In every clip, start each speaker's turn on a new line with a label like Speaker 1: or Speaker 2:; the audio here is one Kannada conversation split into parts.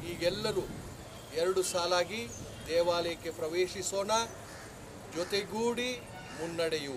Speaker 1: ಈಗೆಲ್ಲರೂ ಎರಡು ಸಾಲಾಗಿ ದೇವಾಲಯಕ್ಕೆ ಪ್ರವೇಶಿಸೋಣ ಜೊತೆಗೂಡಿ ಮುನ್ನಡೆಯುವ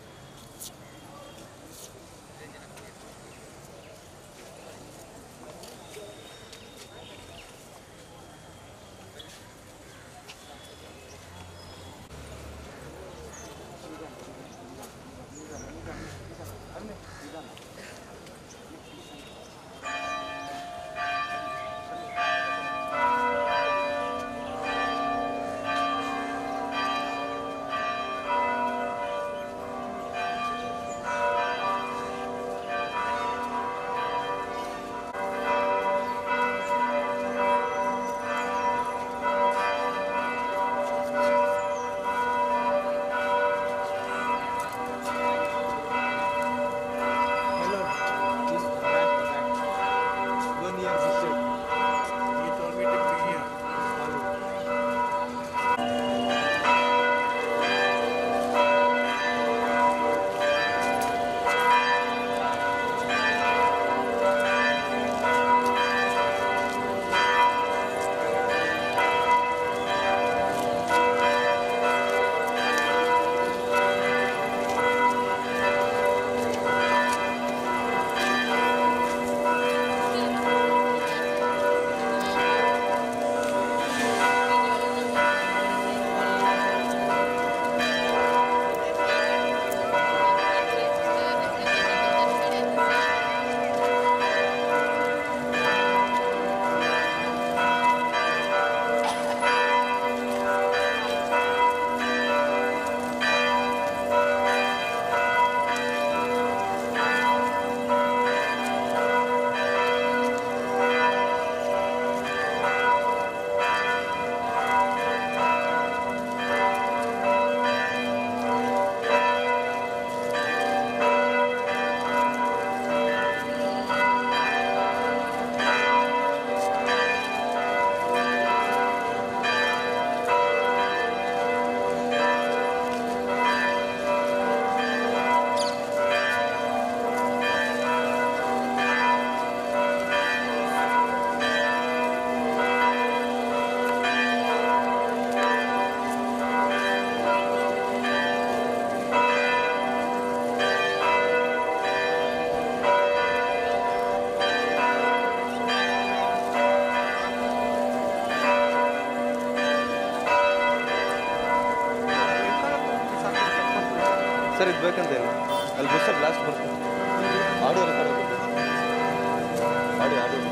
Speaker 2: ಸರ್ ಇದು ಬೇಕಂತ ಇಲ್ಲ ಅಲ್ಲಿ ಬಸ್ ಲಾಸ್ಟ್ ಬರ್ತದೆ audio record audio audio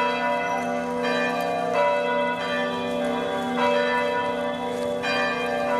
Speaker 3: ¡Suscríbete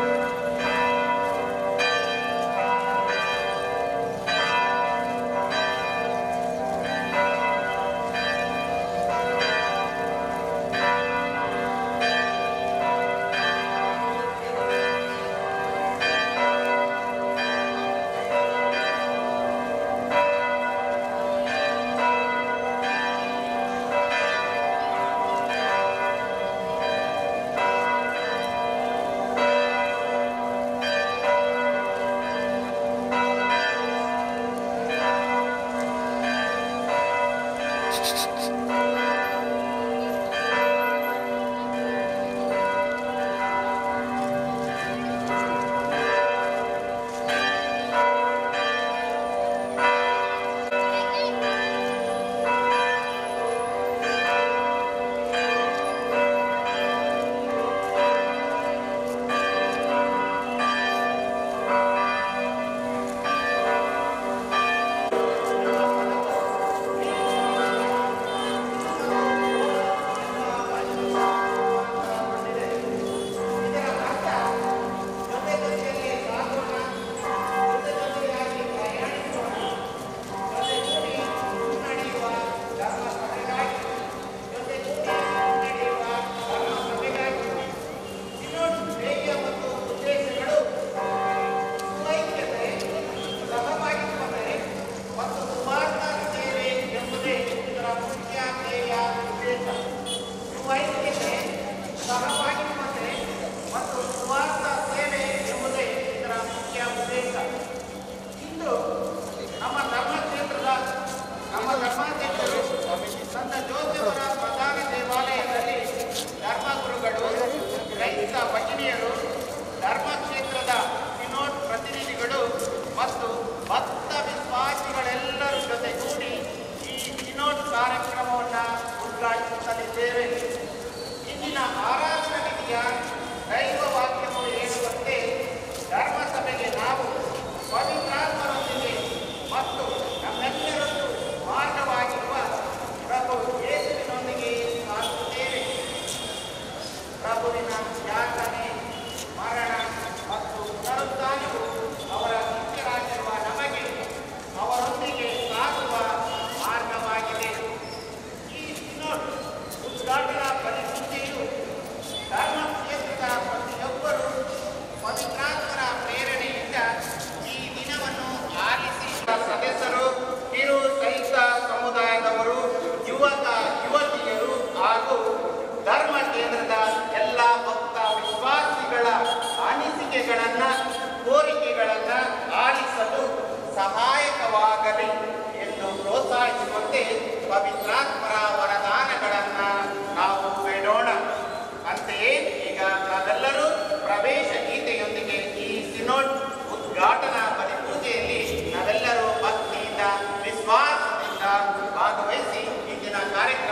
Speaker 3: ಉದ್ಘಾಟಿಸಲಿದ್ದೇವೆ ಇಂದಿನ ಆರಾಧನಾ ವಿಧಿಯ ದೈವ ವಾಕ್ಯವು ಹೇಳುವಂತೆ ಧರ್ಮಸಭೆಗೆ ನಾವು ಪವಿತ್ರಾತ್ಮರೊಂದಿಗೆ ಮತ್ತು ನಮ್ಮೆಲ್ಲರಲ್ಲೂ ಮಾರ್ಗವಾಗಿರುವ ಪ್ರಭು ಯೇಸುವಿನೊಂದಿಗೆ ಸಾಗುತ್ತೇವೆ ಪ್ರಭುವಿನ ಯಾತನೆ ಮರಣ ಮತ್ತು ಪುನರುತ್ಥಾನವು ಅವರ ಶಿಷ್ಯರಾಗಿರುವ ನಮಗೆ ಅವರೊಂದಿಗೆ ಸಾಗುವ ಮಾರ್ಗವಾಗಿದೆ ಈ ಸಿನೋಡ್ ಉದ್ಘಾಟನಾ ಪರಿಸ್ಥಿತಿಯು ಧರ್ಮ ಕ್ಷೇತ್ರದ ಪ್ರತಿಯೊಬ್ಬರು ಪವಿತ್ರಾತ್ಮರ ಪ್ರೇರಣೆಯಿಂದ ಈ ದಿನವನ್ನು ಆಲಿಸಿ ಸದಸ್ಯರು ಕಿರು ಸಹಿತ ಸಮುದಾಯದವರು ಯುವಕ ಯುವತಿಯರು ಹಾಗೂ ಧರ್ಮ ಕೇಂದ್ರದ ಎಲ್ಲ ಭಕ್ತ ವಿಶ್ವಾಸಿಗಳ ಅನಿಸಿಕೆಗಳನ್ನ ಕೋರಿಕೆಗಳನ್ನ ಆಲಿಸಲು ಸಹಾಯಕವಾಗಲಿ ಎಂದು ಪ್ರೋತ್ಸಾಹಿಸುವಂತೆ ಪವಿತ್ರಾತ್ಮರ ವರದಾನಗಳನ್ನ ನಾವು ಬೇಡೋಣ ಅಂತೆಯೇ ಈಗ ನಾವೆಲ್ಲರೂ ಪ್ರವೇಶ ಗೀತೆಯೊಂದಿಗೆ ಈ ಸಿನೋಡ್ ಉದ್ಘಾಟನಾ ಬಲಿಪೂಜೆಯಲ್ಲಿ ನಾವೆಲ್ಲರೂ ಭಕ್ತಿಯಿಂದ ವಿಶ್ವಾಸದಿಂದ ಭಾಗವಹಿಸಿ ಇಂದಿನ ಕಾರ್ಯಕ್ರಮ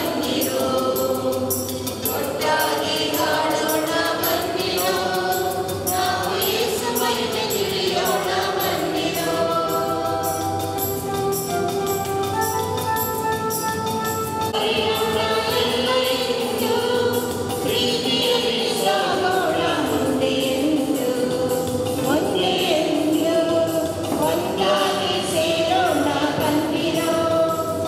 Speaker 4: ಒಟ್ಟಾಗಿ ಹಾಡೋಣ ಬನ್ನಿರೋ ನಾವು ಯೇಸು ಮಹಿಮೆ ತಿಳಿಯೋಣ ಬನ್ನಿರೋ ತಿಳಿಯೋಣ ಎಲ್ಲೆಂದು ಪ್ರೀತಿಯಲ್ಲಿ ಸಾಗೋಣ ಮುಂದೆ ಎಂದು ಒಂದೇ ಎಂದು ಒಂದಾಗಿ ಸೇರೋಣ ಬನ್ನಿರೋ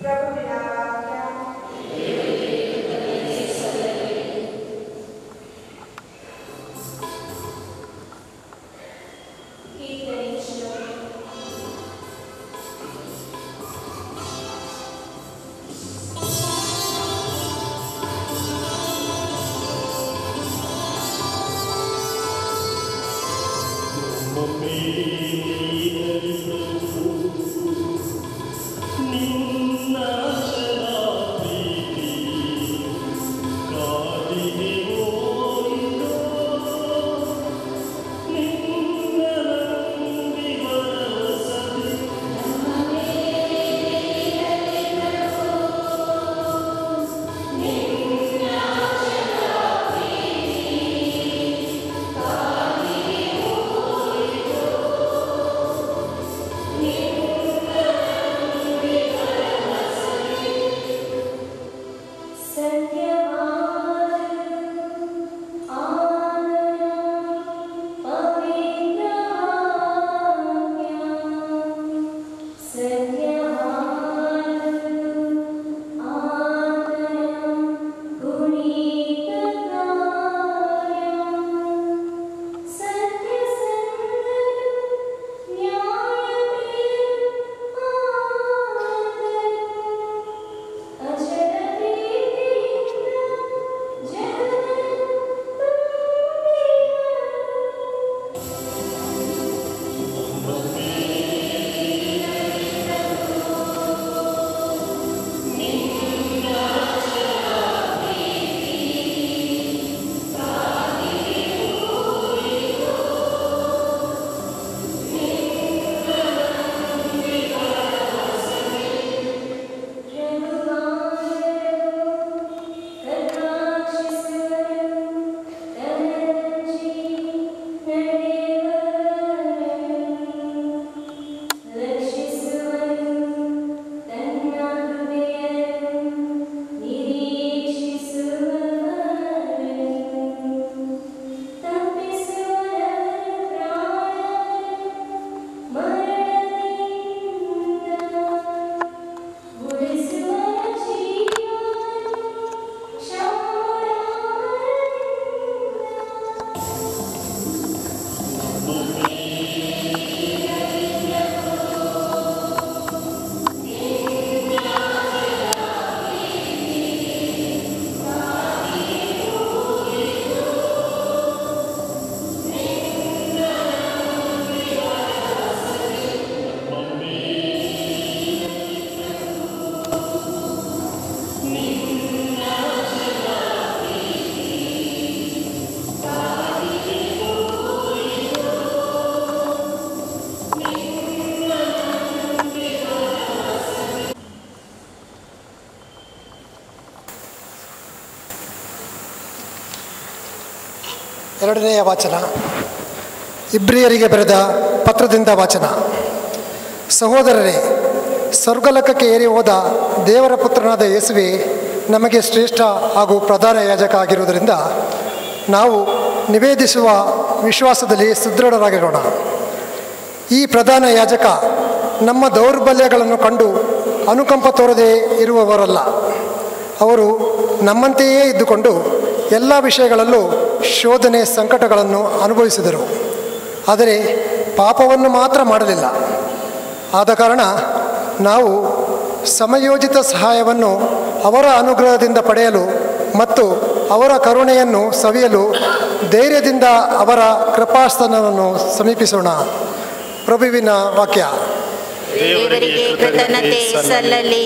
Speaker 5: ಪ್ರಭುವಿನ ವಾಕ್ಯ
Speaker 6: ಎರಡನೆಯ ವಾಚನ ಇಬ್ರಿಯರಿಗೆ ಬರೆದ ಪತ್ರದಿಂದ ವಾಚನ ಸಹೋದರರೇ ಸ್ವರ್ಗಲೋಕಕ್ಕೆ ಏರಿ ಹೋದ ದೇವರ ಪುತ್ರನಾದ ಯೇಸುವೆ ನಮಗೆ ಶ್ರೇಷ್ಠ ಹಾಗೂ ಪ್ರಧಾನ ಯಾಜಕ ಆಗಿರುವುದರಿಂದ ನಾವು ನಿವೇದಿಸುವ ವಿಶ್ವಾಸದಲ್ಲಿ ಸುದೃಢರಾಗಿರೋಣ ಈ ಪ್ರಧಾನ ಯಾಜಕ ನಮ್ಮ ದೌರ್ಬಲ್ಯಗಳನ್ನು ಕಂಡು ಅನುಕಂಪ ತೋರದೇ ಇರುವವರಲ್ಲ ಅವರು ನಮ್ಮಂತೆಯೇ ಇದ್ದುಕೊಂಡು ಎಲ್ಲ ವಿಷಯಗಳಲ್ಲೂ ಶೋಧನೆ ಸಂಕಟಗಳನ್ನು ಅನುಭವಿಸಿದರು ಆದರೆ ಪಾಪವನ್ನು ಮಾತ್ರ ಮಾಡಲಿಲ್ಲ ಆದ ಕಾರಣ ನಾವು ಸಮಯೋಜಿತ ಸಹಾಯವನ್ನು ಅವರ ಅನುಗ್ರಹದಿಂದ ಪಡೆಯಲು ಮತ್ತು ಅವರ ಕರುಣೆಯನ್ನು ಸವಿಯಲು ಧೈರ್ಯದಿಂದ ಅವರ ಕೃಪಾಸ್ತನವನ್ನು ಸಮೀಪಿಸೋಣ ಪ್ರಭುವಿನ ವಾಕ್ಯ
Speaker 4: ದೇವರಿಗೆ ಕೃತಜ್ಞತೆ ಸಲ್ಲಲಿ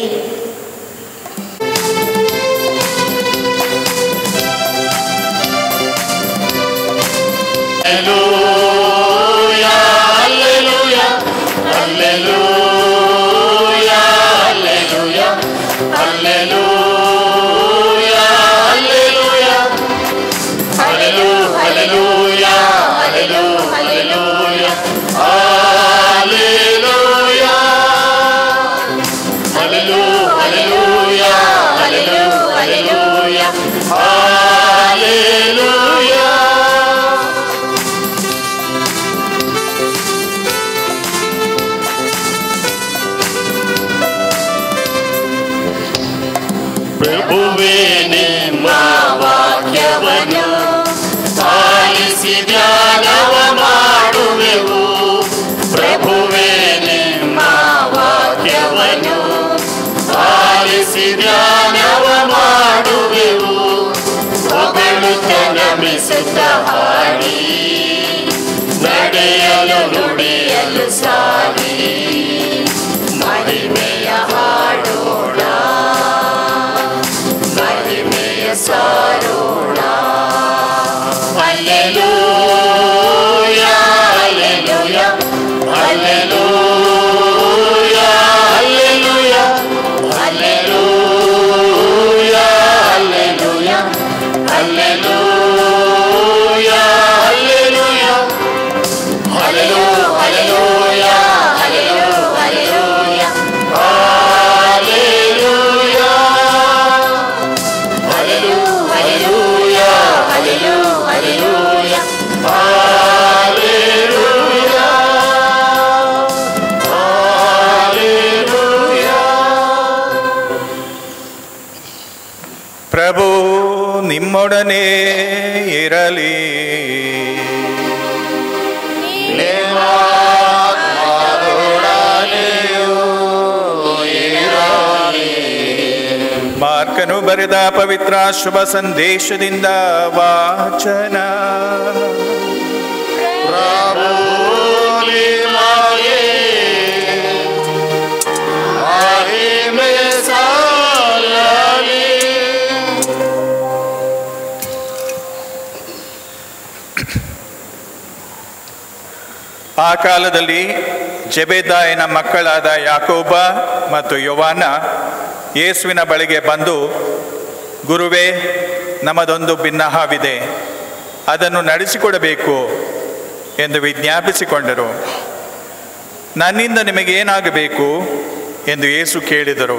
Speaker 7: ಪ್ರಭುವೇ ನಿಮ್ಮ ವಾಕ್ಯವನ್ನು ಆಲಿಸಿ ಧ್ಯಾನವ ಮಾಡುವೆವು ಪ್ರಭುವೇ ನಿಮ್ಮ ವಾಕ್ಯವನ್ನು ಆಲಿಸಿ ಧ್ಯಾನವ ಮಾಡುವೆವು ಹೊಗಳುತ್ತ ನಮಿಸುತ್ತ ಹಾಡಿ ನಡೆಯಲು ನುಡಿಯಲು ಸಾಗಿ ಮಹಿಮೆಯ ಹಾಡೋಣ ಮಹಿಮೆಯ ಸಾರೋಣ alleluia alleluia alleluia alleluia alleluia alleluia alleluia alleluia hallelu hallelujah hallelu hallelujah hallelujah hallelu hallelujah hallelu hallelujah hallelujah hallelujah
Speaker 8: ಪ್ರಭು ನಿಮ್ಮೊಡನೆ ಇರಲಿ ಮಾರ್ಕನು ಬರೆದ ಪವಿತ್ರ ಶುಭ ಸಂದೇಶದಿಂದ ವಾಚನ
Speaker 7: ಪ್ರಭುಲಿಮಾಯೇ ಮಹಿಮೆ ಸಲ್ಲಲಿ
Speaker 8: ಆ ಕಾಲದಲ್ಲಿ ಜೆಬೆದಾಯನ ಮಕ್ಕಳಾದ ಯಾಕೋಬ ಮತ್ತು ಯೋವಾನ ಯೇಸುವಿನ ಬಳಿಗೆ ಬಂದು ಗುರುವೇ ನಮ್ಮದೊಂದು ಭಿನ್ನಹವಿದೆ ಅದನ್ನು ನಡೆಸಿಕೊಡಬೇಕು ಎಂದು ವಿಜ್ಞಾಪಿಸಿಕೊಂಡರು ನನ್ನಿಂದ ನಿಮಗೇನಾಗಬೇಕು ಎಂದು ಯೇಸು ಕೇಳಿದರು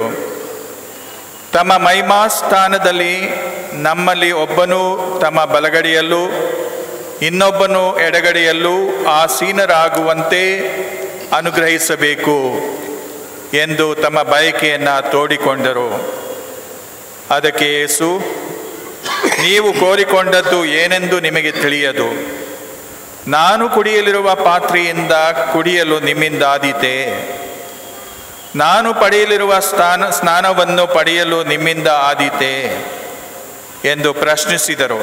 Speaker 8: ತಮ್ಮ ಮಹಿಮಾ ಸ್ಥಾನದಲ್ಲಿ ನಮ್ಮಲ್ಲಿ ಒಬ್ಬನು ತಮ್ಮ ಬಲಗಡೆಯಲ್ಲೂ ಇನ್ನೊಬ್ಬನು ಎಡಗಡೆಯಲ್ಲೂ ಆಸೀನರಾಗುವಂತೆ ಅನುಗ್ರಹಿಸಬೇಕು ಎಂದು ತಮ್ಮ ಬಯಕೆಯನ್ನು ತೋಡಿಕೊಂಡರು ಅದಕ್ಕೆ ಯೇಸು ನೀವು ಕೋರಿಕೊಂಡದ್ದು ಏನೆಂದು ನಿಮಗೆ ತಿಳಿಯದು ನಾನು ಕುಡಿಯಲಿರುವ ಪಾತ್ರೆಯಿಂದ ಕುಡಿಯಲು ನಿಮ್ಮಿಂದಾದೀತೆ ನಾನು ಪಡೆಯಲಿರುವ ಸ್ನಾನ ಸ್ನಾನವನ್ನು ಪಡೆಯಲು ನಿಮ್ಮಿಂದ ಆದೀತೆ ಎಂದು ಪ್ರಶ್ನಿಸಿದರು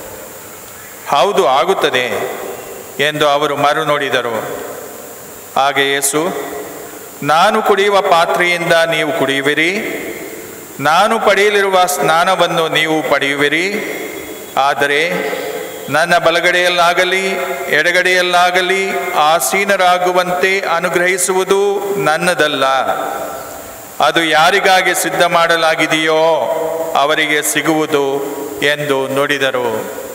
Speaker 8: ಹೌದು ಆಗುತ್ತದೆ ಎಂದು ಅವರು ಮರು ನೋಡಿದರು ಹಾಗೆ ಯೇಸು ನಾನು ಕುಡಿಯುವ ಪಾತ್ರೆಯಿಂದ ನೀವು ಕುಡಿಯುವಿರಿ ನಾನು ಪಡೆಯಲಿರುವ ಸ್ನಾನವನ್ನು ನೀವು ಪಡೆಯುವಿರಿ ಆದರೆ ನನ್ನ ಬಲಗಡೆಯಲ್ಲಾಗಲಿ ಎಡಗಡೆಯಲ್ಲಾಗಲಿ ಆಸೀನರಾಗುವಂತೆ ಅನುಗ್ರಹಿಸುವುದು ನನ್ನದಲ್ಲ ಅದು ಯಾರಿಗಾಗಿ ಸಿದ್ಧ ಮಾಡಲಾಗಿದೆಯೋ ಅವರಿಗೆ ಸಿಗುವುದು ಎಂದು ನುಡಿದರು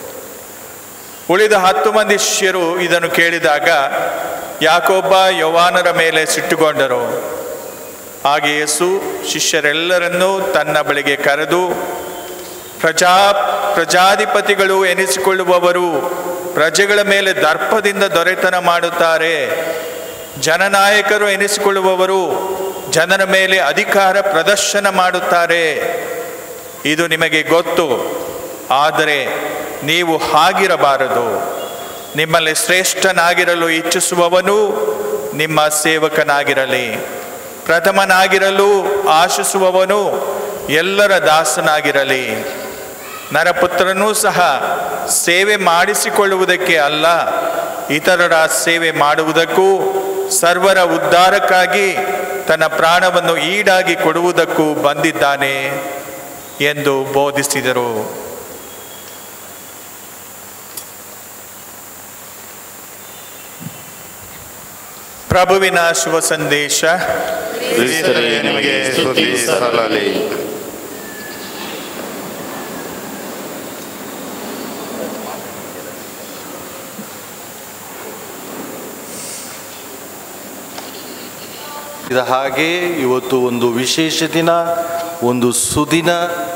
Speaker 8: ಉಳಿದ ಹತ್ತು ಮಂದಿ ಶಿಷ್ಯರು ಇದನ್ನು ಕೇಳಿದಾಗ ಯಾಕೊಬ್ಬ ಯೌವಾನರ ಮೇಲೆ ಸಿಟ್ಟುಗೊಂಡರು ಹಾಗೆ ಯೇಸು ಶಿಷ್ಯರೆಲ್ಲರನ್ನೂ ತನ್ನ ಬಳಿಗೆ ಕರೆದು ಪ್ರಜಾ ಪ್ರಜಾಧಿಪತಿಗಳು ಎನಿಸಿಕೊಳ್ಳುವವರು ಪ್ರಜೆಗಳ ಮೇಲೆ ದರ್ಪದಿಂದ ದೊರೆತನ ಮಾಡುತ್ತಾರೆ ಜನನಾಯಕರು ಎನಿಸಿಕೊಳ್ಳುವವರು ಜನರ ಮೇಲೆ ಅಧಿಕಾರ ಪ್ರದರ್ಶನ ಮಾಡುತ್ತಾರೆ ಇದು ನಿಮಗೆ ಗೊತ್ತು ಆದರೆ ನೀವು ಹಾಗಿರಬಾರದು ನಿಮ್ಮಲ್ಲಿ ಶ್ರೇಷ್ಠನಾಗಿರಲು ಇಚ್ಛಿಸುವವನು ನಿಮ್ಮ ಸೇವಕನಾಗಿರಲಿ ಪ್ರಥಮನಾಗಿರಲು ಆಶಿಸುವವನು ಎಲ್ಲರ ದಾಸನಾಗಿರಲಿ ನರಪುತ್ರನೂ ಸಹ ಸೇವೆ ಮಾಡಿಸಿಕೊಳ್ಳುವುದಕ್ಕೆ ಅಲ್ಲ ಇತರರ ಸೇವೆ ಮಾಡುವುದಕ್ಕೂ ಸರ್ವರ ಉದ್ಧಾರಕ್ಕಾಗಿ ತನ್ನ ಪ್ರಾಣವನ್ನು ಈಡಾಗಿ ಕೊಡುವುದಕ್ಕೂ ಬಂದಿದ್ದಾನೆ ಎಂದು ಬೋಧಿಸಿದರು ಪ್ರಭುವಿನ ಶುಭ ಸಂದೇಶ
Speaker 7: ಕ್ರಿಸ್ತರೇ ನಿಮಗೆ ಸ್ತುತಿ ಸಲ್ಲಲಿ
Speaker 2: ಇದ ಹಾಗೆ ಇವತ್ತು ಒಂದು ವಿಶೇಷ ದಿನ ಒಂದು ಸುದಿನ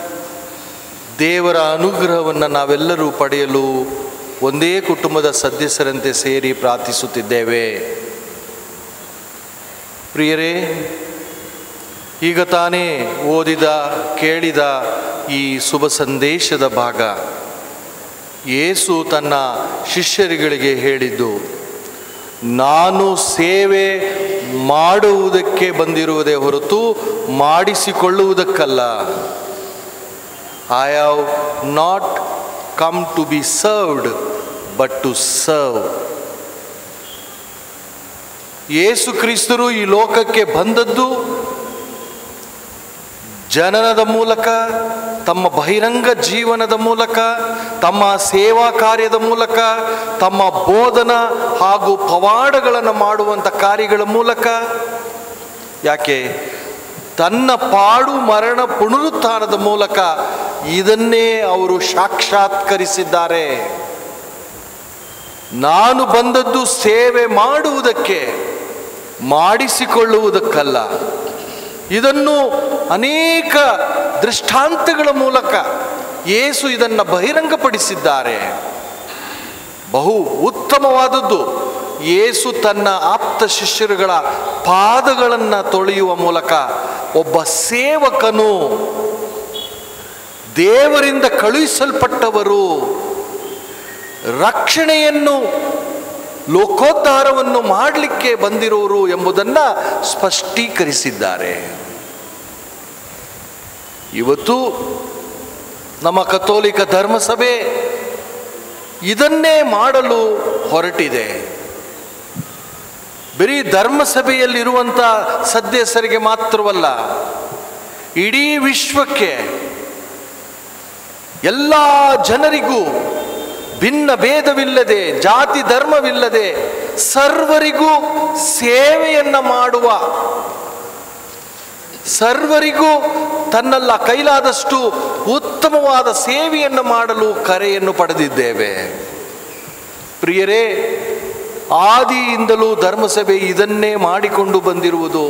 Speaker 2: ದೇವರ ಅನುಗ್ರಹವನ್ನು ನಾವೆಲ್ಲರೂ ಪಡೆಯಲು ಒಂದೇ ಕುಟುಂಬದ ಸದಸ್ಯರಂತೆ ಸೇರಿ ಪ್ರಾರ್ಥಿಸುತ್ತಿದ್ದೇವೆ ಪ್ರಿಯರೇ
Speaker 1: ಈಗ ತಾನೇ ಓದಿದ ಕೇಳಿದ ಈ ಶುಭ ಸಂದೇಶದ ಭಾಗ ಯೇಸು ತನ್ನ ಶಿಷ್ಯರುಗಳಿಗೆ ಹೇಳಿದ್ದು ನಾನು ಸೇವೆ ಮಾಡುವುದಕ್ಕೆ ಬಂದಿರುವುದೇ ಹೊರತು ಮಾಡಿಸಿಕೊಳ್ಳುವುದಕ್ಕಲ್ಲ I have not come to be served but to serve ಯೇಸು ಕ್ರಿಸ್ತರು ಈ ಲೋಕಕ್ಕೆ ಬಂದದ್ದು ಜನನದ ಮೂಲಕ ತಮ್ಮ ಬಹಿರಂಗ ಜೀವನದ ಮೂಲಕ ತಮ್ಮ ಸೇವಾ ಕಾರ್ಯದ ಮೂಲಕ ತಮ್ಮ ಬೋಧನ ಹಾಗೂ ಪವಾಡಗಳನ್ನು ಮಾಡುವಂಥ ಕಾರ್ಯಗಳ ಮೂಲಕ ಯಾಕೆ ತನ್ನ ಪಾಡು ಮರಣ ಪುನರುತ್ಥಾನದ ಮೂಲಕ ಇದನ್ನೇ ಅವರು ಸಾಕ್ಷಾತ್ಕರಿಸಿದ್ದಾರೆ ನಾನು ಬಂದದ್ದು ಸೇವೆ ಮಾಡುವುದಕ್ಕೆ ಮಾಡಿಸಿಕೊಳ್ಳುವುದಕ್ಕಲ್ಲ ಇದನ್ನು ಅನೇಕ ದೃಷ್ಟಾಂತಗಳ ಮೂಲಕ ಯೇಸು ಇದನ್ನು ಬಹಿರಂಗಪಡಿಸಿದ್ದಾರೆ ಬಹು ಉತ್ತಮವಾದದ್ದು ಯೇಸು ತನ್ನ ಆಪ್ತ ಶಿಷ್ಯರುಗಳ ಪಾದಗಳನ್ನು ತೊಳೆಯುವ ಮೂಲಕ ಒಬ್ಬ ಸೇವಕನು ದೇವರಿಂದ ಕಳುಹಿಸಲ್ಪಟ್ಟವರು ರಕ್ಷಣೆಯನ್ನು ಲೋಕೋದ್ಧಾರವನ್ನು ಮಾಡಲಿಕ್ಕೆ ಬಂದಿರೋರು ಎಂಬುದನ್ನು ಸ್ಪಷ್ಟೀಕರಿಸಿದ್ದಾರೆ ಇವತ್ತು ನಮ್ಮ ಕಥೋಲಿಕ ಧರ್ಮಸಭೆ ಇದನ್ನೇ ಮಾಡಲು ಹೊರಟಿದೆ ಬರೀ ಧರ್ಮಸಭೆಯಲ್ಲಿರುವಂಥ ಸದಸ್ಯರಿಗೆ ಮಾತ್ರವಲ್ಲ ಇಡೀ ವಿಶ್ವಕ್ಕೆ ಎಲ್ಲ ಜನರಿಗೂ ಭಿನ್ನ ಭೇದವಿಲ್ಲದೆ ಜಾತಿ ಧರ್ಮವಿಲ್ಲದೆ ಸರ್ವರಿಗೂ ಸೇವೆಯನ್ನ ಮಾಡುವ ಸರ್ವರಿಗೂ ತನ್ನೆಲ್ಲ ಕೈಲಾದಷ್ಟು ಉತ್ತಮವಾದ ಸೇವೆಯನ್ನು ಮಾಡಲು ಕರೆಯನ್ನು ಪಡೆದಿದ್ದೇವೆ ಪ್ರಿಯರೇ ಆದಿಯಿಂದಲೂ ಧರ್ಮಸಭೆ ಇದನ್ನೇ ಮಾಡಿಕೊಂಡು ಬಂದಿರುವುದು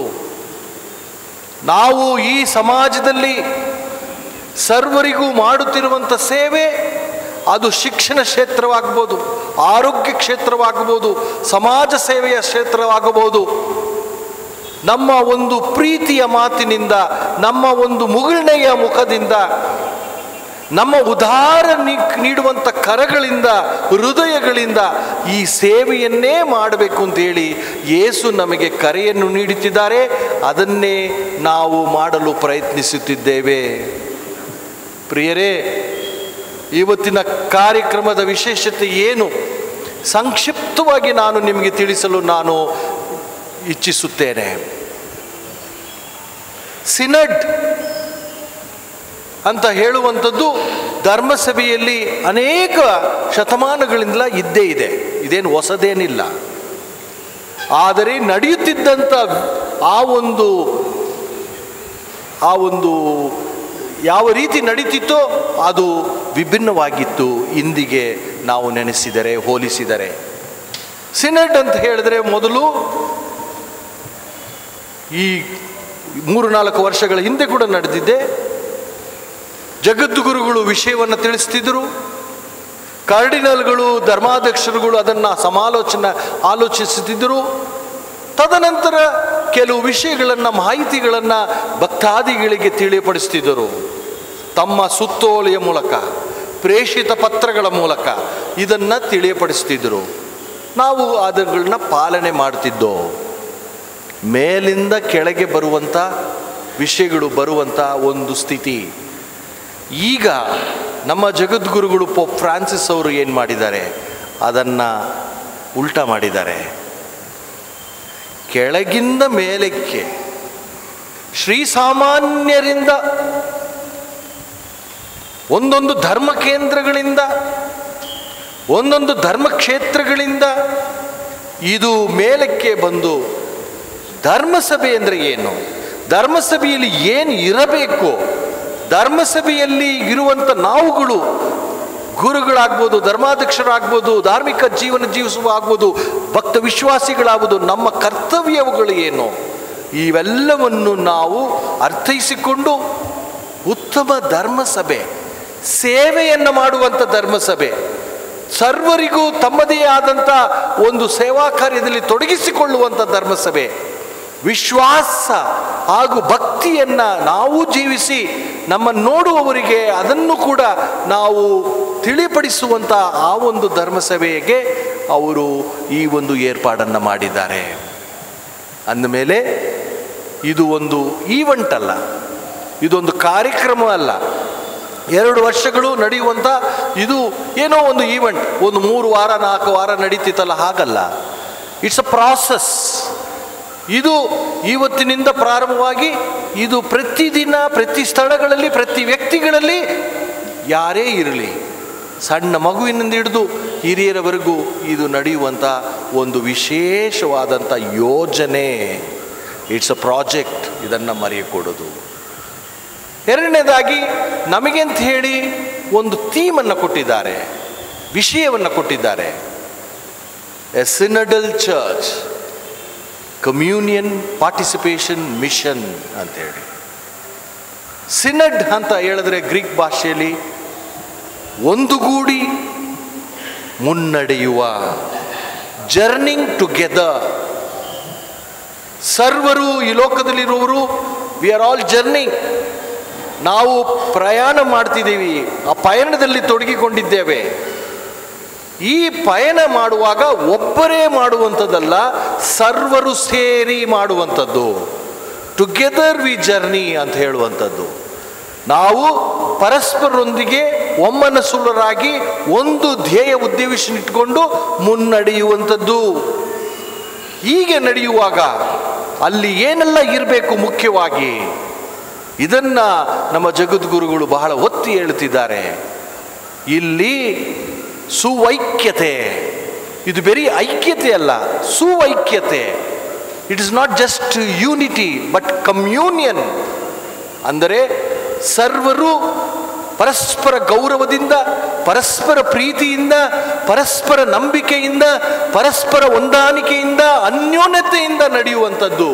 Speaker 1: ನಾವು ಈ ಸಮಾಜದಲ್ಲಿ ಸರ್ವರಿಗೂ ಮಾಡುತ್ತಿರುವಂಥ ಸೇವೆ ಅದು ಶಿಕ್ಷಣ ಕ್ಷೇತ್ರವಾಗ್ಬೋದು ಆರೋಗ್ಯ ಕ್ಷೇತ್ರವಾಗಬಹುದು ಸಮಾಜ ಸೇವೆಯ ಕ್ಷೇತ್ರವಾಗಬಹುದು ನಮ್ಮ ಒಂದು ಪ್ರೀತಿಯ ಮಾತಿನಿಂದ ನಮ್ಮ ಒಂದು ಮುಗುಳ್ನೆಯ ಮುಖದಿಂದ ನಮ್ಮ ಉದಾರ ನೀ- ನೀಡುವಂಥ ಕರಗಳಿಂದ ಹೃದಯಗಳಿಂದ ಈ ಸೇವೆಯನ್ನೇ ಮಾಡಬೇಕು ಅಂತೇಳಿ ಯೇಸು ನಮಗೆ ಕರೆಯನ್ನು ನೀಡುತ್ತಿದ್ದಾರೆ ಅದನ್ನೇ ನಾವು ಮಾಡಲು ಪ್ರಯತ್ನಿಸುತ್ತಿದ್ದೇವೆ ಪ್ರಿಯರೇ ಇವತ್ತಿನ ಕಾರ್ಯಕ್ರಮದ ವಿಶೇಷತೆ ಏನು ಸಂಕ್ಷಿಪ್ತವಾಗಿ ನಾನು ನಿಮಗೆ ತಿಳಿಸಲು ನಾನು ಇಚ್ಛಿಸುತ್ತೇನೆ ಸಿನಡ್ ಅಂತ ಹೇಳುವಂಥದ್ದು ಧರ್ಮಸಭೆಯಲ್ಲಿ ಅನೇಕ ಶತಮಾನಗಳಿಂದ ಇದ್ದೇ ಇದೆ ಇದೇನು ಹೊಸದೇನಿಲ್ಲ ಆದರೆ ನಡೆಯುತ್ತಿದ್ದಂಥ ಆ ಒಂದು ಆ ಒಂದು ಯಾವ ರೀತಿ ನಡೀತಿತ್ತೋ ಅದು ವಿಭಿನ್ನವಾಗಿತ್ತು ಇಂದಿಗೆ ನಾವು ನೆನೆಸಿದರೆ ಹೋಲಿಸಿದರೆ ಸಿನೆಟ್ ಅಂತ ಹೇಳಿದ್ರೆ ಮೊದಲು ಈ ಮೂರು ನಾಲ್ಕು ವರ್ಷಗಳ ಹಿಂದೆ ಕೂಡ ನಡೆದಿದ್ದೆ ಜಗದ್ಗುರುಗಳು ವಿಷಯವನ್ನು ತಿಳಿಸ್ತಿದ್ರು ಕಾರ್ಡಿನಲ್ಗಳು ಧರ್ಮಾಧ್ಯಕ್ಷರುಗಳು ಅದನ್ನು ಸಮಾಲೋಚನೆ ಆಲೋಚಿಸುತ್ತಿದ್ದರು ತದನಂತರ ಕೆಲವು ವಿಷಯಗಳನ್ನು ಮಾಹಿತಿಗಳನ್ನು ಭಕ್ತಾದಿಗಳಿಗೆ ತಿಳಿಯಪಡಿಸ್ತಿದ್ದರು ತಮ್ಮ ಸುತ್ತೋಲೆಯ ಮೂಲಕ ಪ್ರೇಷಿತ ಪತ್ರಗಳ ಮೂಲಕ ಇದನ್ನು ತಿಳಿಯಪಡಿಸ್ತಿದ್ದರು ನಾವು ಅದಗಳನ್ನ ಪಾಲನೆ ಮಾಡ್ತಿದ್ದೋ ಮೇಲಿಂದ ಕೆಳಗೆ ಬರುವಂಥ ವಿಷಯಗಳು ಬರುವಂಥ ಒಂದು ಸ್ಥಿತಿ ಈಗ ನಮ್ಮ ಜಗದ್ಗುರುಗಳು ಪೋಪ್ ಫ್ರಾನ್ಸಿಸ್ ಅವರು ಏನು ಮಾಡಿದ್ದಾರೆ ಅದನ್ನು ಉಲ್ಟಾ ಮಾಡಿದ್ದಾರೆ ಕೆಳಗಿಂದ ಮೇಲಕ್ಕೆ ಶ್ರೀಸಾಮಾನ್ಯರಿಂದ ಒಂದೊಂದು ಧರ್ಮ ಕೇಂದ್ರಗಳಿಂದ ಒಂದೊಂದು ಧರ್ಮಕ್ಷೇತ್ರಗಳಿಂದ ಇದು ಮೇಲಕ್ಕೆ ಬಂದು ಧರ್ಮಸಭೆ ಅಂದರೆ ಏನು ಧರ್ಮಸಭೆಯಲ್ಲಿ ಏನು ಇರಬೇಕು ಧರ್ಮಸಭೆಯಲ್ಲಿ ಇರುವಂಥ ನಾವುಗಳು ಗುರುಗಳಾಗ್ಬೋದು ಧರ್ಮಾಧ್ಯಕ್ಷರಾಗ್ಬೋದು ಧಾರ್ಮಿಕ ಜೀವನ ಜೀವಿಸುವ ಆಗ್ಬೋದು ಭಕ್ತ ವಿಶ್ವಾಸಿಗಳಾಗ್ಬೋದು ನಮ್ಮ ಕರ್ತವ್ಯಗಳು ಏನು ಇವೆಲ್ಲವನ್ನು ನಾವು ಅರ್ಥೈಸಿಕೊಂಡು ಉತ್ತಮ ಧರ್ಮಸಭೆ ಸೇವೆಯನ್ನು ಮಾಡುವಂಥ ಧರ್ಮಸಭೆ ಸರ್ವರಿಗೂ ತಮ್ಮದೇ ಆದಂಥ ಒಂದು ಸೇವಾ ಕಾರ್ಯದಲ್ಲಿ ತೊಡಗಿಸಿಕೊಳ್ಳುವಂಥ ಧರ್ಮಸಭೆ ವಿಶ್ವಾಸ ಹಾಗೂ ಭಕ್ತಿಯನ್ನು ನಾವು ಜೀವಿಸಿ ನಮ್ಮ ನೋಡುವವರಿಗೆ ಅದನ್ನು ಕೂಡ ನಾವು ತಿಳಿಪಡಿಸುವಂಥ ಆ ಒಂದು ಧರ್ಮಸಭೆಗೆ ಅವರು ಈ ಒಂದು ಏರ್ಪಾಡನ್ನು ಮಾಡಿದ್ದಾರೆ ಅಂದಮೇಲೆ ಇದು ಒಂದು ಈವೆಂಟ್ ಅಲ್ಲ ಇದೊಂದು ಕಾರ್ಯಕ್ರಮ ಅಲ್ಲ ಎರಡು ವರ್ಷಗಳು ನಡೆಯುವಂಥ ಇದು ಏನೋ ಒಂದು ಈವೆಂಟ್ ಒಂದು ಮೂರು ವಾರ ನಾಲ್ಕು ವಾರ ನಡೀತಿತ್ತಲ್ಲ ಹಾಗಲ್ಲ ಇಟ್ಸ್ ಅ ಪ್ರಾಸೆಸ್ ಇದು ಇವತ್ತಿನಿಂದ ಪ್ರಾರಂಭವಾಗಿ ಇದು ಪ್ರತಿದಿನ ಪ್ರತಿ ಸ್ಥಳಗಳಲ್ಲಿ ಪ್ರತಿ ವ್ಯಕ್ತಿಗಳಲ್ಲಿ ಯಾರೇ ಇರಲಿ ಸಣ್ಣ ಮಗುವಿನಿಂದ ಹಿಡಿದು ಹಿರಿಯರವರೆಗೂ ಇದು ನಡೆಯುವಂಥ ಒಂದು ವಿಶೇಷವಾದಂಥ ಯೋಜನೆ ಇಟ್ಸ್ ಅ ಪ್ರಾಜೆಕ್ಟ್ ಇದನ್ನು ಮರೆಯಕೊಡೋದು ಎರಡನೇದಾಗಿ ನಮಗೆ ಅಂತ ಹೇಳಿ ಒಂದು ಥೀಮನ್ನು ಕೊಟ್ಟಿದ್ದಾರೆ ವಿಷಯವನ್ನು ಕೊಟ್ಟಿದ್ದಾರೆ a synodal church communion participation mission ಅಂತೇಳಿ ಸಿನಡ್ ಅಂತ ಹೇಳಿದ್ರೆ ಗ್ರೀಕ್ ಭಾಷೆಯಲ್ಲಿ ಒಂದುಗೂಡಿ ಮುನ್ನಡೆಯುವ ಜರ್ನಿಂಗ್ ಟುಗೆದರ್ ಸರ್ವರು ಈ ಲೋಕದಲ್ಲಿರುವವರು ವಿ ಆರ್ ಆಲ್ ಜರ್ನಿಂಗ್ ನಾವು ಪ್ರಯಾಣ ಮಾಡ್ತಿದ್ದೀವಿ ಆ ಪಯಣದಲ್ಲಿ ತೊಡಗಿಕೊಂಡಿದ್ದೇವೆ ಈ ಪಯಣ ಮಾಡುವಾಗ ಒಬ್ಬರೇ ಮಾಡುವಂಥದ್ದಲ್ಲ ಸರ್ವರು ಸೇರಿ ಮಾಡುವಂಥದ್ದು ಟುಗೆದರ್ ವಿ ಜರ್ನಿ ಅಂತ ಹೇಳುವಂಥದ್ದು ನಾವು ಪರಸ್ಪರರೊಂದಿಗೆ ಒಮ್ಮನಸುಲರಾಗಿ ಒಂದು ಧ್ಯೇಯ ಉದ್ದೇಶ ಇಟ್ಕೊಂಡು ಮುನ್ನಡೆಯುವಂಥದ್ದು ಹೀಗೆ ನಡೆಯುವಾಗ ಅಲ್ಲಿ ಏನೆಲ್ಲ ಇರಬೇಕು ಮುಖ್ಯವಾಗಿ ಇದನ್ನ ನಮ್ಮ ಜಗದ್ಗುರುಗಳು ಬಹಳ ಒತ್ತಿ ಹೇಳ್ತಿದ್ದಾರೆ ಇಲ್ಲಿ ಸುವೈಕ್ಯತೆ ಇದು ಬರೀ ಐಕ್ಯತೆ ಅಲ್ಲ ಸುವೈಕ್ಯತೆ it is not just unity but communion ಅಂದರೆ ಸರ್ವರು ಪರಸ್ಪರ ಗೌರವದಿಂದ ಪರಸ್ಪರ ಪ್ರೀತಿಯಿಂದ ಪರಸ್ಪರ ನಂಬಿಕೆಯಿಂದ ಪರಸ್ಪರ ಹೊಂದಾಣಿಕೆಯಿಂದ ಅನ್ಯೋನ್ಯತೆಯಿಂದ ನಡೆಯುವಂಥದ್ದು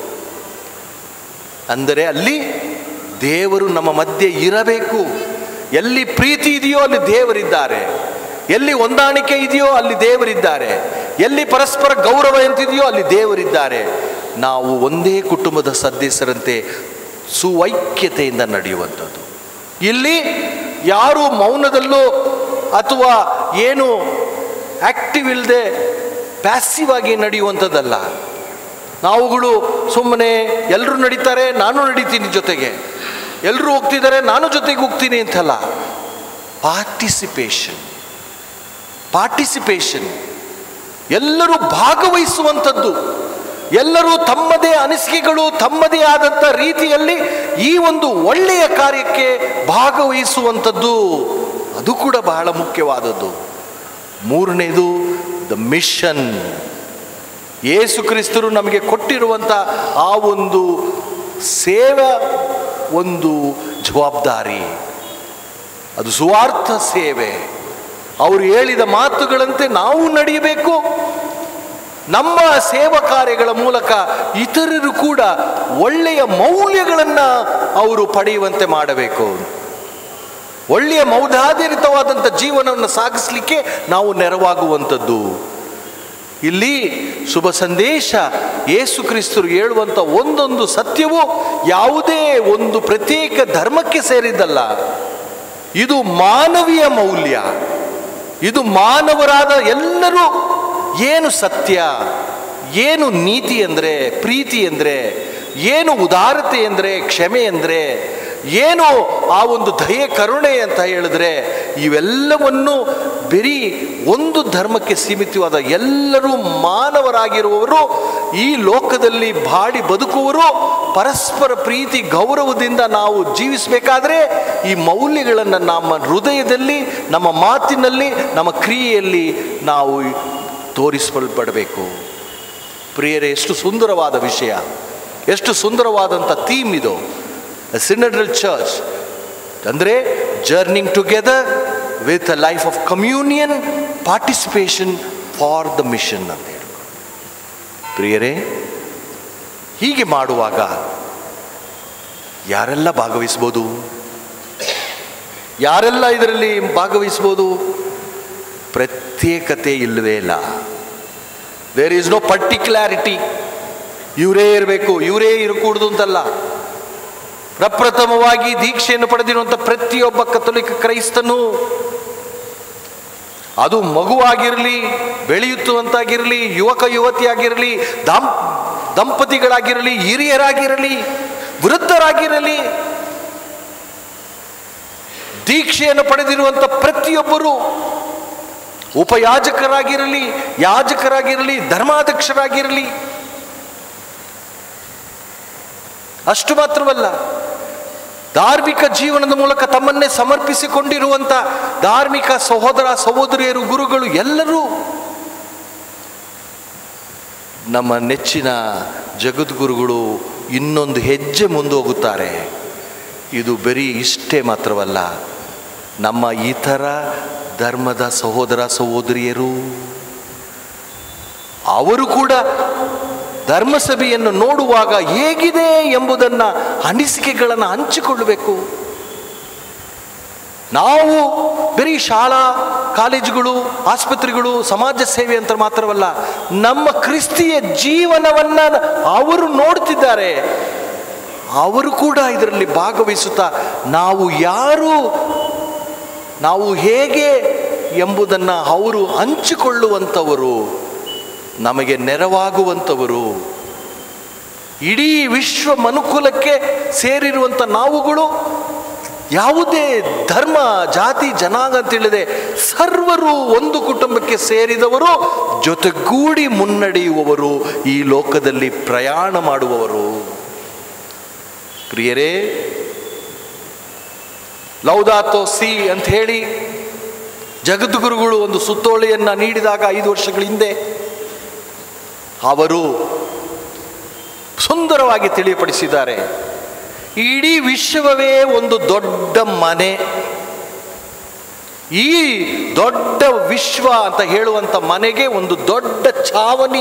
Speaker 1: ಅಂದರೆ ಅಲ್ಲಿ ದೇವರು ನಮ್ಮ ಮಧ್ಯೆ ಇರಬೇಕು ಎಲ್ಲಿ ಪ್ರೀತಿ ಇದೆಯೋ ಅಲ್ಲಿ ದೇವರಿದ್ದಾರೆ ಎಲ್ಲಿ ಹೊಂದಾಣಿಕೆ ಇದೆಯೋ ಅಲ್ಲಿ ದೇವರಿದ್ದಾರೆ ಎಲ್ಲಿ ಪರಸ್ಪರ ಗೌರವ ಎಂತಿದೆಯೋ ಅಲ್ಲಿ ದೇವರಿದ್ದಾರೆ ನಾವು ಒಂದೇ ಕುಟುಂಬದ ಸದಸ್ಯರಂತೆ ಸುವೈಕ್ಯತೆಯಿಂದ ನಡೆಯುವಂಥದ್ದು ಇಲ್ಲಿ ಯಾರು ಮೌನದಲ್ಲೋ ಅಥವಾ ಏನು ಆಕ್ಟಿವ್ ಇಲ್ಲದೆ ಪ್ಯಾಸಿವ್ ಆಗಿ ನಡೆಯುವಂಥದ್ದಲ್ಲ ನಾವುಗಳು ಸುಮ್ಮನೆ ಎಲ್ಲರೂ ನಡೀತಾರೆ ನಾನು ನಡೀತೀನಿ ಜೊತೆಗೆ ಎಲ್ಲರೂ ಹೋಗ್ತಿದ್ದಾರೆ ನಾನು ಜೊತೆಗೆ ಹೋಗ್ತೀನಿ ಅಂತಲ್ಲ ಪಾರ್ಟಿಸಿಪೇಷನ್ ಪಾರ್ಟಿಸಿಪೇಷನ್ ಎಲ್ಲರೂ ಭಾಗವಹಿಸುವಂಥದ್ದು ಎಲ್ಲರೂ ತಮ್ಮದೇ ಅನಿಸಿಕೆಗಳು ತಮ್ಮದೇ ಆದಂಥ ರೀತಿಯಲ್ಲಿ ಈ ಒಂದು ಒಳ್ಳೆಯ ಕಾರ್ಯಕ್ಕೆ ಭಾಗವಹಿಸುವಂಥದ್ದು ಅದು ಕೂಡ ಬಹಳ ಮುಖ್ಯವಾದದ್ದು ಮೂರನೇದು ದ ಮಿಷನ್ ಯೇಸು ಕ್ರಿಸ್ತರು ನಮಗೆ ಕೊಟ್ಟಿರುವಂಥ ಆ ಒಂದು ಸೇವೆ ಒಂದು ಜವಾಬ್ದಾರಿ ಅದು ಸುವಾರ್ಥ ಸೇವೆ ಅವರು ಹೇಳಿದ ಮಾತುಗಳಂತೆ ನಾವು ನಡೆಯಬೇಕು ನಮ್ಮ ಸೇವಾ ಕಾರ್ಯಗಳ ಮೂಲಕ ಇತರರು ಕೂಡ ಒಳ್ಳೆಯ ಮೌಲ್ಯಗಳನ್ನು ಅವರು ಪಡೆಯುವಂತೆ ಮಾಡಬೇಕು ಒಳ್ಳೆಯ ಮೌಢಾಧಾರಿತವಾದಂಥ ಜೀವನವನ್ನು ಸಾಗಿಸಲಿಕ್ಕೆ ನಾವು ನೆರವಾಗುವಂಥದ್ದು ಇಲ್ಲಿ ಶುಭ ಸಂದೇಶ ಯೇಸು ಕ್ರಿಸ್ತರು ಹೇಳುವಂಥ ಒಂದೊಂದು ಸತ್ಯವು ಯಾವುದೇ ಒಂದು ಪ್ರತ್ಯೇಕ ಧರ್ಮಕ್ಕೆ ಸೇರಿದ್ದಲ್ಲ ಇದು ಮಾನವೀಯ ಮೌಲ್ಯ ಇದು ಮಾನವರಾದ ಎಲ್ಲರೂ ಏನು ಸತ್ಯ ಏನು ನೀತಿ ಅಂದರೆ ಪ್ರೀತಿ ಅಂದರೆ ಏನು ಉದಾರತೆ ಅಂದರೆ ಕ್ಷಮೆ ಅಂದರೆ ಏನು ಆ ಒಂದು ದಯೆ ಕರುಣೆ ಅಂತ ಹೇಳಿದ್ರೆ ಇವೆಲ್ಲವನ್ನು ಬರೀ ಒಂದು ಧರ್ಮಕ್ಕೆ ಸೀಮಿತವಾದ ಎಲ್ಲರೂ ಮಾನವರಾಗಿರುವವರು ಈ ಲೋಕದಲ್ಲಿ ಬಾಡಿ ಬದುಕುವರು ಪರಸ್ಪರ ಪ್ರೀತಿ ಗೌರವದಿಂದ ನಾವು ಜೀವಿಸಬೇಕಾದ್ರೆ ಈ ಮೌಲ್ಯಗಳನ್ನು ನಮ್ಮ ಹೃದಯದಲ್ಲಿ ನಮ್ಮ ಮಾತಿನಲ್ಲಿ ನಮ್ಮ ಕ್ರಿಯೆಯಲ್ಲಿ ನಾವು ತೋರಿಸಲ್ಪಡಬೇಕು ಪ್ರಿಯರೇ ಎಷ್ಟು ಸುಂದರವಾದ ವಿಷಯ ಎಷ್ಟು ಸುಂದರವಾದಂಥ ಥೀಮ್ ಇದು ಸಿನಡ್ರಲ್ ಚರ್ಚ್ ಅಂದರೆ journeying together with a life of communion participation for the mission ಅಂತ ಹೇಳಿ ಪ್ರಿಯರೇ ಹೀಗೆ ಮಾಡುವಾಗ ಯಾರೆಲ್ಲ ಭಾಗವಹಿಸ್ಬೋದು ಯಾರೆಲ್ಲ ಇದರಲ್ಲಿ ಭಾಗವಹಿಸ್ಬೋದು ಪ್ರತ್ಯೇಕತೆ ಇಲ್ಲವೇ ಇಲ್ಲ ದೇರ್ ಈಸ್ ನೋ ಪರ್ಟಿಕ್ಯುಲಾರಿಟಿ ಇವರೇ ಇರಬೇಕು ಇವರೇ ಇರಕೂಡ್ದು ಅಂತಲ್ಲ ಪ್ರಪ್ರಥಮವಾಗಿ ದೀಕ್ಷೆಯನ್ನು ಪಡೆದಿರುವಂಥ ಪ್ರತಿಯೊಬ್ಬ ಕಥೋಲಿಕ ಕ್ರೈಸ್ತನು ಅದು ಮಗುವಾಗಿರಲಿ ಬೆಳೆಯುತ್ತುವಂತಾಗಿರಲಿ ಯುವಕ ಯುವತಿಯಾಗಿರಲಿ ದಾಂ ದಂಪತಿಗಳಾಗಿರಲಿ ಹಿರಿಯರಾಗಿರಲಿ ವೃದ್ಧರಾಗಿರಲಿ ದೀಕ್ಷೆಯನ್ನು ಪಡೆದಿರುವಂಥ ಪ್ರತಿಯೊಬ್ಬರು ಉಪಯಾಜಕರಾಗಿರಲಿ ಯಾಜಕರಾಗಿರಲಿ ಧರ್ಮಾಧ್ಯಕ್ಷರಾಗಿರಲಿ ಅಷ್ಟು ಮಾತ್ರವಲ್ಲ ಧಾರ್ಮಿಕ ಜೀವನದ ಮೂಲಕ ತಮ್ಮನ್ನೇ ಸಮರ್ಪಿಸಿಕೊಂಡಿರುವಂಥ ಧಾರ್ಮಿಕ ಸಹೋದರ ಸಹೋದರಿಯರು ಗುರುಗಳು ಎಲ್ಲರೂ ನಮ್ಮ ನೆಚ್ಚಿನ ಜಗದ್ಗುರುಗಳು ಇನ್ನೊಂದು ಹೆಜ್ಜೆ ಮುಂದೋಗುತ್ತಾರೆ ಇದು ಬರೀ ಇಷ್ಟೇ ಮಾತ್ರವಲ್ಲ ನಮ್ಮ ಇತರ ಧರ್ಮದ ಸಹೋದರ ಸಹೋದರಿಯರು ಅವರು ಕೂಡ ಧರ್ಮಸಭೆಯನ್ನು ನೋಡುವಾಗ ಹೇಗಿದೆ ಎಂಬುದನ್ನು ಅನಿಸಿಕೆಗಳನ್ನು ಹಂಚಿಕೊಳ್ಳಬೇಕು ನಾವು ಬರೀ ಶಾಲಾ ಕಾಲೇಜುಗಳು ಆಸ್ಪತ್ರೆಗಳು ಸಮಾಜ ಸೇವೆ ಅಂತ ಮಾತ್ರವಲ್ಲ ನಮ್ಮ ಕ್ರಿಸ್ತಿಯ ಜೀವನವನ್ನು ಅವರು ನೋಡ್ತಿದ್ದಾರೆ ಅವರು ಕೂಡ ಇದರಲ್ಲಿ ಭಾಗವಹಿಸುತ್ತಾ ನಾವು ಯಾರು ನಾವು ಹೇಗೆ ಎಂಬುದನ್ನು ಅವರು ಹಂಚಿಕೊಳ್ಳುವಂಥವರು ನಮಗೆ ನೆರವಾಗುವಂಥವರು ಇಡೀ ವಿಶ್ವ ಮನುಕುಲಕ್ಕೆ ಸೇರಿರುವಂಥ ನಾವುಗಳು ಯಾವುದೇ ಧರ್ಮ ಜಾತಿ ಜನಾಂಗ ತಿಳಿದೆ ಸರ್ವರು ಒಂದು ಕುಟುಂಬಕ್ಕೆ ಸೇರಿದವರು ಜೊತೆಗೂಡಿ ಮುನ್ನಡೆಯುವವರು ಈ ಲೋಕದಲ್ಲಿ ಪ್ರಯಾಣ ಮಾಡುವವರು ಪ್ರಿಯರೇ ಲೌದಾತೋ ಸಿ ಅಂತ ಹೇಳಿ ಜಗದ್ಗುರುಗಳು ಒಂದು ಸುತ್ತೋಲೆಯನ್ನು ನೀಡಿದಾಗ ಐದು ವರ್ಷಗಳ ಹಿಂದೆ ಅವರು ಸುಂದರವಾಗಿ ತಿಳಿಯಪಡಿಸಿದ್ದಾರೆ ಇಡೀ ವಿಶ್ವವೇ ಒಂದು ದೊಡ್ಡ ಮನೆ ಈ ದೊಡ್ಡ ವಿಶ್ವ ಅಂತ ಹೇಳುವಂಥ ಮನೆಗೆ ಒಂದು ದೊಡ್ಡ ಚಾವಣಿ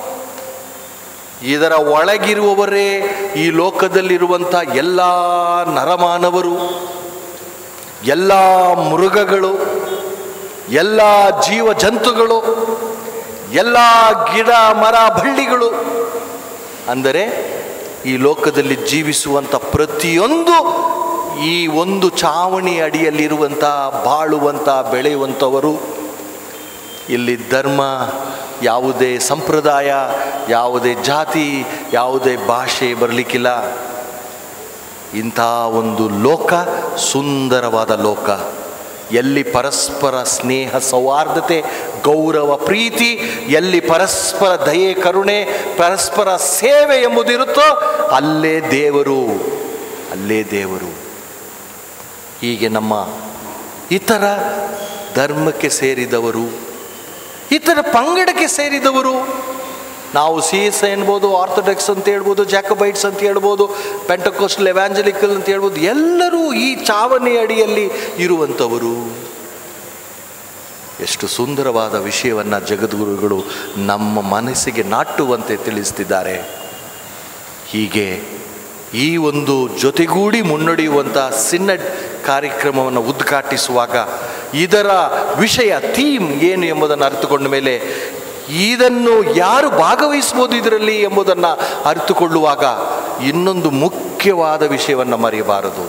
Speaker 1: ಇದರ ಒಳಗಿರುವವರೇ ಈ ಲೋಕದಲ್ಲಿರುವಂಥ ಎಲ್ಲ ನರಮಾನವರು ಎಲ್ಲ ಮೃಗಗಳು ಎಲ್ಲ ಜೀವ ಜಂತುಗಳು ಎಲ್ಲ ಗಿಡ ಮರ ಬಳ್ಳಿಗಳು ಅಂದರೆ ಈ ಲೋಕದಲ್ಲಿ ಜೀವಿಸುವಂಥ ಪ್ರತಿಯೊಂದು ಈ ಒಂದು ಚಾವಣಿ ಅಡಿಯಲ್ಲಿರುವಂಥ ಬಾಳುವಂಥ ಬೆಳೆಯುವಂಥವರು ಇಲ್ಲಿ ಧರ್ಮ ಯಾವುದೇ ಸಂಪ್ರದಾಯ ಯಾವುದೇ ಜಾತಿ ಯಾವುದೇ ಭಾಷೆ ಬರಲಿಕ್ಕಿಲ್ಲ ಇಂಥ ಒಂದು ಲೋಕ ಸುಂದರವಾದ ಲೋಕ ಎಲ್ಲಿ ಪರಸ್ಪರ ಸ್ನೇಹ ಸೌಹಾರ್ದತೆ ಗೌರವ ಪ್ರೀತಿ ಎಲ್ಲಿ ಪರಸ್ಪರ ದಯೆ ಕರುಣೆ ಪರಸ್ಪರ ಸೇವೆ ಎಂಬುದಿರುತ್ತೋ ಅಲ್ಲೇ ದೇವರು ಅಲ್ಲೇ ದೇವರು ಹೀಗೆ ನಮ್ಮ ಇತರ ಧರ್ಮಕ್ಕೆ ಸೇರಿದವರು ಇತರ ಪಂಗಡಕ್ಕೆ ಸೇರಿದವರು ನಾವು ಸಿ ಎಸ್ ಎನ್ಬೋದು ಆರ್ಥೋಡಾಕ್ಸ್ ಅಂತ ಹೇಳ್ಬೋದು ಜಾಕಬೈಟ್ಸ್ ಅಂತ ಹೇಳ್ಬೋದು ಪೆಂಟಕೋಸ್ಟಲ್ ಎವ್ಯಾಂಜಲಿಕಲ್ ಅಂತ ಹೇಳ್ಬೋದು ಎಲ್ಲರೂ ಈ ಚಾವಣಿ ಅಡಿಯಲ್ಲಿ ಇರುವಂಥವರು ಎಷ್ಟು ಸುಂದರವಾದ ವಿಷಯವನ್ನು ಜಗದ್ಗುರುಗಳು ನಮ್ಮ ಮನಸ್ಸಿಗೆ ನಾಟುವಂತೆ ತಿಳಿಸ್ತಿದ್ದಾರೆ ಹೀಗೆ ಈ ಒಂದು ಜೊತೆಗೂಡಿ ಮುನ್ನಡೆಯುವಂಥ ಸಿನ್ನಡ್ ಕಾರ್ಯಕ್ರಮವನ್ನು ಉದ್ಘಾಟಿಸುವಾಗ ಇದರ ವಿಷಯ ಥೀಮ್ ಏನು ಎಂಬುದನ್ನು ಅರಿತುಕೊಂಡ ಮೇಲೆ ಇದನ್ನು ಯಾರು ಭಾಗವಹಿಸ್ಬೋದು ಇದರಲ್ಲಿ ಎಂಬುದನ್ನು ಅರಿತುಕೊಳ್ಳುವಾಗ ಇನ್ನೊಂದು ಮುಖ್ಯವಾದ ವಿಷಯವನ್ನು ಮರೆಯಬಾರದು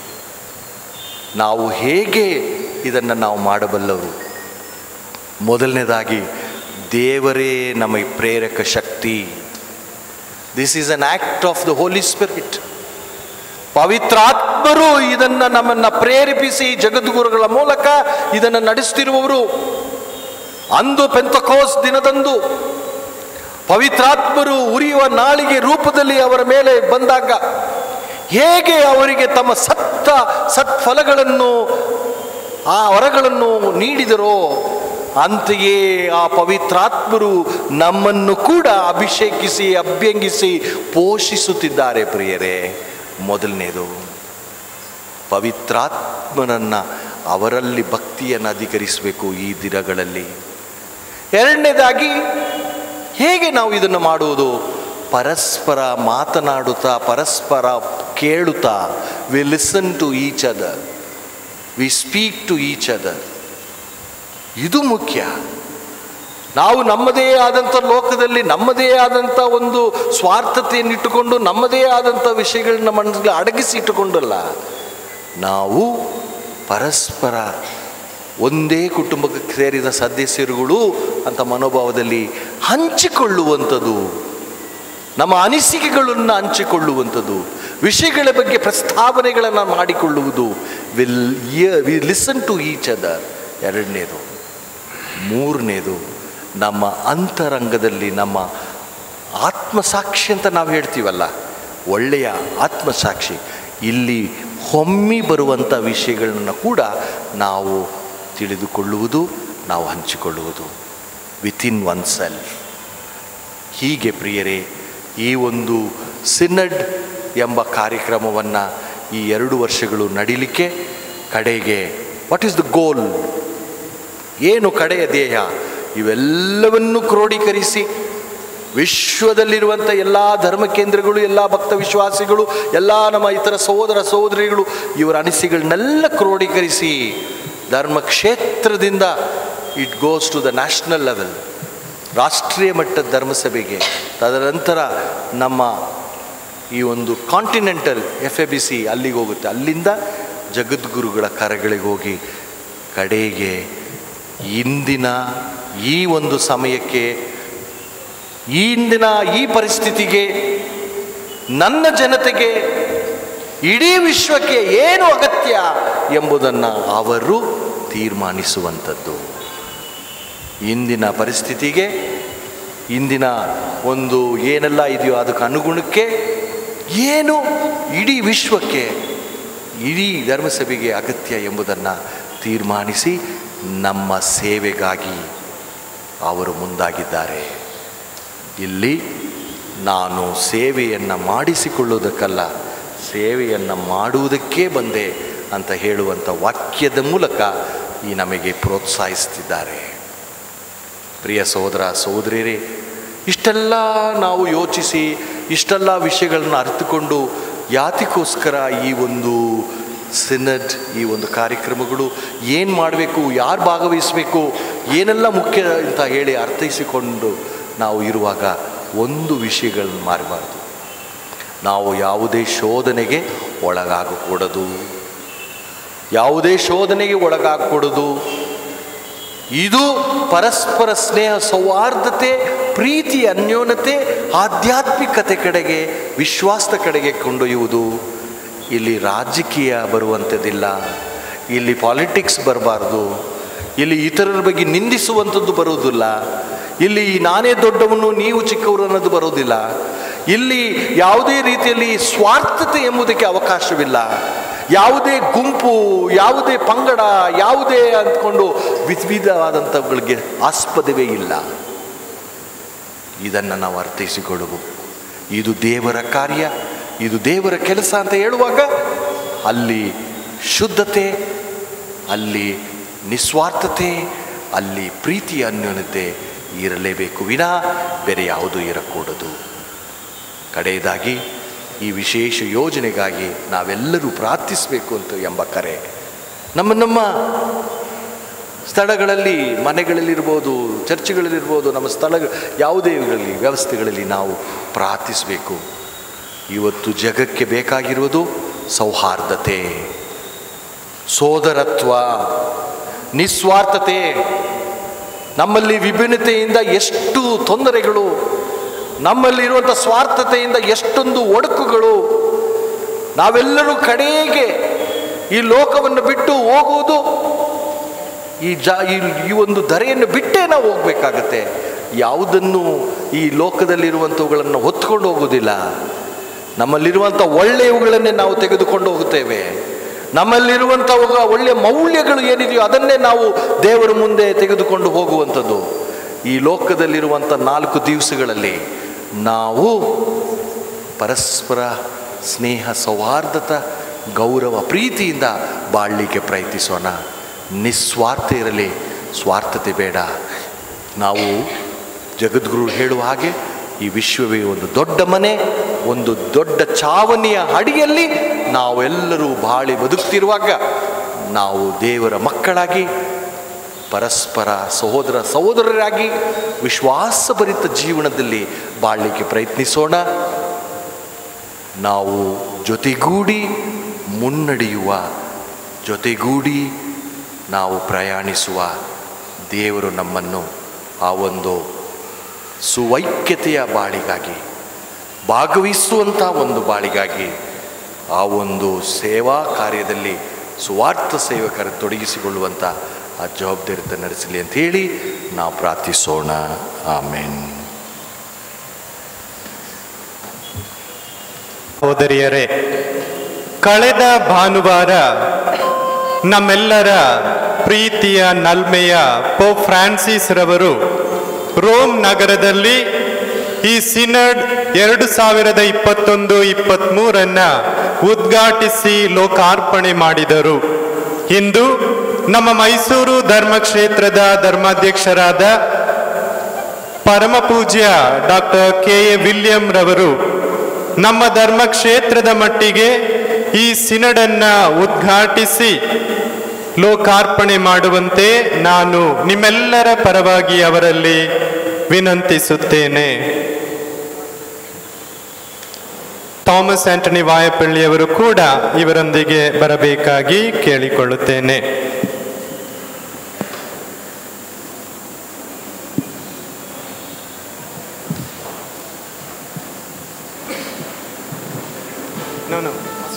Speaker 1: ನಾವು ಹೇಗೆ ಇದನ್ನು ನಾವು ಮಾಡಬಲ್ಲವರು ಮೊದಲನೇದಾಗಿ ದೇವರೇ ನಮಗೆ ಪ್ರೇರಕ ಶಕ್ತಿ this is an act of the Holy Spirit ಪವಿತ್ರಾತ್ಮರು ಇದನ್ನು ನಮ್ಮನ್ನು ಪ್ರೇರೇಪಿಸಿ ಜಗದ್ಗುರುಗಳ ಮೂಲಕ ಇದನ್ನು ನಡೆಸ್ತಿರುವವರು ಅಂದು ಪೆಂತಕೋಸ್ ದಿನದಂದು ಪವಿತ್ರಾತ್ಮರು ಉರಿಯುವ ನಾಳಿಗೆ ರೂಪದಲ್ಲಿ ಅವರ ಮೇಲೆ ಬಂದಾಗ ಹೇಗೆ ಅವರಿಗೆ ತಮ್ಮ ಸತ್ತ ಸತ್ಫಲಗಳನ್ನು ಆ ವರಗಳನ್ನು ನೀಡಿದರೋ ಅಂತೆಯೇ ಆ ಪವಿತ್ರಾತ್ಮರು ನಮ್ಮನ್ನು ಕೂಡ ಅಭಿಷೇಕಿಸಿ ಅಭ್ಯಂಗಿಸಿ ಪೋಷಿಸುತ್ತಿದ್ದಾರೆ ಪ್ರಿಯರೇ ಮೊದಲನೇದು ಪವಿತ್ರಾತ್ಮನನ್ನು ಅವರಲ್ಲಿ ಭಕ್ತಿಯನ್ನು ಅಧಿಕರಿಸಬೇಕು ಈ ದಿನಗಳಲ್ಲಿ ಎರಡನೇದಾಗಿ ಹೇಗೆ ನಾವು ಇದನ್ನು ಮಾಡುವುದು ಪರಸ್ಪರ ಮಾತನಾಡುತ್ತಾ ಪರಸ್ಪರ ಕೇಳುತ್ತಾ we listen to each other we speak to each other ಇದು ಮುಖ್ಯ ನಾವು ನಮ್ಮದೇ ಆದಂಥ ಲೋಕದಲ್ಲಿ ನಮ್ಮದೇ ಆದಂಥ ಒಂದು ಸ್ವಾರ್ಥತೆಯನ್ನಿಟ್ಟುಕೊಂಡು ನಮ್ಮದೇ ಆದಂಥ ವಿಷಯಗಳನ್ನ ಮನಸ್ಸಿಗೆ ಅಡಗಿಸಿ ಇಟ್ಟುಕೊಂಡಲ್ಲ ನಾವು ಪರಸ್ಪರ ಒಂದೇ ಕುಟುಂಬಕ್ಕೆ ಸೇರಿದ ಸದಸ್ಯರುಗಳು ಅಂತ ಮನೋಭಾವದಲ್ಲಿ ಹಂಚಿಕೊಳ್ಳುವಂಥದ್ದು ನಮ್ಮ ಅನಿಸಿಕೆಗಳನ್ನು ಹಂಚಿಕೊಳ್ಳುವಂಥದ್ದು ವಿಷಯಗಳ ಬಗ್ಗೆ ಪ್ರಸ್ತಾವನೆಗಳನ್ನು ಮಾಡಿಕೊಳ್ಳುವುದು will we listen to each other ಎರಡನೇದು ಮೂರನೇದು ನಮ್ಮ ಅಂತರಂಗದಲ್ಲಿ ನಮ್ಮ ಆತ್ಮಸಾಕ್ಷಿ ಅಂತ ನಾವು ಹೇಳ್ತೀವಲ್ಲ ಒಳ್ಳೆಯ ಆತ್ಮಸಾಕ್ಷಿ ಇಲ್ಲಿ ಹೊಮ್ಮಿ ಬರುವಂಥ ವಿಷಯಗಳನ್ನು ಕೂಡ ನಾವು ತಿಳಿದುಕೊಳ್ಳುವುದು ನಾವು ಹಂಚಿಕೊಳ್ಳುವುದು ವಿತಿನ್ ಒನ್ ಸೆಲ್ಫ್ ಹೀಗೆ ಪ್ರಿಯರೇ ಈ ಒಂದು ಸಿನಡ್ ಎಂಬ ಕಾರ್ಯಕ್ರಮವನ್ನು ಈ ಎರಡು ವರ್ಷಗಳು ನಡೀಲಿಕ್ಕೆ ಕಡೆಗೆ ವಾಟ್ ಈಸ್ ದ ಗೋಲ್ ಏನು ಕಡೆಯ ಧ್ಯೇಯ ಇವೆಲ್ಲವನ್ನು ಕ್ರೋಢೀಕರಿಸಿ ವಿಶ್ವದಲ್ಲಿರುವಂಥ ಎಲ್ಲ ಧರ್ಮ ಕೇಂದ್ರಗಳು ಎಲ್ಲ ಭಕ್ತ ವಿಶ್ವಾಸಿಗಳು ಎಲ್ಲ ನಮ್ಮ ಇತರ ಸಹೋದರ ಸಹೋದರಿಗಳು ಇವರ ಅನಿಸಿಗಳನ್ನೆಲ್ಲ ಕ್ರೋಢೀಕರಿಸಿ ಧರ್ಮ ಕ್ಷೇತ್ರದಿಂದ it goes to the national level ರಾಷ್ಟ್ರೀಯ ಮಟ್ಟದ ಧರ್ಮಸಭೆಗೆ ತದನಂತರ ನಮ್ಮ ಈ ಒಂದು continental F A B C ಅಲ್ಲಿಗೆ ಹೋಗುತ್ತೆ ಅಲ್ಲಿಂದ ಜಗದ್ಗುರುಗಳ ಕರಗಳಿಗೆ ಹೋಗಿ ಕಡೆಗೆ ಇಂದಿನ ಈ ಒಂದು ಸಮಯಕ್ಕೆ ಈ ಇಂದಿನ ಈ ಪರಿಸ್ಥಿತಿಗೆ ನನ್ನ ಜನತೆಗೆ ಇಡೀ ವಿಶ್ವಕ್ಕೆ ಏನು ಅಗತ್ಯ ಎಂಬುದನ್ನು ಅವರು ತೀರ್ಮಾನಿಸುವಂಥದ್ದು ಇಂದಿನ ಪರಿಸ್ಥಿತಿಗೆ ಇಂದಿನ ಒಂದು ಏನೆಲ್ಲ ಇದೆಯೋ ಅದಕ್ಕೆ ಅನುಗುಣಕ್ಕೆ ಏನು ಇಡೀ ವಿಶ್ವಕ್ಕೆ ಇಡೀ ಧರ್ಮಸಭೆಗೆ ಅಗತ್ಯ ಎಂಬುದನ್ನು ತೀರ್ಮಾನಿಸಿ ನಮ್ಮ ಸೇವೆಗಾಗಿ ಅವರು ಮುಂದಾಗಿದ್ದಾರೆ ಇಲ್ಲಿ ನಾನು ಸೇವೆಯನ್ನು ಮಾಡಿಸಿಕೊಳ್ಳುವುದಕ್ಕಲ್ಲ ಸೇವೆಯನ್ನು ಮಾಡುವುದಕ್ಕೇ ಬಂದೆ ಅಂತ ಹೇಳುವಂಥ ವಾಕ್ಯದ ಮೂಲಕ ಈ ನಮಗೆ ಪ್ರೋತ್ಸಾಹಿಸ್ತಿದ್ದಾರೆ ಪ್ರಿಯ ಸಹೋದರ ಸಹೋದರಿಯರೇ ಇಷ್ಟೆಲ್ಲ ನಾವು ಯೋಚಿಸಿ ಇಷ್ಟೆಲ್ಲ ವಿಷಯಗಳನ್ನ ಅರ್ಥಕೊಂಡು ಯಾತಿಗೋಸ್ಕರ ಈ ಒಂದು ಸಿನಡ್ ಈ ಒಂದು ಕಾರ್ಯಕ್ರಮಗಳು ಏನು ಮಾಡಬೇಕು ಯಾರು ಭಾಗವಹಿಸಬೇಕು ಏನೆಲ್ಲ ಮುಖ್ಯ ಅಂತ ಹೇಳಿ ಅರ್ಥೈಸಿಕೊಂಡು ನಾವು ಇರುವಾಗ ಒಂದು ವಿಷಯಗಳನ್ನು ಮಾರಬಾರ್ದು ನಾವು ಯಾವುದೇ ಶೋಧನೆಗೆ ಒಳಗಾಗಕೂಡದು ಯಾವುದೇ ಶೋಧನೆಗೆ ಒಳಗಾಗಕೂಡದು ಇದು ಪರಸ್ಪರ ಸ್ನೇಹ ಸೌಹಾರ್ದತೆ ಪ್ರೀತಿ ಅನ್ಯೋನ್ಯತೆ ಆಧ್ಯಾತ್ಮಿಕತೆ ಕಡೆಗೆ ವಿಶ್ವಾಸದ ಕಡೆಗೆ ಕೊಂಡೊಯ್ಯುವುದು ಇಲ್ಲಿ ರಾಜಕೀಯ ಬರುವಂಥದ್ದಿಲ್ಲ ಇಲ್ಲಿ ಪಾಲಿಟಿಕ್ಸ್ ಬರಬಾರ್ದು ಇಲ್ಲಿ ಇತರರ ಬಗ್ಗೆ ನಿಂದಿಸುವಂಥದ್ದು ಬರುವುದಿಲ್ಲ ಇಲ್ಲಿ ನಾನೇ ದೊಡ್ಡವನು ನೀವು ಚಿಕ್ಕವರು ಅನ್ನೋದು ಬರೋದಿಲ್ಲ ಇಲ್ಲಿ ಯಾವುದೇ ರೀತಿಯಲ್ಲಿ ಸ್ವಾರ್ಥತೆ ಎಂಬುದಕ್ಕೆ ಅವಕಾಶವಿಲ್ಲ ಯಾವುದೇ ಗುಂಪು ಯಾವುದೇ ಪಂಗಡ ಯಾವುದೇ ಅಂದ್ಕೊಂಡು ವಿಧವಿಧವಾದಂಥವುಗಳಿಗೆ ಆಸ್ಪದವೇ ಇಲ್ಲ ಇದನ್ನು ನಾವು ಅರ್ಥೈಸಿಕೊಳ್ಳುವು ಇದು ದೇವರ ಕಾರ್ಯ ಇದು ದೇವರ ಕೆಲಸ ಅಂತ ಹೇಳುವಾಗ ಅಲ್ಲಿ ಶುದ್ಧತೆ ಅಲ್ಲಿ ನಿಸ್ವಾರ್ಥತೆ ಅಲ್ಲಿ ಪ್ರೀತಿಯ ಅನ್ಯೋನ್ಯತೆ ಇರಲೇಬೇಕು ವಿನಾ ಬೇರೆ ಯಾವುದೂ ಇರಕೂಡದು ಕಡೆಯದಾಗಿ ಈ ವಿಶೇಷ ಯೋಜನೆಗಾಗಿ ನಾವೆಲ್ಲರೂ ಪ್ರಾರ್ಥಿಸಬೇಕು ಅಂತ ಎಂಬ ಕರೆ ನಮ್ಮ ನಮ್ಮ ಸ್ಥಳಗಳಲ್ಲಿ ಮನೆಗಳಲ್ಲಿರ್ಬೋದು ಚರ್ಚ್ಗಳಲ್ಲಿರ್ಬೋದು ನಮ್ಮ ಸ್ಥಳ ಯಾವುದೇ ಇವುಗಳಲ್ಲಿ ವ್ಯವಸ್ಥೆಗಳಲ್ಲಿ ನಾವು ಪ್ರಾರ್ಥಿಸಬೇಕು ಇವತ್ತು ಜಗಕ್ಕೆ ಬೇಕಾಗಿರುವುದು ಸೌಹಾರ್ದತೆ ಸೋದರತ್ವ ನಿಸ್ವಾರ್ಥತೆ ನಮ್ಮಲ್ಲಿ ವಿಭಿನ್ನತೆಯಿಂದ ಎಷ್ಟು ತೊಂದರೆಗಳು ನಮ್ಮಲ್ಲಿರುವಂಥ ಸ್ವಾರ್ಥತೆಯಿಂದ ಎಷ್ಟೊಂದು ಒಡಕುಗಳು ನಾವೆಲ್ಲರೂ ಕಡೆಗೆ ಈ ಲೋಕವನ್ನು ಬಿಟ್ಟು ಹೋಗುವುದು ಈ ಜಾ ಈ ಈ ಒಂದು ಧರೆಯನ್ನು ಬಿಟ್ಟೇ ನಾವು ಹೋಗ್ಬೇಕಾಗತ್ತೆ ಯಾವುದನ್ನು ಈ ಲೋಕದಲ್ಲಿರುವಂಥವುಗಳನ್ನು ಹೊತ್ಕೊಂಡು ಹೋಗುವುದಿಲ್ಲ ನಮ್ಮಲ್ಲಿರುವಂಥ ಒಳ್ಳೆಯವುಗಳನ್ನೇ ನಾವು ತೆಗೆದುಕೊಂಡು ಹೋಗುತ್ತೇವೆ ನಮ್ಮಲ್ಲಿರುವಂಥ ಒಳ್ಳೆಯ ಮೌಲ್ಯಗಳು ಏನಿದೆಯೋ ಅದನ್ನೇ ನಾವು ದೇವರ ಮುಂದೆ ತೆಗೆದುಕೊಂಡು ಹೋಗುವಂಥದ್ದು ಈ ಲೋಕದಲ್ಲಿರುವಂಥ ನಾಲ್ಕು ದಿವಸಗಳಲ್ಲಿ ನಾವು ಪರಸ್ಪರ ಸ್ನೇಹ ಸೌಹಾರ್ದತ ಗೌರವ ಪ್ರೀತಿಯಿಂದ ಬಾಳಲಿಕ್ಕೆ ಪ್ರಯತ್ನಿಸೋಣ ನಿಸ್ವಾರ್ಥ ಇರಲಿ ಸ್ವಾರ್ಥತೆ ಬೇಡ ನಾವು ಜಗದ್ಗುರು ಹೇಳುವ ಹಾಗೆ ಈ ವಿಶ್ವವೇ ಒಂದು ದೊಡ್ಡ ಮನೆ ಒಂದು ದೊಡ್ಡ ಚಾವಣಿಯ ಅಡಿಯಲ್ಲಿ ನಾವೆಲ್ಲರೂ ಬಾಳಿ ಬದುಕ್ತಿರುವಾಗ ನಾವು ದೇವರ ಮಕ್ಕಳಾಗಿ ಪರಸ್ಪರ ಸಹೋದರ ಸಹೋದರರಾಗಿ ವಿಶ್ವಾಸಭರಿತ ಜೀವನದಲ್ಲಿ ಬಾಳಲಿಕ್ಕೆ ಪ್ರಯತ್ನಿಸೋಣ ನಾವು ಜೊತೆಗೂಡಿ ಮುನ್ನಡೆಯುವ ಜೊತೆಗೂಡಿ ನಾವು ಪ್ರಯಾಣಿಸುವ ದೇವರು ನಮ್ಮನ್ನು ಆ ಒಂದು ಸುವೈಕ್ಯತೆಯ ಬಾಳಿಗಾಗಿ ಭಾಗವಹಿಸುವಂಥ ಒಂದು ಬಾಳಿಗಾಗಿ ಆ ಒಂದು ಸೇವಾ ಕಾರ್ಯದಲ್ಲಿ ಸುವಾರ್ಥ ಸೇವಕರ ತೊಡಗಿಸಿಕೊಳ್ಳುವಂಥ ಆ ಜವಾಬ್ದಾರಿತ ನಡೆಸಲಿ ಅಂತ ಹೇಳಿ ನಾವು ಪ್ರಾರ್ಥಿಸೋಣ ಆಮೇನ್
Speaker 9: ಸಹೋದರಿಯರೇ ಕಳೆದ ಭಾನುವಾರ ನಮ್ಮೆಲ್ಲರ ಪ್ರೀತಿಯ ನಲ್ಮೆಯ ಪೋಪ್ ಫ್ರಾನ್ಸಿಸ್ ರವರು ರೋಮ್ ನಗರದಲ್ಲಿ ಈ ಸಿನಡ್ ಎರಡು ಸಾವಿರದ ಇಪ್ಪತ್ತೊಂದು ಇಪ್ಪತ್ತ್ಮೂರನ್ನ ಉದ್ಘಾಟಿಸಿ ಲೋಕಾರ್ಪಣೆ ಮಾಡಿದರು ಇಂದು ನಮ್ಮ ಮೈಸೂರು ಧರ್ಮಕ್ಷೇತ್ರದ ಧರ್ಮಾಧ್ಯಕ್ಷರಾದ ಪರಮ ಪೂಜ್ಯ ಡಾಕ್ಟರ್ ಕೆ ಎ ವಿಲಿಯಂ ರವರು ನಮ್ಮ ಧರ್ಮಕ್ಷೇತ್ರದ ಮಟ್ಟಿಗೆ ಈ ಸಿನಡನ್ನ ಉದ್ಘಾಟಿಸಿ ಲೋಕಾರ್ಪಣೆ ಮಾಡುವಂತೆ ನಾನು ನಿಮ್ಮೆಲ್ಲರ ಪರವಾಗಿ ಅವರಲ್ಲಿ ವಿನಂತಿಸುತ್ತೇನೆ ಥಾಮಸ್ ಆಂಟನಿ ವಾಯಪಳ್ಳಿಯವರು ಕೂಡ ಇವರೊಂದಿಗೆ ಬರಬೇಕಾಗಿ ಕೇಳಿಕೊಳ್ಳುತ್ತೇನೆ No, no.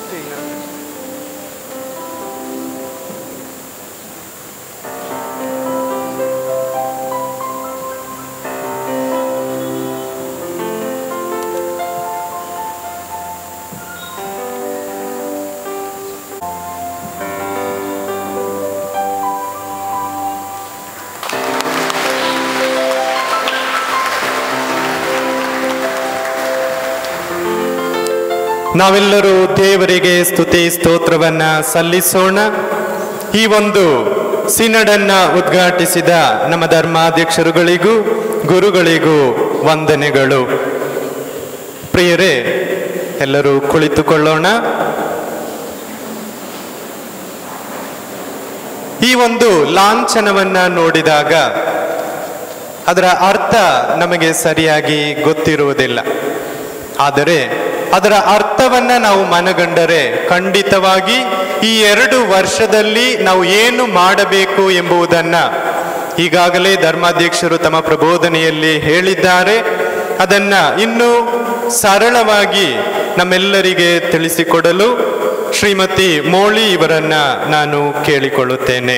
Speaker 9: ನಾವೆಲ್ಲರೂ ದೇವರಿಗೆ ಸ್ತುತಿ ಸ್ತೋತ್ರವನ್ನ ಸಲ್ಲಿಸೋಣ ಈ ಒಂದು ಸಿನಡನ್ನ ಉದ್ಘಾಟಿಸಿದ ನಮ್ಮ ಧರ್ಮಾಧ್ಯಕ್ಷರುಗಳಿಗೂ ಗುರುಗಳಿಗೂ ವಂದನೆಗಳು ಪ್ರಿಯರೇ ಎಲ್ಲರೂ ಕುಳಿತುಕೊಳ್ಳೋಣ ಈ ಒಂದು ಲಾಂಛನವನ್ನ ನೋಡಿದಾಗ ಅದರ ಅರ್ಥ ನಮಗೆ ಸರಿಯಾಗಿ ಗೊತ್ತಿರುವುದಿಲ್ಲ ಆದರೆ ಅದರ ಅರ್ಥವನ್ನ ನಾವು ಮನಗಂಡರೆ ಖಂಡಿತವಾಗಿ ಈ ಎರಡು ವರ್ಷದಲ್ಲಿ ನಾವು ಏನು ಮಾಡಬೇಕು ಎಂಬುದನ್ನ ಈಗಾಗಲೇ ಧರ್ಮಾಧ್ಯಕ್ಷರು ತಮ್ಮ ಪ್ರಬೋಧನೆಯಲ್ಲಿ ಹೇಳಿದ್ದಾರೆ ಅದನ್ನ ಇನ್ನೂ ಸರಳವಾಗಿ ನಮ್ಮೆಲ್ಲರಿಗೆ ತಿಳಿಸಿಕೊಡಲು ಶ್ರೀಮತಿ ಮೋಳಿ ಇವರನ್ನ ನಾನು ಕೇಳಿಕೊಳ್ಳುತ್ತೇನೆ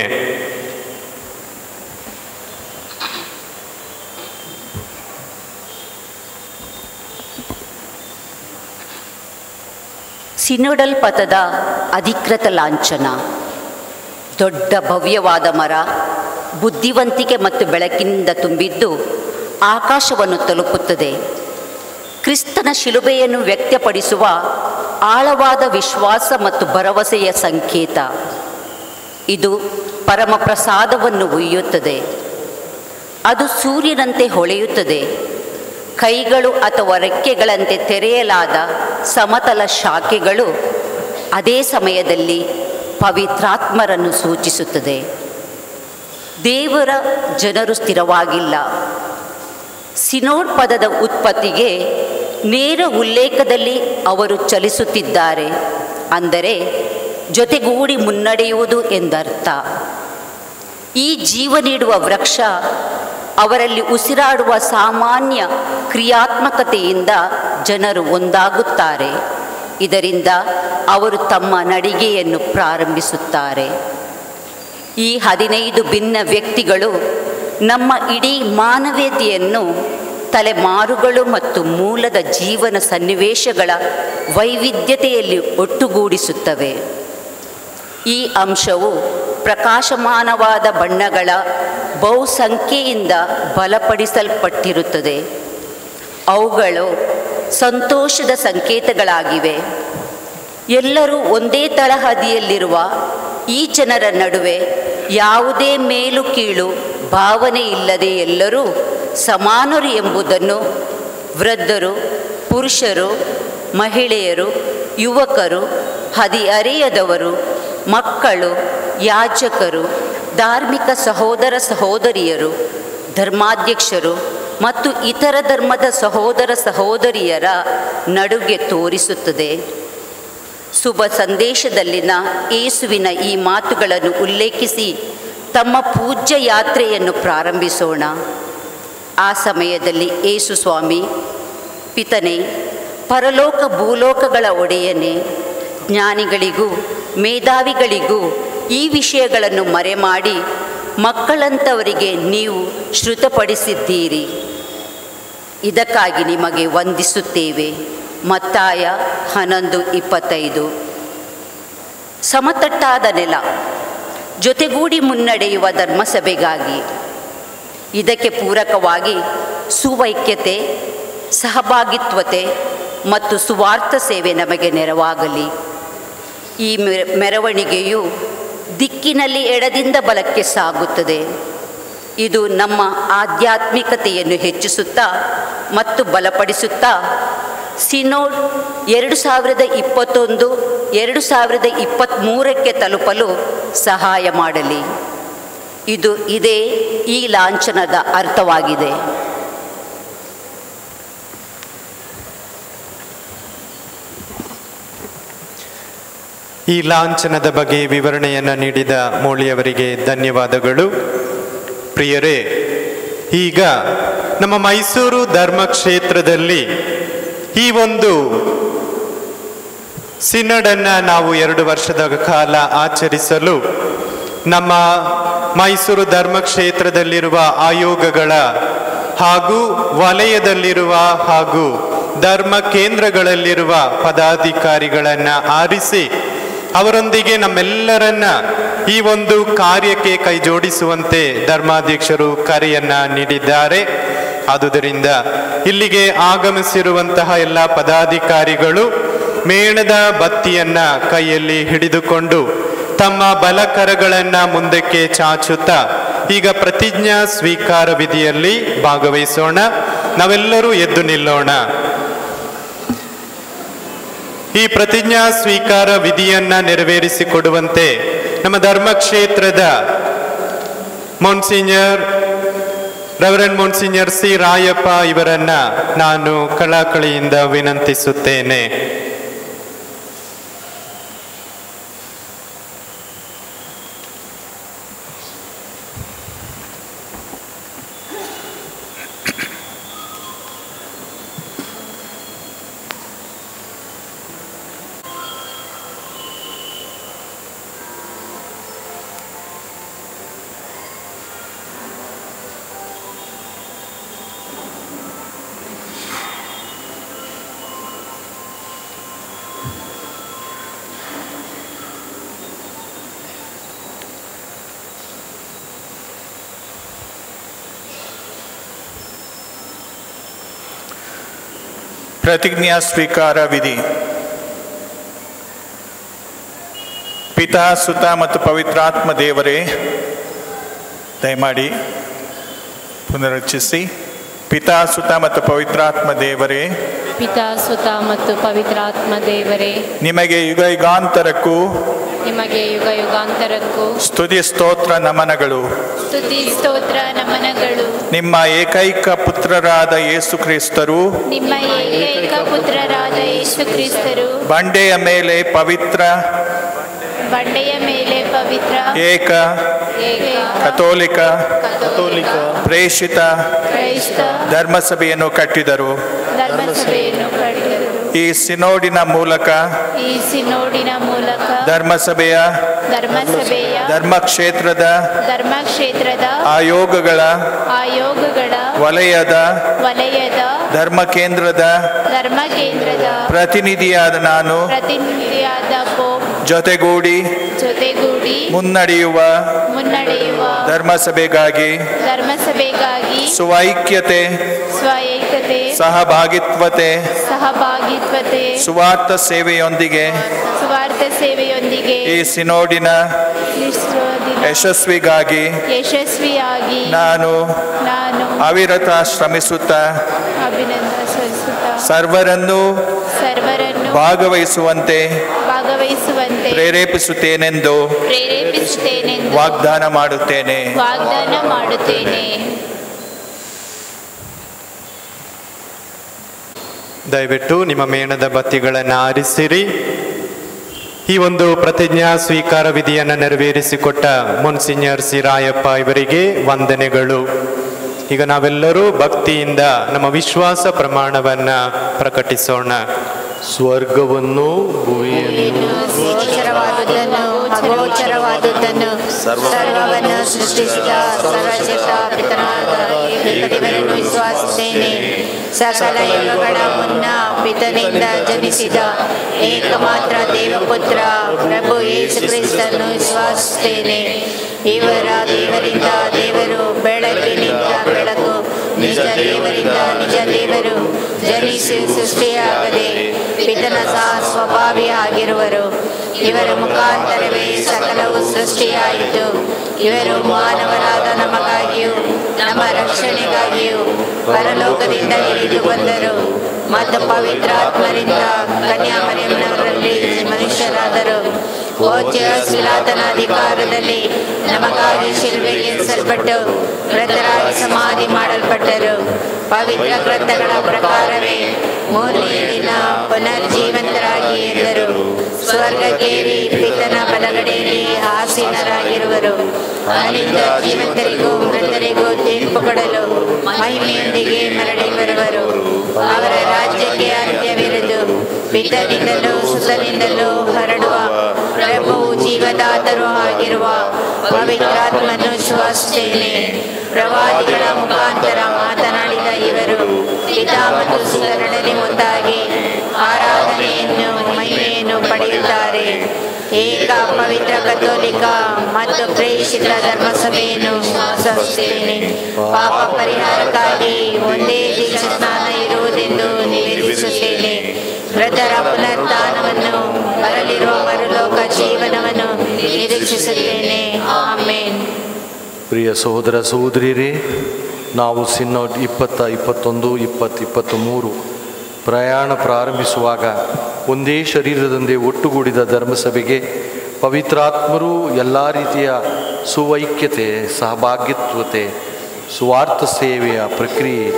Speaker 10: ಸಿನೋಡಲ್ ಪಥದ ಅಧಿಕೃತ ಲಾಂಛನ ದೊಡ್ಡ ಭವ್ಯವಾದ ಮರ ಬುದ್ಧಿವಂತಿಕೆ ಮತ್ತು ಬೆಳಕಿನಿಂದ ತುಂಬಿದ್ದು ಆಕಾಶವನ್ನು ತಲುಪುತ್ತದೆ ಕ್ರಿಸ್ತನ ಶಿಲುಬೆಯನ್ನು ವ್ಯಕ್ತಪಡಿಸುವ ಆಳವಾದ ವಿಶ್ವಾಸ ಮತ್ತು ಭರವಸೆಯ ಸಂಕೇತ ಇದು ಪರಮ ಪ್ರಸಾದವನ್ನು ಒಯ್ಯುತ್ತದೆ ಅದು ಸೂರ್ಯನಂತೆ ಹೊಳೆಯುತ್ತದೆ ಕೈಗಳು ಅಥವಾ ರೆಕ್ಕೆಗಳಂತೆ ತೆರೆಯಲಾದ ಸಮತಲ ಶಾಖೆಗಳು ಅದೇ ಸಮಯದಲ್ಲಿ ಪವಿತ್ರಾತ್ಮರನ್ನು ಸೂಚಿಸುತ್ತದೆ ದೇವರ ಜನರು ಸ್ಥಿರವಾಗಿಲ್ಲ ಸಿನೋಡ್ ಪದದ ಉತ್ಪತ್ತಿಗೆ ನೇರ ಉಲ್ಲೇಖದಲ್ಲಿ ಅವರು ಚಲಿಸುತ್ತಿದ್ದಾರೆ ಅಂದರೆ ಜೊತೆಗೂಡಿ ಮುನ್ನಡೆಯುವುದು ಎಂದರ್ಥ ಈ ಜೀವ ನೀಡುವ ವೃಕ್ಷ ಅವರಲ್ಲಿ ಉಸಿರಾಡುವ ಸಾಮಾನ್ಯ ಕ್ರಿಯಾತ್ಮಕತೆಯಿಂದ ಜನರು ಒಂದಾಗುತ್ತಾರೆ ಇದರಿಂದ ಅವರು ತಮ್ಮ ನಡಿಗೆಯನ್ನು ಪ್ರಾರಂಭಿಸುತ್ತಾರೆ ಈ ಹದಿನೈದು ಭಿನ್ನ ವ್ಯಕ್ತಿಗಳು ನಮ್ಮ ಇಡೀ ಮಾನವೀಯತೆಯನ್ನು ತಲೆಮಾರುಗಳು ಮತ್ತು ಮೂಲದ ಜೀವನ ಸನ್ನಿವೇಶಗಳ ವೈವಿಧ್ಯತೆಯಲ್ಲಿ ಒಟ್ಟುಗೂಡಿಸುತ್ತವೆ ಈ ಅಂಶವು ಪ್ರಕಾಶಮಾನವಾದ ಬಣ್ಣಗಳ ಬಹುಸಂಖ್ಯೆಯಿಂದ ಬಲಪಡಿಸಲ್ಪಟ್ಟಿರುತ್ತದೆ ಅವುಗಳು ಸಂತೋಷದ ಸಂಕೇತಗಳಾಗಿವೆ ಎಲ್ಲರೂ ಒಂದೇ ತಳಹದಿಯಲ್ಲಿರುವ ಈ ಜನರ ನಡುವೆ ಯಾವುದೇ ಮೇಲು ಕೀಳು ಭಾವನೆ ಇಲ್ಲದೆ ಎಲ್ಲರೂ ಸಮಾನರು ಎಂಬುದನ್ನು ವೃದ್ಧರು ಪುರುಷರು ಮಹಿಳೆಯರು ಯುವಕರು ಹದಿಹರೆಯದವರು ಮಕ್ಕಳು ಯಾಜಕರು ಧಾರ್ಮಿಕ ಸಹೋದರ ಸಹೋದರಿಯರು ಧರ್ಮಾಧ್ಯಕ್ಷರು ಮತ್ತು ಇತರ ಧರ್ಮದ ಸಹೋದರ ಸಹೋದರಿಯರ ನಡುಗೆ ತೋರಿಸುತ್ತದೆ ಶುಭ ಸಂದೇಶದಲ್ಲಿನ ಯೇಸುವಿನ ಈ ಮಾತುಗಳನ್ನು ಉಲ್ಲೇಖಿಸಿ ತಮ್ಮ ಪೂಜ್ಯ ಯಾತ್ರೆಯನ್ನು ಪ್ರಾರಂಭಿಸೋಣ ಆ ಸಮಯದಲ್ಲಿ ಯೇಸು ಸ್ವಾಮಿ ಪಿತನೆ ಪರಲೋಕ ಭೂಲೋಕಗಳ ಒಡೆಯನೇ ಜ್ಞಾನಿಗಳಿಗೂ ಮೇಧಾವಿಗಳಿಗೂ ಈ ವಿಷಯಗಳನ್ನು ಮರೆಮಾಡಿ ಮಕ್ಕಳಂಥವರಿಗೆ ನೀವು ಶ್ರುತಪಡಿಸಿದ್ದೀರಿ ಇದಕ್ಕಾಗಿ ನಿಮಗೆ ವಂದಿಸುತ್ತೇವೆ ಮತ್ತಾಯ ಹನ್ನೊಂದು ಇಪ್ಪತ್ತೈದು ಸಮತಟ್ಟಾದ ನೆಲ ಜೊತೆಗೂಡಿ ಮುನ್ನಡೆಯುವ ಧರ್ಮಸಭೆಗಾಗಿ ಇದಕ್ಕೆ ಪೂರಕವಾಗಿ ಸುವೈಕ್ಯತೆ ಸಹಭಾಗಿತ್ವತೆ ಮತ್ತು ಸುವಾರ್ಥ ಸೇವೆ ನಮಗೆ ನೆರವಾಗಲಿ ಈ ಮೆರ- ಮೆರವಣಿಗೆಯು ದಿಕ್ಕಿನಲ್ಲಿ ಎಡದಿಂದ ಬಲಕ್ಕೆ ಸಾಗುತ್ತದೆ ಇದು ನಮ್ಮ ಆಧ್ಯಾತ್ಮಿಕತೆಯನ್ನು ಹೆಚ್ಚಿಸುತ್ತಾ ಮತ್ತು ಬಲಪಡಿಸುತ್ತಾ ಸಿನೋಡ್ ಎರಡು ಸಾವಿರದ ಇಪ್ಪತ್ತೊಂದು ಎರಡು ಸಾವಿರದ ಇಪ್ಪತ್ತ್ಮೂರಕ್ಕೆ ತಲುಪಲು ಸಹಾಯ ಮಾಡಲಿ ಇದು ಇದೇ ಈ ಲಾಂಛನದ ಅರ್ಥವಾಗಿದೆ
Speaker 9: ಈ ಲಾಂಛನದ ಬಗ್ಗೆ ವಿವರಣೆಯನ್ನು ನೀಡಿದ ಮೌಳಿಯವರಿಗೆ ಧನ್ಯವಾದಗಳು ಪ್ರಿಯರೇ ಈಗ ನಮ್ಮ ಮೈಸೂರು ಧರ್ಮಕ್ಷೇತ್ರದಲ್ಲಿ ಈ ಒಂದು ಸಿನಡನ್ನು ನಾವು ಎರಡು ವರ್ಷದ ಕಾಲ ಆಚರಿಸಲು ನಮ್ಮ ಮೈಸೂರು ಧರ್ಮಕ್ಷೇತ್ರದಲ್ಲಿರುವ ಆಯೋಗಗಳ ಹಾಗೂ ವಲಯದಲ್ಲಿರುವ ಹಾಗೂ ಧರ್ಮ ಕೇಂದ್ರಗಳಲ್ಲಿರುವ ಪದಾಧಿಕಾರಿಗಳನ್ನು ಆರಿಸಿ ಅವರೊಂದಿಗೆ ನಮ್ಮೆಲ್ಲರನ್ನ ಈ ಒಂದು ಕಾರ್ಯಕ್ಕೆ ಕೈ ಜೋಡಿಸುವಂತೆ ಧರ್ಮಾಧ್ಯಕ್ಷರು ಕರೆಯನ್ನ ನೀಡಿದ್ದಾರೆ ಆದುದರಿಂದ ಇಲ್ಲಿಗೆ ಆಗಮಿಸಿರುವಂತಹ ಎಲ್ಲ ಪದಾಧಿಕಾರಿಗಳು ಮೇಣದ ಬತ್ತಿಯನ್ನ ಕೈಯಲ್ಲಿ ಹಿಡಿದುಕೊಂಡು ತಮ್ಮ ಬಲಕರಗಳನ್ನ ಮುಂದಕ್ಕೆ ಚಾಚುತ್ತಾ ಈಗ ಪ್ರತಿಜ್ಞಾ ಸ್ವೀಕಾರ ವಿಧಿಯಲ್ಲಿ ಭಾಗವಹಿಸೋಣ ನಾವೆಲ್ಲರೂ ಎದ್ದು ನಿಲ್ಲೋಣ ಈ ಪ್ರತಿಜ್ಞಾ ಸ್ವೀಕಾರ ವಿಧಿಯನ್ನ ನೆರವೇರಿಸಿಕೊಡುವಂತೆ ನಮ್ಮ ಧರ್ಮಕ್ಷೇತ್ರದ monsignor reverend monsignor C Rayappa ಇವರನ್ನ ನಾನು ಕಳಕಳಿಯಿಂದ ವಿನಂತಿಸುತ್ತೇನೆ
Speaker 8: ಪ್ರತಿಜ್ಞಾ ಸ್ವೀಕಾರ ವಿಧಿ ಪಿತಾ ಸುತ ಮತ್ತು ಪವಿತ್ರಾತ್ಮ ದೇವರೇ ದಯಮಾಡಿ ಪುನರುಚ್ಚಿಸಿ ಪಿತಾ ಸುತ ಮತ್ತು ಪವಿತ್ರಾತ್ಮ ದೇವರೇ
Speaker 11: ಪಿತಾ ಸುತ ಮತ್ತು ಪವಿತ್ರಾತ್ಮ ದೇವರೇ
Speaker 8: ನಿಮಗೆ ಯುಗ ಯುಗಾಂತರಕ್ಕೂ
Speaker 11: ನಿಮಗೆ ಯುಗ ಯುಗಾಂತರಕ್ಕೂ
Speaker 8: ಸ್ತುತಿ ಸ್ತೋತ್ರ ನಮನಗಳು
Speaker 11: ಸ್ತುತಿ ಸ್ತೋತ್ರ ನಮನಗಳು
Speaker 8: ನಿಮ್ಮ ಏಕೈಕ ಪುತ್ರರಾದ ಯೇಸು ಕ್ರಿಸ್ತರು
Speaker 11: ನಿಮ್ಮ ಏಕೈಕ ಪುತ್ರರಾದ ಯೇಸು ಕ್ರಿಸ್ತರು
Speaker 8: ಬಂಡೆಯ ಮೇಲೆ ಪವಿತ್ರ
Speaker 11: ಬಂಡೆಯ ಮೇಲೆ ಪವಿತ್ರ
Speaker 8: ಏಕ
Speaker 11: ಏಕ
Speaker 8: ಕಥೋಲಿಕ
Speaker 2: ಕಥೋಲಿಕ
Speaker 8: ಪ್ರೇಷಿತ
Speaker 11: ಕ್ರೈಸ್ತ
Speaker 8: ಧರ್ಮಸಭೆಯನ್ನು ಕಟ್ಟಿದರು
Speaker 11: ಧರ್ಮಸಭೆಯನ್ನು ಕಟ್ಟಿದರು
Speaker 8: ಈ ಸಿನೋಡಿನ ಮೂಲಕ
Speaker 11: ಈ ಸಿನೋಡಿನ ಮೂಲಕ
Speaker 8: ಧರ್ಮಸಭೆಯ
Speaker 11: ಧರ್ಮಸಭೆಯ
Speaker 8: ಧರ್ಮಕ್ಷೇತ್ರದ
Speaker 11: ಧರ್ಮಕ್ಷೇತ್ರದ
Speaker 8: ಆಯೋಗಗಳ
Speaker 11: ಆಯೋಗಗಳ
Speaker 8: ವಲಯದ
Speaker 11: ವಲಯದ
Speaker 8: ಧರ್ಮ ಕೇಂದ್ರದ
Speaker 11: ಧರ್ಮ ಕೇಂದ್ರದ
Speaker 8: ಪ್ರತಿನಿಧಿಯಾದ ನಾನು
Speaker 11: ಪ್ರತಿನಿಧಿಯಾದ ಪೋಪ್
Speaker 8: ಜೊತೆಗೂಡಿ
Speaker 11: ಜೊತೆಗೂಡಿ
Speaker 8: ಮುನ್ನಡೆಯುವ
Speaker 11: ಮುನ್ನಡೆಯುವ
Speaker 8: ಧರ್ಮಸಭೆಗಾಗಿ
Speaker 11: ಧರ್ಮಸಭೆಗಾಗಿ
Speaker 8: ಸುವೈಕ್ಯತೆ
Speaker 11: ಸ್ವೈಕ್ಯತೆ
Speaker 8: ಸಹಭಾಗಿತ್ವತೆ
Speaker 11: ಸಹಭಾಗಿತ್ವತೆ
Speaker 8: ಸುವಾರ್ಥ ಸೇವೆಯೊಂದಿಗೆ
Speaker 11: ಸ್ವಾರ್ಥ ಸೇವೆಯೊಂದಿಗೆ
Speaker 8: ಈ ಸಿನೋಡಿನ
Speaker 11: ಕ್ರಿಸ್ತೋದಿನ
Speaker 8: ಯಶಸ್ವಿಗಾಗಿ
Speaker 11: ಯಶಸ್ವಿಯಾಗಿ
Speaker 8: ನಾನು
Speaker 11: ನಾನು
Speaker 8: ಅವಿರತ ಶ್ರಮಿಸುತ್ತಾ
Speaker 11: ಅಭಿನಂದ ಸಲ್ಲಿಸುತ್ತಾ
Speaker 8: ಸರ್ವರನ್ನು
Speaker 11: ಸರ್ವರನ್ನು
Speaker 8: ಭಾಗವಹಿಸುವಂತೆ
Speaker 11: ಭಾಗವಹಿಸುವಂತೆ ಭಾಗವಹಿಸುವಂತೆ
Speaker 8: ಪ್ರೇರೇಪಿಸುತ್ತೇನೆಂದು
Speaker 11: ಪ್ರೇರೇಪಿಸುತ್ತೇನೆಂದು
Speaker 8: ವಾಗ್ದಾನ ಮಾಡುತ್ತೇನೆ
Speaker 11: ವಾಗ್ದಾನ ಮಾಡುತ್ತೇನೆ
Speaker 9: ದಯವಿಟ್ಟು ನಿಮ್ಮ ಮೇಣದ ಬತ್ತಿಗಳನ್ನು ಆರಿಸಿರಿ ಈ ಒಂದು ಪ್ರತಿಜ್ಞಾ ಸ್ವೀಕಾರ ವಿಧಿಯನ್ನು ನೆರವೇರಿಸಿಕೊಟ್ಟ ಮುನ್ಸಿನ್ಯರ್ ಸಿರಾಯಪ್ಪ ಇವರಿಗೆ ವಂದನೆಗಳು ಈಗ ನಾವೆಲ್ಲರೂ ಭಕ್ತಿಯಿಂದ ನಮ್ಮ ವಿಶ್ವಾಸ ಪ್ರಮಾಣವನ್ನ ಪ್ರಕಟಿಸೋಣ
Speaker 1: ಸ್ವರ್ಗವನ್ನು ಭೂಮಿಯನ್ನು
Speaker 4: ಗೋಚರವಾದುದನ್ನು ಅಗೋಚರವಾದುದನ್ನು ಸರ್ವವನ್ನು ಸೃಷ್ಟಿಸಿದ ಸರ್ವಶಕ್ತ ಪಿತನಾದ ಏಕದೇವರನ್ನು ವಿಶ್ವಾಸಿಸುತ್ತೇನೆ ಸಕಲ ಯುಗಗಳ ಮುನ್ನ ಪಿತನಿಂದ ಜನಿಸಿದ ಏಕಮಾತ್ರ ದೇವಪುತ್ರ ಪ್ರಭು ಯೇಸು ಕ್ರಿಸ್ತನ್ನು ವಿಶ್ವಾಸಿಸುತ್ತೇನೆ ಇವರ ದೇವರಿಂದ ದೇವರು ಬೆಳಕಿನಿಂದ ಬೆಳಕು ನಿಜ ದೇವರಿಂದ ನಿಜ ದೇವರು ಜನಿಸಿ ಸೃಷ್ಟಿಯಾಗದೆ ಪಿತನ ಸಹ ಸ್ವಭಾವಿ ಆಗಿರುವರು ಇವರ ಮುಖಾಂತರವೇ ಸಕಲವು ಸೃಷ್ಟಿಯಾಯಿತು ಇವರು ಮಾನವರಾದ ನಮಗಾಗಿಯೂ ನಮ್ಮ ರಕ್ಷಣೆಗಾಗಿಯೂ ಪರಲೋಕದಿಂದ ಇಳಿದು ಬಂದರು ಮತ್ತು ಪವಿತ್ರಾತ್ಮರಿಂದ ಕನ್ಯಾಮರಿಯಮ್ಮನವರಲ್ಲಿ ಮನುಷ್ಯರಾದರು ಓಚ್ಯ ಶಿಲಾತನ ಅಧಿಕಾರದಲ್ಲಿ ನಮಗಾಗಿ ಶಿಲ್ಬೆಗೆ ಸಲ್ಪಟ್ಟು ಮೃತರಾಗಿ ಸಮಾಧಿ ಮಾಡಲ್ಪಟ್ಟರು ಪವಿತ್ರ ಗ್ರಂಥಗಳ ಪ್ರಕಾರವೇ ಮೂರನೇ ದಿನ ಪುನರ್ಜೀವಂತರಾಗಿ ಎದ್ದರು ಸ್ವರ್ಗಕ್ಕೇರಿ ಪಿತನ ಬಲಗಡೆಯಲ್ಲಿ ಆಸೀನರಾಗಿರುವರು ಅಲ್ಲಿಂದ ಜೀವಂತರಿಗೂ ಮೃತರಿಗೂ ತೀರ್ಪು ಕೊಡಲು ಮಹಿಮೆಯೊಂದಿಗೆ ಮರಳಿ ಬರುವರು ಅವರ ರಾಜ್ಯಕ್ಕೆ ಅಂತ್ಯವಿರುವುದು ಪಿತನಿಂದಲೂ ಸುತನಿಂದಲೂ ಹರಡುವ ಪ್ರಭುವು ಜೀವದಾತರು ಆಗಿರುವ ಪವಿತ್ರಾತ್ಮನ್ನು ಶ್ವಾಸಿಸುತ್ತೇನೆ ಪ್ರವಾದಿಗಳ ಮುಖಾಂತರ ಮಾತನಾಡಿದ ಇವರು ಪಿತಾ ಮತ್ತು ಸುತರೊಡನೆ ಮುಂದಾಗಿ ಆರಾಧನೆಯನ್ನು ಮಹಿಮೆಯನ್ನು ಪಡೆಯುತ್ತಾರೆ ಏಕ ಪವಿತ್ರ ಕಥೋಲಿಕ ಮತ್ತು ಪ್ರೇಷಿತ ಧರ್ಮಸಭೆಯನ್ನು ಶ್ವಾಸಿಸುತ್ತೇನೆ ಪಾಪ ಪರಿಹಾರಕ್ಕಾಗಿ ಒಂದೇ ದೀಕ್ಷಾ ಸ್ನಾನ ಇರುವುದೆಂದು ನಿವೇದಿಸುತ್ತೇನೆ ಮೃತರ ಪುನರುತ್ಥಾನವನ್ನು ಬರಲಿರುವ ಪರಲೋಕ ಜೀವನವನ್ನು ನಿರೀಕ್ಷಿಸುತ್ತೇನೆ ಆಮೇನ್
Speaker 1: ಪ್ರಿಯ ಸಹೋದರ ಸಹೋದರಿಯರೇ ನಾವು ಸಿನ್ನೋಡ್ ಇಪ್ಪತ್ತ ಇಪ್ಪತ್ತೊಂದು ಇಪ್ಪತ್ತು ಇಪ್ಪತ್ತು ಮೂರು ಪ್ರಯಾಣ ಪ್ರಾರಂಭಿಸುವಾಗ ಒಂದೇ ಶರೀರದಂದೇ ಒಟ್ಟುಗೂಡಿದ ಧರ್ಮಸಭೆಗೆ ಪವಿತ್ರಾತ್ಮರು ಎಲ್ಲ ರೀತಿಯ ಸುವೈಕ್ಯತೆ ಸಹಭಾಗ್ಯತ್ವತೆ ಸುವಾರ್ಥ ಸೇವೆಯ ಪ್ರಕ್ರಿಯೆ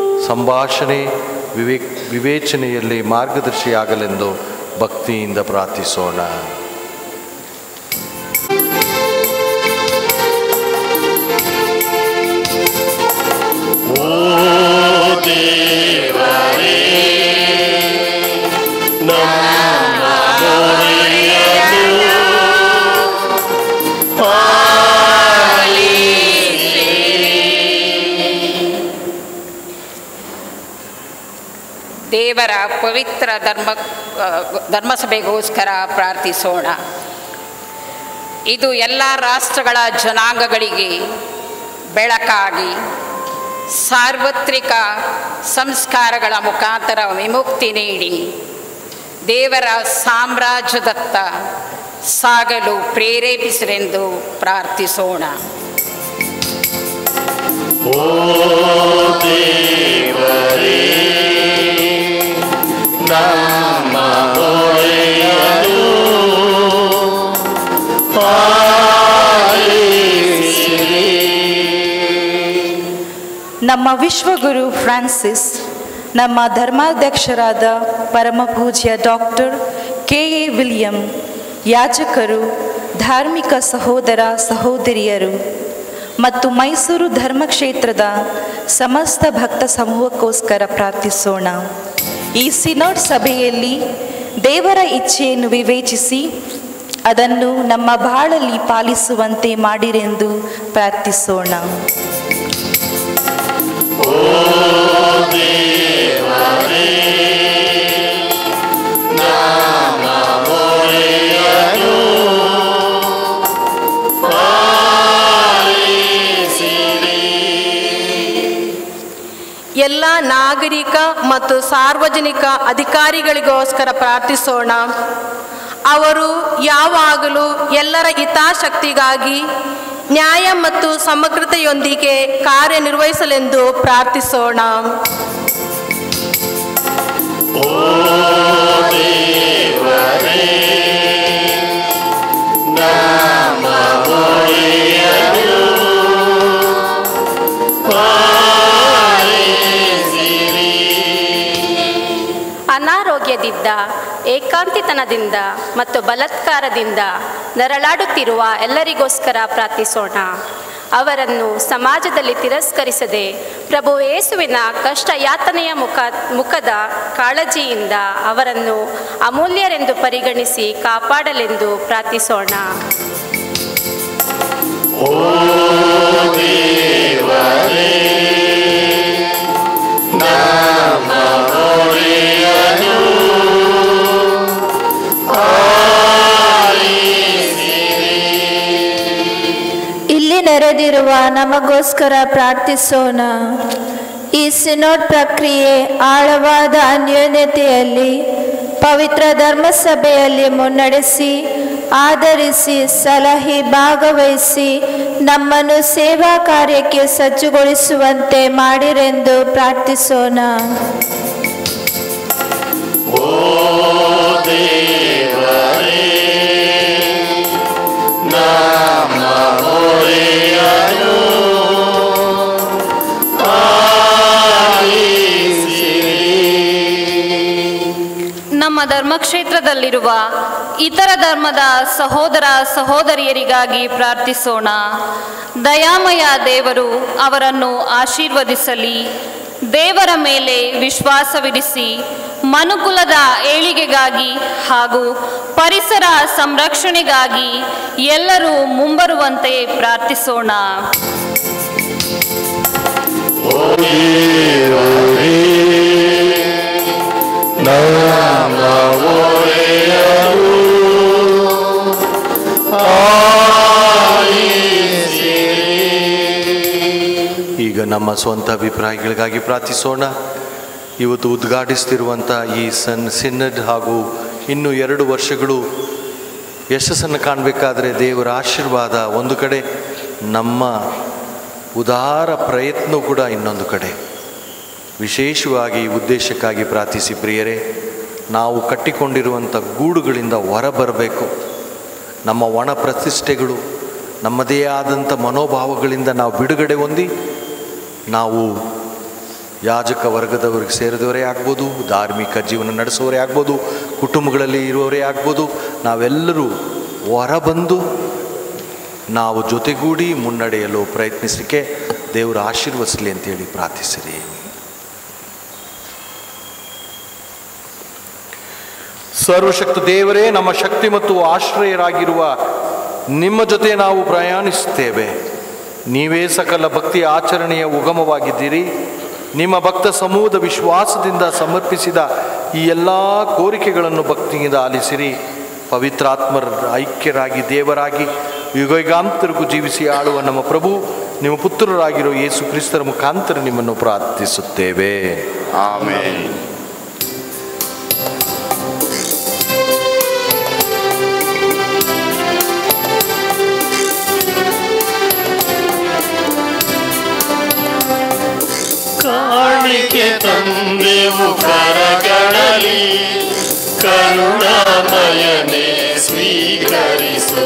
Speaker 1: ಸಂಭಾಷಣೆ ವಿವೇಕ್ ವಿವೇಚನೆಯಲ್ಲಿ ಮಾರ್ಗದರ್ಶಿಯಾಗಲೆಂದು ಭಕ್ತಿಯಿಂದ ಪ್ರಾರ್ಥಿಸೋಣ
Speaker 12: ದೇವರ ಪವಿತ್ರ ಧರ್ಮ ಆ, ಧರ್ಮಸಭೆಗೋಸ್ಕರ ಪ್ರಾರ್ಥಿಸೋಣ ಇದು ಎಲ್ಲ ರಾಷ್ಟ್ರಗಳ ಜನಾಂಗಗಳಿಗೆ ಬೆಳಕಾಗಿ ಸಾರ್ವತ್ರಿಕ ಸಂಸ್ಕಾರಗಳ ಮುಖಾಂತರ ವಿಮುಕ್ತಿ ನೀಡಿ ದೇವರ ಸಾಮ್ರಾಜ್ಯದತ್ತ ಸಾಗಲು ಪ್ರೇರೇಪಿಸಿರೆಂದು ಪ್ರಾರ್ಥಿಸೋಣ
Speaker 13: ನಮ್ಮ ವಿಶ್ವಗುರು ಫ್ರಾನ್ಸಿಸ್ ನಮ್ಮ ಧರ್ಮಾಧ್ಯಕ್ಷರಾದ ಪರಮಪೂಜ್ಯ ಡಾಕ್ಟರ್ ಕೆ ಎ ವಿಲಿಯಂ ಯಾಜಕರು ಧಾರ್ಮಿಕ ಸಹೋದರ ಸಹೋದರಿಯರು ಮತ್ತು ಮೈಸೂರು ಧರ್ಮಕ್ಷೇತ್ರದ ಸಮಸ್ತ ಭಕ್ತ ಸಮೂಹಕ್ಕೋಸ್ಕರ ಪ್ರಾರ್ಥಿಸೋಣ ಈ ಸಿನೋಡ್ ಸಭೆಯಲ್ಲಿ ದೇವರ ಇಚ್ಛೆಯನ್ನು ವಿವೇಚಿಸಿ ಅದನ್ನು ನಮ್ಮ ಬಾಳಲ್ಲಿ ಪಾಲಿಸುವಂತೆ ಮಾಡಿರೆಂದು ಪ್ರಾರ್ಥಿಸೋಣ
Speaker 14: ಎಲ್ಲ ನಾಗರಿಕ ಮತ್ತು ಸಾರ್ವಜನಿಕ ಅಧಿಕಾರಿಗಳಿಗೋಸ್ಕರ ಪ್ರಾರ್ಥಿಸೋಣ ಅವರು ಯಾವಾಗಲೂ ಎಲ್ಲರ ಹಿತಾಸಕ್ತಿಗಾಗಿ ನ್ಯಾಯ ಮತ್ತು ಸಮಗ್ರತೆಯೊಂದಿಗೆ ಕಾರ್ಯನಿರ್ವಹಿಸಲೆಂದು ಪ್ರಾರ್ಥಿಸೋಣ
Speaker 7: ದೇವರೇ
Speaker 15: ವಿರುದ್ಧ ಏಕಾಂತಿತನದಿಂದ ಮತ್ತು ಬಲಾತ್ಕಾರದಿಂದ ನರಳಾಡುತ್ತಿರುವ ಎಲ್ಲರಿಗೋಸ್ಕರ ಪ್ರಾರ್ಥಿಸೋಣ ಅವರನ್ನು ಸಮಾಜದಲ್ಲಿ ತಿರಸ್ಕರಿಸದೆ ಪ್ರಭು ಯೇಸುವಿನ ಕಷ್ಟ ಯಾತನೆಯ ಮುಖ ಮುಖದ ಕಾಳಜಿಯಿಂದ ಅವರನ್ನು ಅಮೂಲ್ಯರೆಂದು ಪರಿಗಣಿಸಿ ಕಾಪಾಡಲೆಂದು ಪ್ರಾರ್ಥಿಸೋಣ
Speaker 4: ಇಲ್ಲಿ ನೆರೆದಿರುವ ನಮಗೋಸ್ಕರ ಪ್ರಾರ್ಥಿಸೋಣ ಈ ಸಿನೋಡ್ ಪ್ರಕ್ರಿಯೆ ಆಳವಾದ ಅನ್ಯೋನ್ಯತೆಯಲ್ಲಿ ಪವಿತ್ರ ಧರ್ಮಸಭೆಯಲ್ಲಿ ಮುನ್ನಡೆಸಿ ಆಧರಿಸಿ ಸಲಹೆ ಭಾಗವಹಿಸಿ ನಮ್ಮನ್ನು ಸೇವಾ ಕಾರ್ಯಕ್ಕೆ ಸಜ್ಜುಗೊಳಿಸುವಂತೆ ಮಾಡಿರೆಂದು ಪ್ರಾರ್ಥಿಸೋಣ
Speaker 16: ನಮ್ಮ ಧರ್ಮಕ್ಷೇತ್ರದಲ್ಲಿರುವ ಇತರ ಧರ್ಮದ ಸಹೋದರ ಸಹೋದರಿಯರಿಗಾಗಿ ಪ್ರಾರ್ಥಿಸೋಣ ದಯಾಮಯ ದೇವರು ಅವರನ್ನು ಆಶೀರ್ವದಿಸಲಿ ದೇವರ ಮೇಲೆ ವಿಶ್ವಾಸವಿರಿಸಿ ಮನುಕುಲದ ಏಳಿಗೆಗಾಗಿ ಹಾಗೂ ಪರಿಸರ ಸಂರಕ್ಷಣೆಗಾಗಿ ಎಲ್ಲರೂ ಮುಂಬರುವಂತೆ ಪ್ರಾರ್ಥಿಸೋಣ
Speaker 7: ನಮ್ಮ ಒಡೆಯರು
Speaker 1: ಈಗ ನಮ್ಮ ಸ್ವಂತ ಅಭಿಪ್ರಾಯಗಳಿಗಾಗಿ ಪ್ರಾರ್ಥಿಸೋಣ ಇವತ್ತು ಉದ್ಘಾಟಿಸ್ತಿರುವಂಥ ಈ ಸನ್ ಸಿನ್ನಡ್ ಹಾಗೂ ಇನ್ನು ಎರಡು ವರ್ಷಗಳು ಯಶಸ್ಸನ್ನು ಕಾಣಬೇಕಾದ್ರೆ ದೇವರ ಆಶೀರ್ವಾದ ಒಂದು ಕಡೆ ನಮ್ಮ ಉದಾರ ಪ್ರಯತ್ನ ಕೂಡ ಇನ್ನೊಂದು ಕಡೆ ವಿಶೇಷವಾಗಿ ಈ ಉದ್ದೇಶಕ್ಕಾಗಿ ಪ್ರಾರ್ಥಿಸಿ ಪ್ರಿಯರೇ ನಾವು ಕಟ್ಟಿಕೊಂಡಿರುವಂಥ ಗೂಡುಗಳಿಂದ ಹೊರಬರಬೇಕು ನಮ್ಮ ಒಣ ಪ್ರತಿಷ್ಠೆಗಳು ನಮ್ಮದೇ ಆದಂಥ ಮನೋಭಾವಗಳಿಂದ ನಾವು ಬಿಡುಗಡೆ ಹೊಂದಿ ನಾವು ಯಾಜಕ ವರ್ಗದವರಿಗೆ ಸೇರಿದವರೇ ಆಗ್ಬೋದು ಧಾರ್ಮಿಕ ಜೀವನ ನಡೆಸುವವರೇ ಆಗ್ಬೋದು ಕುಟುಂಬಗಳಲ್ಲಿ ಇರುವವರೇ ಆಗ್ಬೋದು ನಾವೆಲ್ಲರೂ ಹೊರಬಂದು ನಾವು ಜೊತೆಗೂಡಿ ಮುನ್ನಡೆಯಲು ಪ್ರಯತ್ನಿಸಲಿಕ್ಕೆ ದೇವರು ಆಶೀರ್ವದಿಸಲಿ ಅಂತೇಳಿ ಪ್ರಾರ್ಥಿಸಿರಿ ಸರ್ವಶಕ್ತ ದೇವರೇ ನಮ್ಮ ಶಕ್ತಿ ಮತ್ತು ಆಶ್ರಯರಾಗಿರುವ ನಿಮ್ಮ ಜೊತೆ ನಾವು ಪ್ರಯಾಣಿಸುತ್ತೇವೆ ನೀವೇ ಸಕಲ ಭಕ್ತಿ ಆಚರಣೆಯ ಉಗಮವಾಗಿದ್ದೀರಿ ನಿಮ್ಮ ಭಕ್ತ ಸಮೂಹದ ವಿಶ್ವಾಸದಿಂದ ಸಮರ್ಪಿಸಿದ ಈ ಎಲ್ಲ ಕೋರಿಕೆಗಳನ್ನು ಭಕ್ತಿಯಿಂದ ಆಲಿಸಿರಿ ಪವಿತ್ರಾತ್ಮರ ಐಕ್ಯರಾಗಿ ದೇವರಾಗಿ ಯುಗಯುಗಾಂತರಿಗೂ ಜೀವಿಸಿ ಆಳುವ ನಮ್ಮ ಪ್ರಭು ನಿಮ್ಮ ಪುತ್ರರಾಗಿರೋ ಯೇಸು ಕ್ರಿಸ್ತರ ಮುಖಾಂತರ ನಿಮ್ಮನ್ನು ಪ್ರಾರ್ಥಿಸುತ್ತೇವೆ
Speaker 7: ಆಮೇಲೆ ಕಾಣಿಕೆ ತಂದೆವು ಕರಗಳಲ್ಲಿ ಕರುಣಾಮಯನೇ ಸ್ವೀಕರಿಸು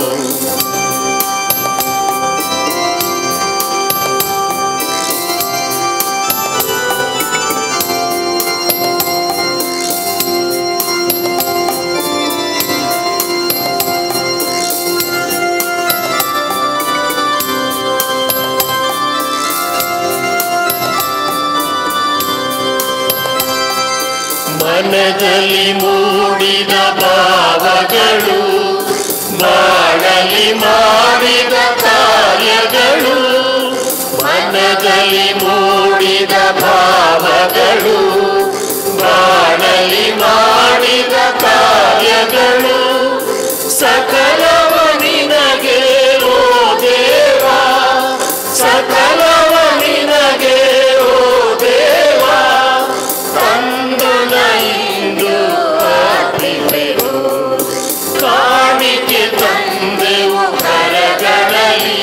Speaker 7: ಮನದಲ್ಲಿ ಮೂಡಿದ ಭಾವಗಳು ಮಾಡಲಿ ಮಾಡಿದ ಕಾರ್ಯಗಳು ಮನದಲ್ಲಿ ಮೂಡಿದ ಭಾವಗಳು ಮಾಡಲಿ ಮಾಡಿದ ಕಾರ್ಯಗಳು ಸಕಲವ ನಿನಗೆ ಓ ದೇವ ಸಕಲವ ನಿನಗೆ ಓ ದೇವ ತಂದು ಇಂದು ಅರ್ಪಿಪೆವು ಕಾಣಿಕೆ ತಂದೆವು ಕರಗಳಲ್ಲಿ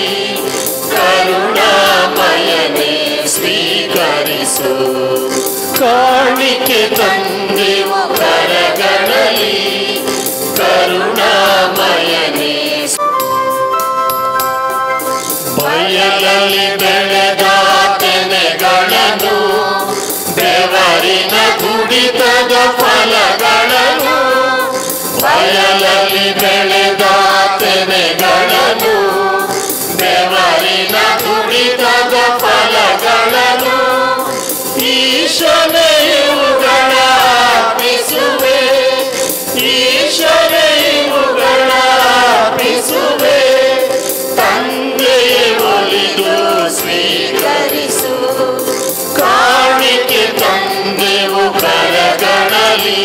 Speaker 7: ಕರುಣಾಮಯನೇ ಸ್ವೀಕರಿಸು ಕಾಣಿಕೆ ತಂದೆವು ಕರಗಳಲ್ಲಿ ಕರುಣಾಮಯನೇ ಬಯಲಲ್ಲಿ ಬೆಳೆದ ತೆನೆಗಳನ್ನು ಬೆವರಿನ ತುಡಿತದ ಫಲಗಳ ಬೆಳೆದ ತೆನೆಗಳನ್ನು ಬೆವರಿನ ದುಡಿತದ ಫಲಗಳನ್ನು ಈಶನೇ ಇವುಗಳ ಅರ್ಪಿಸುವೆ ಈಶನೇ ಇವುಗಳ ಅರ್ಪಿಸುವೆ ತಂದೆಯೇ ಒಲಿದು ಸ್ವೀಕರಿಸು ಕಾಣಿಕೆ ತಂದೆವು ಕರಗಳಲ್ಲಿ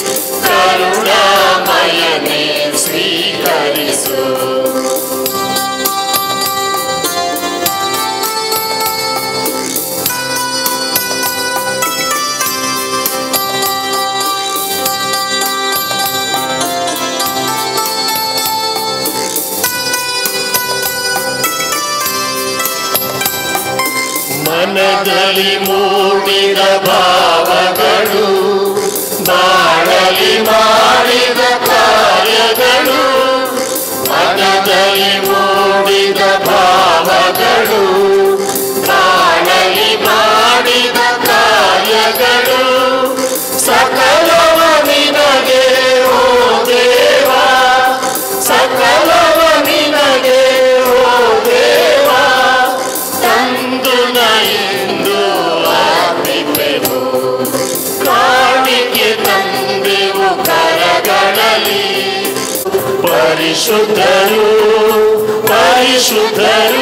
Speaker 7: ಕರುಣಾಮಯನೇ ಸ್ವೀಕರಿಸು ಮನದಲ್ಲಿ ಮೂಡಿದ ಭಾವಗಳು ಬಾಳಲಿ ಮಾಡಿದ ಕಾರ್ಯಗಳು ಮನದಲ್ಲಿ ಮೂಡಿದ ಭಾವಗಳು ಬಾಳಲಿ ಮಾಡಿದ ಕಾರ್ಯಗಳು ಸಕಲವ ನಿನಗೆ ಓ ದೇವ ಸಕಲವ ನಿನಗೆ ಓ ದೇವ ತಂದು ಎಂದು ಅರ್ಪಿಪೆವು ಕಾಣಿಕೆ ತಂದೆವು ಕರಗಳಲ್ಲಿ ಪರಿಶುದ್ಧರು ಪರಿಶುದ್ಧರು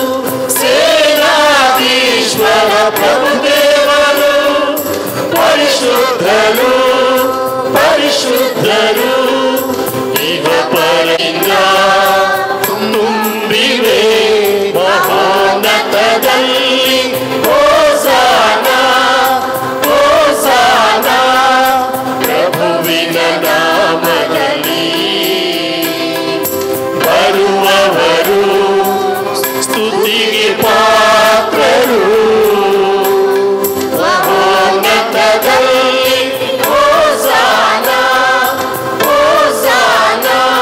Speaker 7: ಸೇನಾಧೀಶ್ವರ ಪ್ರಭುದೇವರು ಪರಿಶುದ್ಧರು ಪರಿಶುದ್ಧರು ಈಗ ಪರಿಂದ ತುಂಬಿವೆ ಮಹೋನ್ನತದಲ್ಲಿ ಹೋಸಾನ ಹೋಸಾನ ಪ್ರಭುವಿನ ನಾಮದಲ್ಲಿ ಬರುವವರು ಸ್ತುತಿಗೆ ಪಾತ್ರರು ಮಹೋನ್ನತದಲ್ಲಿ ಹೋಸಾನ ಹೋಸಾನ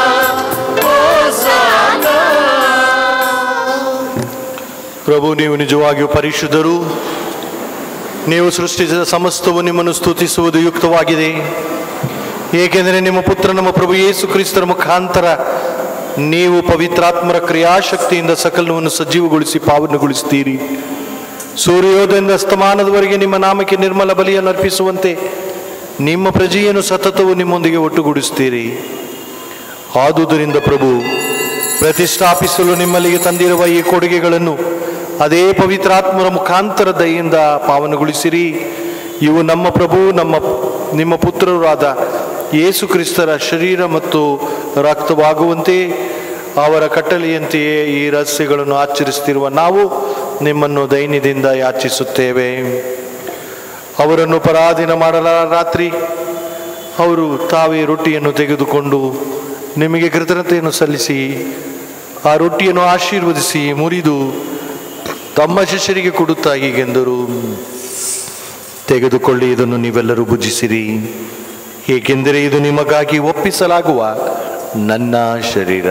Speaker 1: ಪ್ರಭು ನೀವು ನಿಜವಾಗಿಯೂ ಪರಿಶುದ್ಧರು ನೀವು ಸೃಷ್ಟಿಸಿದ ಸಮಸ್ತವು ನಿಮ್ಮನ್ನು ಸ್ತುತಿಸುವುದು ಯುಕ್ತವಾಗಿದೆ ಏಕೆಂದರೆ ನಿಮ್ಮ ಪುತ್ರ ನಮ್ಮ ಪ್ರಭು ಯೇಸು ಕ್ರಿಸ್ತರ ಮುಖಾಂತರ ನೀವು ಪವಿತ್ರಾತ್ಮರ ಕ್ರಿಯಾಶಕ್ತಿಯಿಂದ ಸಕಲವನ್ನು ಸಜೀವಗೊಳಿಸಿ ಪಾವನಗೊಳಿಸುತ್ತೀರಿ ಸೂರ್ಯೋದಯದಿಂದ ಅಸ್ತಮಾನದವರೆಗೆ ನಿಮ್ಮ ನಾಮಕ್ಕೆ ನಿರ್ಮಲ ಬಲಿಯನ್ನು ಅರ್ಪಿಸುವಂತೆ ನಿಮ್ಮ ಪ್ರಜೆಯನ್ನು ಸತತವು ನಿಮ್ಮೊಂದಿಗೆ ಒಟ್ಟುಗೂಡಿಸುತ್ತೀರಿ ಆದುದರಿಂದ ಪ್ರಭು ಪ್ರತಿಷ್ಠಾಪಿಸಲು ನಿಮ್ಮಲ್ಲಿಗೆ ತಂದಿರುವ ಈ ಕೊಡುಗೆಗಳನ್ನು ಅದೇ ಪವಿತ್ರಾತ್ಮರ ಮುಖಾಂತರ ದಯೆಯಿಂದ ಪಾವನಗೊಳಿಸಿರಿ ಇವು ನಮ್ಮ ಪ್ರಭು ನಮ್ಮ ನಿಮ್ಮ ಪುತ್ರರಾದ ಯೇಸು ಕ್ರಿಸ್ತರ ಶರೀರ ಮತ್ತು ರಕ್ತವಾಗುವಂತೆ ಅವರ ಕಟ್ಟಳೆಯಂತೆಯೇ ಈ ರಹಸ್ಯಗಳನ್ನು ಆಚರಿಸುತ್ತಿರುವ ನಾವು ನಿಮ್ಮನ್ನು ದೈನ್ಯದಿಂದ ಯಾಚಿಸುತ್ತೇವೆ ಅವರನ್ನು ಪರಾಧೀನ ಮಾಡಲ ರಾತ್ರಿ ಅವರು ತಾವೇ ರೊಟ್ಟಿಯನ್ನು ತೆಗೆದುಕೊಂಡು ನಿಮಗೆ ಕೃತಜ್ಞತೆಯನ್ನು ಸಲ್ಲಿಸಿ ಆ ರೊಟ್ಟಿಯನ್ನು ಆಶೀರ್ವದಿಸಿ ಮುರಿದು ತಮ್ಮ ಶಿಷ್ಯರಿಗೆ ಕೊಡುತ್ತಾ ಹೀಗೆಂದರು ತೆಗೆದುಕೊಳ್ಳಿ ಇದನ್ನು ನೀವೆಲ್ಲರೂ ಭುಜಿಸಿರಿ ಏಕೆಂದರೆ ಇದು ನಿಮಗಾಗಿ ಒಪ್ಪಿಸಲಾಗುವ ನನ್ನ ಶರೀರ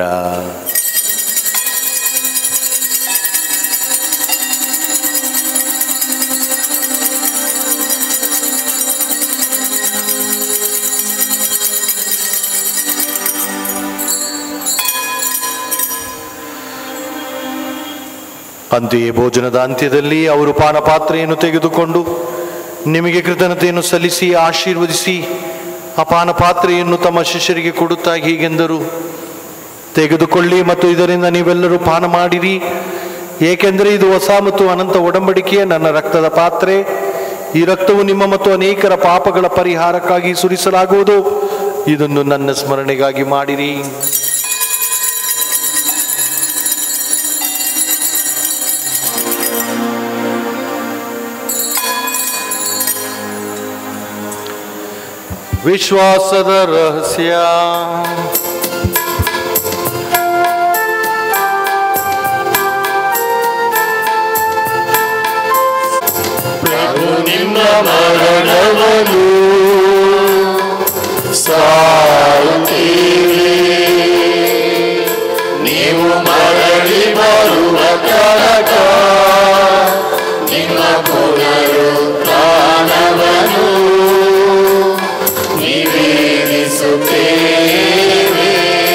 Speaker 1: ಅಂತೆಯೇ ಭೋಜನದ ಅಂತ್ಯದಲ್ಲಿ ಅವರು ಪಾನಪಾತ್ರೆಯನ್ನು ತೆಗೆದುಕೊಂಡು ನಿಮಗೆ ಕೃತಜ್ಞತೆಯನ್ನು ಸಲ್ಲಿಸಿ ಆಶೀರ್ವದಿಸಿ ಆ ಪಾನಪಾತ್ರೆಯನ್ನು ತಮ್ಮ ಶಿಷ್ಯರಿಗೆ ಕೊಡುತ್ತಾ ಹೀಗೆಂದರು ತೆಗೆದುಕೊಳ್ಳಿ ಮತ್ತು ಇದರಿಂದ ನೀವೆಲ್ಲರೂ ಪಾನ ಮಾಡಿರಿ ಏಕೆಂದರೆ ಇದು ಹೊಸ ಮತ್ತು ಅನಂತ ಒಡಂಬಡಿಕೆಯ ನನ್ನ ರಕ್ತದ ಪಾತ್ರೆ ಈ ರಕ್ತವು ನಿಮ್ಮ ಮತ್ತು ಅನೇಕರ ಪಾಪಗಳ ಪರಿಹಾರಕ್ಕಾಗಿ ಸುರಿಸಲಾಗುವುದು ಇದನ್ನು ನನ್ನ ಸ್ಮರಣೆಗಾಗಿ ಮಾಡಿರಿ ವಿಶ್ವಾಸದ ರಹಸ್ಯ
Speaker 7: ಪ್ರಭು ನಿಮ್ಮ ಮರಣವನ್ನು ಸಾರುತ್ತೀರಿ ನೀವು ಮರಳಿ ಬರುವ ತನಕ ನಿಮ್ಮ ಪುನರುತ್ಥಾನವನ್ನು ನಿವೇದಿಸುತ್ತೇವೆ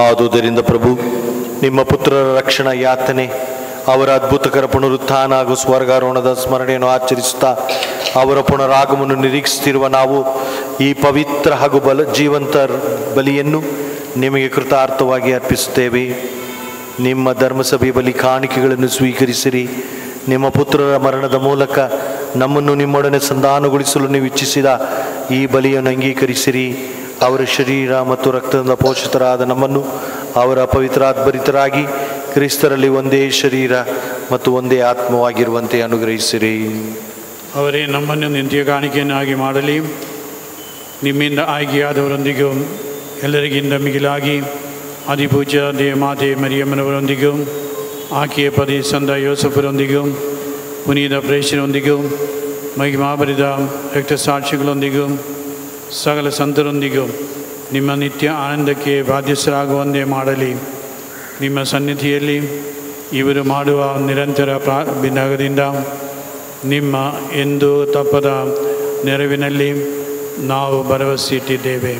Speaker 1: ಆದುದರಿಂದ ಪ್ರಭು ನಿಮ್ಮ ಪುತ್ರರ ರಕ್ಷಣಾ ಯಾತನೆ ಅವರ ಅದ್ಭುತಕರ ಪುನರುತ್ಥಾನ ಹಾಗೂ ಸ್ವರ್ಗಾರೋಹಣದ ಸ್ಮರಣೆಯನ್ನು ಆಚರಿಸುತ್ತಾ ಅವರ ಪುನರಾಗಮನ ನಿರೀಕ್ಷಿಸುತ್ತಿರುವ ನಾವು ಈ ಪವಿತ್ರ ಹಾಗೂ ಬಲ ಜೀವಂತ ಬಲಿಯನ್ನು ನಿಮಗೆ ಕೃತಾರ್ಥವಾಗಿ ಅರ್ಪಿಸುತ್ತೇವೆ ನಿಮ್ಮ ಧರ್ಮಸಭೆ ಬಲಿ ಕಾಣಿಕೆಗಳನ್ನು ಸ್ವೀಕರಿಸಿರಿ ನಿಮ್ಮ ಪುತ್ರರ ಮರಣದ ಮೂಲಕ ನಮ್ಮನ್ನು ನಿಮ್ಮೊಡನೆ ಸಂಧಾನಗೊಳಿಸಲು ನೀವು ಇಚ್ಛಿಸಿದ ಈ ಬಲಿಯನ್ನು ಅಂಗೀಕರಿಸಿರಿ ಅವರ ಶರೀರ ಮತ್ತು ರಕ್ತದಿಂದ ಪೋಷಿತರಾದ ನಮ್ಮನ್ನು ಅವರ ಪವಿತ್ರಾತ್ಭರಿತರಾಗಿ ಕ್ರಿಸ್ತರಲ್ಲಿ ಒಂದೇ ಶರೀರ ಮತ್ತು ಒಂದೇ ಆತ್ಮವಾಗಿರುವಂತೆ ಅನುಗ್ರಹಿಸಿರಿ
Speaker 17: ಅವರೇ ನಮ್ಮನ್ನು ನಿತ್ಯ ಕಾಣಿಕೆಯನ್ನಾಗಿ ಮಾಡಲಿ ನಿಮ್ಮಿಂದ ಆಯ್ಕೆಯಾದವರೊಂದಿಗೂ ಎಲ್ಲರಿಗಿಂತ ಮಿಗಿಲಾಗಿ ಅಧಿಪೂಜ್ಯ ದೇವಮಾತೆ ಮರಿಯಮ್ಮನವರೊಂದಿಗೂ ಆಕೆಯ ಪದಿ ಸಂದ ಯೋಸಫರೊಂದಿಗೂ ಪುನೀತ ಪ್ರೇಷರೊಂದಿಗೂ ಮಹಿಮಾಭರಿತ ರಕ್ತಸಾಕ್ಷಿಗಳೊಂದಿಗೂ ಸಕಲ ಸಂತರೊಂದಿಗೂ ನಿಮ್ಮ ನಿತ್ಯ ಆನಂದಕ್ಕೆ ಬಾಧ್ಯಸ್ಥರಾಗುವಂತೆ ಮಾಡಲಿ ನಿಮ್ಮ ಸನ್ನಿಧಿಯಲ್ಲಿ ಇವರು ಮಾಡುವ ನಿರಂತರ ಪ್ರಾ ಬಿನ್ನಗದಿಂದ ನಿಮ್ಮ ಎಂದು ತಪ್ಪದ ನೆರವಿನಲ್ಲಿ ನಾವು ಭರವಸೆ ಇಟ್ಟಿದ್ದೇವೆ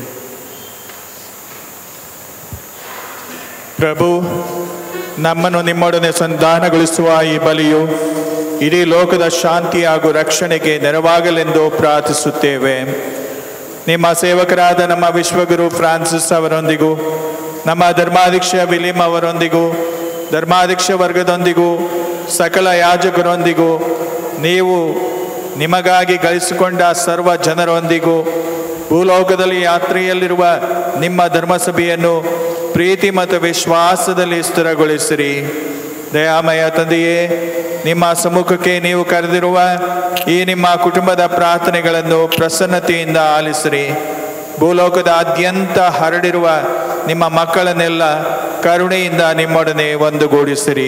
Speaker 8: ಪ್ರಭು ನಮ್ಮನ್ನು ನಿಮ್ಮೊಡನೆ ಸಂಧಾನಗೊಳಿಸುವ ಈ ಬಲಿಯು ಇಡೀ ಲೋಕದ ಶಾಂತಿ ಹಾಗೂ ರಕ್ಷಣೆಗೆ ನೆರವಾಗಲೆಂದು ಪ್ರಾರ್ಥಿಸುತ್ತೇವೆ ನಿಮ್ಮ ಸೇವಕರಾದ ನಮ್ಮ ವಿಶ್ವಗುರು ಫ್ರಾನ್ಸಿಸ್ ಅವರೊಂದಿಗೂ ನಮ್ಮ ಧರ್ಮಾಧ್ಯಕ್ಷ ವಿಲಿಮ್ ಅವರೊಂದಿಗೂ ಧರ್ಮಾಧ್ಯಕ್ಷ ವರ್ಗದೊಂದಿಗೂ ಸಕಲ ಯಾಜಕರೊಂದಿಗೂ ನೀವು ನಿಮಗಾಗಿ ಗಳಿಸಿಕೊಂಡ ಸರ್ವ ಜನರೊಂದಿಗೂ ಭೂಲೋಕದಲ್ಲಿ ಯಾತ್ರೆಯಲ್ಲಿರುವ ನಿಮ್ಮ ಧರ್ಮಸಭೆಯನ್ನು ಪ್ರೀತಿ ಮತ್ತು ವಿಶ್ವಾಸದಲ್ಲಿ ಸ್ಥಿರಗೊಳಿಸಿರಿ ದಯಾಮಯ ತಂದೆಯೇ ನಿಮ್ಮ ಸಮ್ಮುಖಕ್ಕೆ ನೀವು ಕರೆದಿರುವ ಈ ನಿಮ್ಮ ಕುಟುಂಬದ ಪ್ರಾರ್ಥನೆಗಳನ್ನು ಪ್ರಸನ್ನತೆಯಿಂದ ಆಲಿಸಿರಿ ಭೂಲೋಕದಾದ್ಯಂತ ಹರಡಿರುವ ನಿಮ್ಮ ಮಕ್ಕಳನ್ನೆಲ್ಲ ಕರುಣೆಯಿಂದ ನಿಮ್ಮೊಡನೆ ಒಂದುಗೂಡಿಸಿರಿ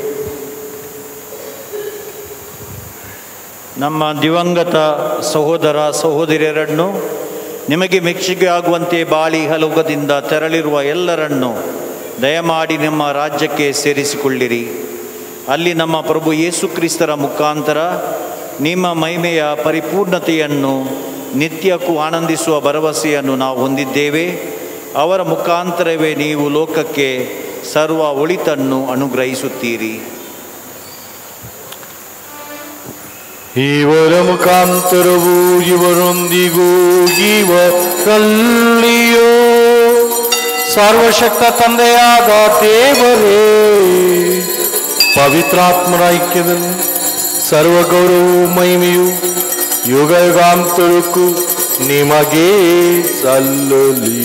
Speaker 18: ನಮ್ಮ ದಿವಂಗತ ಸಹೋದರ ಸಹೋದರಿಯರನ್ನು ನಿಮಗೆ ಮೆಚ್ಚುಗೆ ಆಗುವಂತೆ ಬಾಳಿ ಹಲೋಕದಿಂದ ತೆರಳಿರುವ ಎಲ್ಲರನ್ನು ದಯಮಾಡಿ ನಿಮ್ಮ ರಾಜ್ಯಕ್ಕೆ ಸೇರಿಸಿಕೊಳ್ಳಿರಿ ಅಲ್ಲಿ ನಮ್ಮ ಪ್ರಭು ಯೇಸು ಕ್ರಿಸ್ತರ ಮುಖಾಂತರ ನಿಮ್ಮ ಮಹಿಮೆಯ ಪರಿಪೂರ್ಣತೆಯನ್ನು ನಿತ್ಯಕ್ಕೂ ಆನಂದಿಸುವ ಭರವಸೆಯನ್ನು ನಾವು ಹೊಂದಿದ್ದೇವೆ ಅವರ ಮುಖಾಂತರವೇ ನೀವು ಲೋಕಕ್ಕೆ ಸರ್ವ ಒಳಿತನ್ನು ಅನುಗ್ರಹಿಸುತ್ತೀರಿ
Speaker 7: ಇವರ ಮುಖಾಂತರವು ಇವರೊಂದಿಗೂ ಇವರಲ್ಲಿಯೋ ಸರ್ವಶಕ್ತ ತಂದೆಯಾದ ದೇವರೇ ಪವಿತ್ರಾತ್ಮರ ಐಕ್ಯದಲ್ಲಿ ಸರ್ವ ಗೌರವವು ಮಹಿಮೆಯು ಯುಗ ಯುಗಾಂತರಕ್ಕೂ ನಿಮಗೆ ಸಲ್ಲಲಿ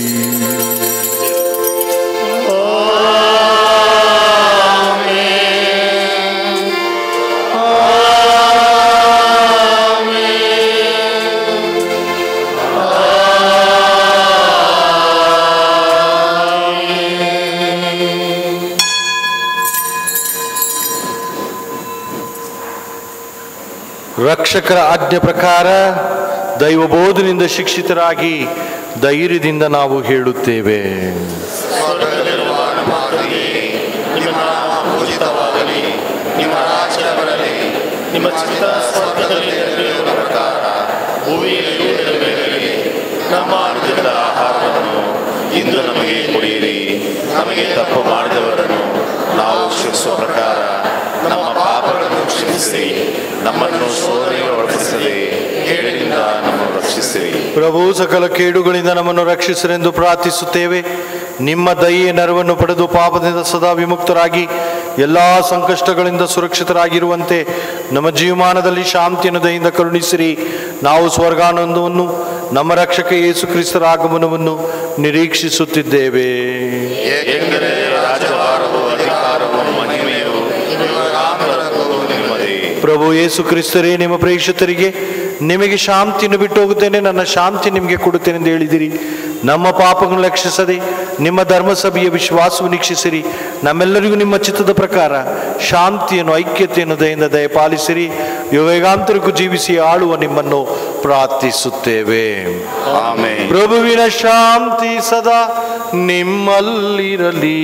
Speaker 1: ರಕ್ಷಕರ ಆಜ್ಞೆ ಪ್ರಕಾರ ದೈವಬೋಧನಿಂದ ಶಿಕ್ಷಿತರಾಗಿ ಧೈರ್ಯದಿಂದ ನಾವು ಹೇಳುತ್ತೇವೆ
Speaker 7: ಸ್ವರ್ಗದಲ್ಲಿರುವ ನಮ್ಮ ತಂದೆಯೇ, ನಿಮ್ಮ ನಾಮ ಪೂಜಿತವಾಗಲಿ ನಿಮ್ಮ ರಾಜ್ಯ ಬರಲಿ ನಿಮ್ಮ ಚಿತ್ತ ಸ್ವರ್ಗದಲ್ಲಿ ನೆರವೇರುವ ಪ್ರಕಾರ ಭೂಮಿಯಲ್ಲಿಯೂ ನೆರವೇರಲಿ ನಮ್ಮ ಅರ್ಧದ ಆಹಾರವನ್ನು ಇಂದು ನಮಗೆ ಕೊಡಿರಿ ನಮಗೆ ತಪ್ಪು ಮಾಡಿದವರನ್ನು ನಾವು ಕ್ಷಮಿಸುವ ಪ್ರಕಾರ ನಮ್ಮ ಪಾಪಗಳನ್ನು ಕ್ಷಮಿಸಿ ನಮ್ಮನ್ನು ಸೋದನೆಗೆ ಒಳಪಡಿಸದೆ ಕೇಳಿನಿಂದ ನಮ್ಮನ್ನು ರಕ್ಷಿಸಿರಿ
Speaker 1: ಪ್ರಭು ಸಕಲ ಕೇಡುಗಳಿಂದ ನಮ್ಮನ್ನು ರಕ್ಷಿಸರೆಂದು ಪ್ರಾರ್ಥಿಸುತ್ತೇವೆ ನಿಮ್ಮ ದಯೆಯ ನೆರವನ್ನು ಪಡೆದು ಪಾಪದಿಂದ ಸದಾ ವಿಮುಕ್ತರಾಗಿ ಎಲ್ಲ ಸಂಕಷ್ಟಗಳಿಂದ ಸುರಕ್ಷಿತರಾಗಿರುವಂತೆ ನಮ್ಮ ಜೀವಮಾನದಲ್ಲಿ ಶಾಂತಿಯನ್ನು ದಯಿಂದ ಕರುಣಿಸಿರಿ ನಾವು ಸ್ವರ್ಗಾನಂದವನ್ನು ನಮ್ಮ ರಕ್ಷಕ ಯೇಸು ಕ್ರಿಸ್ತರ ಆಗಮನವನ್ನು ನಿರೀಕ್ಷಿಸುತ್ತಿದ್ದೇವೆ
Speaker 7: ಏಕೆಂದರೆ ರಾಜಭಾರವು ಅಧಿಕಾರವು ಮಹಿಮೆಯು ಯುಗಾಂತರಕ್ಕೂ ನಿಮ್ಮದೇ
Speaker 1: ಪ್ರಭು ಯೇಸು ಕ್ರಿಸ್ತರೇ ನಿಮ್ಮ ಪ್ರೇಕ್ಷತರಿಗೆ ನಿಮಗೆ ಶಾಂತಿಯನ್ನು ಬಿಟ್ಟು ಹೋಗುತ್ತೇನೆ ನನ್ನ ಶಾಂತಿ ನಿಮಗೆ ಕೊಡುತ್ತೇನೆ ಎಂದು ಹೇಳಿದಿರಿ ನಮ್ಮ ಪಾಪಗಳನ್ನು ಲಕ್ಷಿಸದೆ ನಿಮ್ಮ ಧರ್ಮಸಭೆಯ ವಿಶ್ವಾಸವು ನಿರೀಕ್ಷಿಸಿರಿ ನಮ್ಮೆಲ್ಲರಿಗೂ ನಿಮ್ಮ ಚಿತ್ತದ ಪ್ರಕಾರ ಶಾಂತಿಯನ್ನು ಐಕ್ಯತೆಯನ್ನು ದಯಿಂದ ದಯಪಾಲಿಸಿರಿ ಯುಗಾಂತರಕ್ಕೂ ಜೀವಿಸಿ ಆಳುವ ನಿಮ್ಮನ್ನು ಪ್ರಾರ್ಥಿಸುತ್ತೇವೆ
Speaker 7: ಆಮೆನ್.
Speaker 1: ಪ್ರಭುವಿನ ಶಾಂತಿ ಸದಾ ನಿಮ್ಮಲ್ಲಿರಲಿ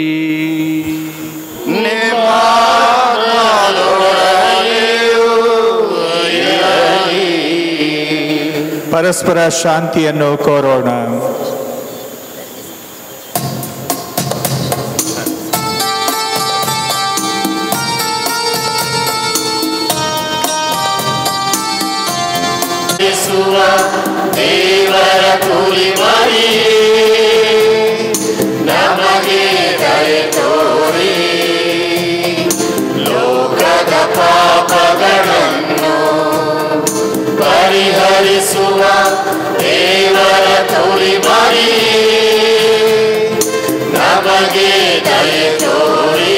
Speaker 8: ಪರಸ್ಪರ ಶಾಂತಿಯನ್ನು ಕೋರೋಣ
Speaker 7: ಪರಿಹರಿಸುವ ದೇವರ ಕುರಿಮರಿಯೇ ನಮಗೆ ದಯೆ ತೋರಿ ಲೋಕದ ಪಾಪಗಳನ್ನು ಪರಿಹರಿಸುವ ದೇವರ ಕುರಿಮರಿಯೇ ನಮಗೆ ದಯೆ ತೋರಿ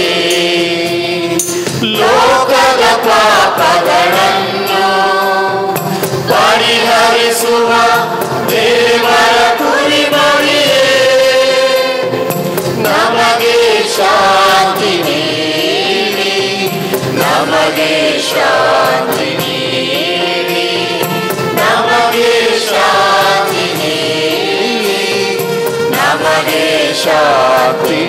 Speaker 7: ಲೋಕದ ಪಾಪಗಳನ್ನು ಪರಿಹರಿಸುವ ದೇವರ ಕುರಿಮರಿಯೇ ನಮಗೆ ಶಾಂತಿ ನೀಡಿ ನಮಗೆ ಶಾಂತಿ ನೀಡಿ ನಮಗೆ ಶಾಂತಿ ನೀಡಿ ನಮಗೆ ಶಾಂತಿ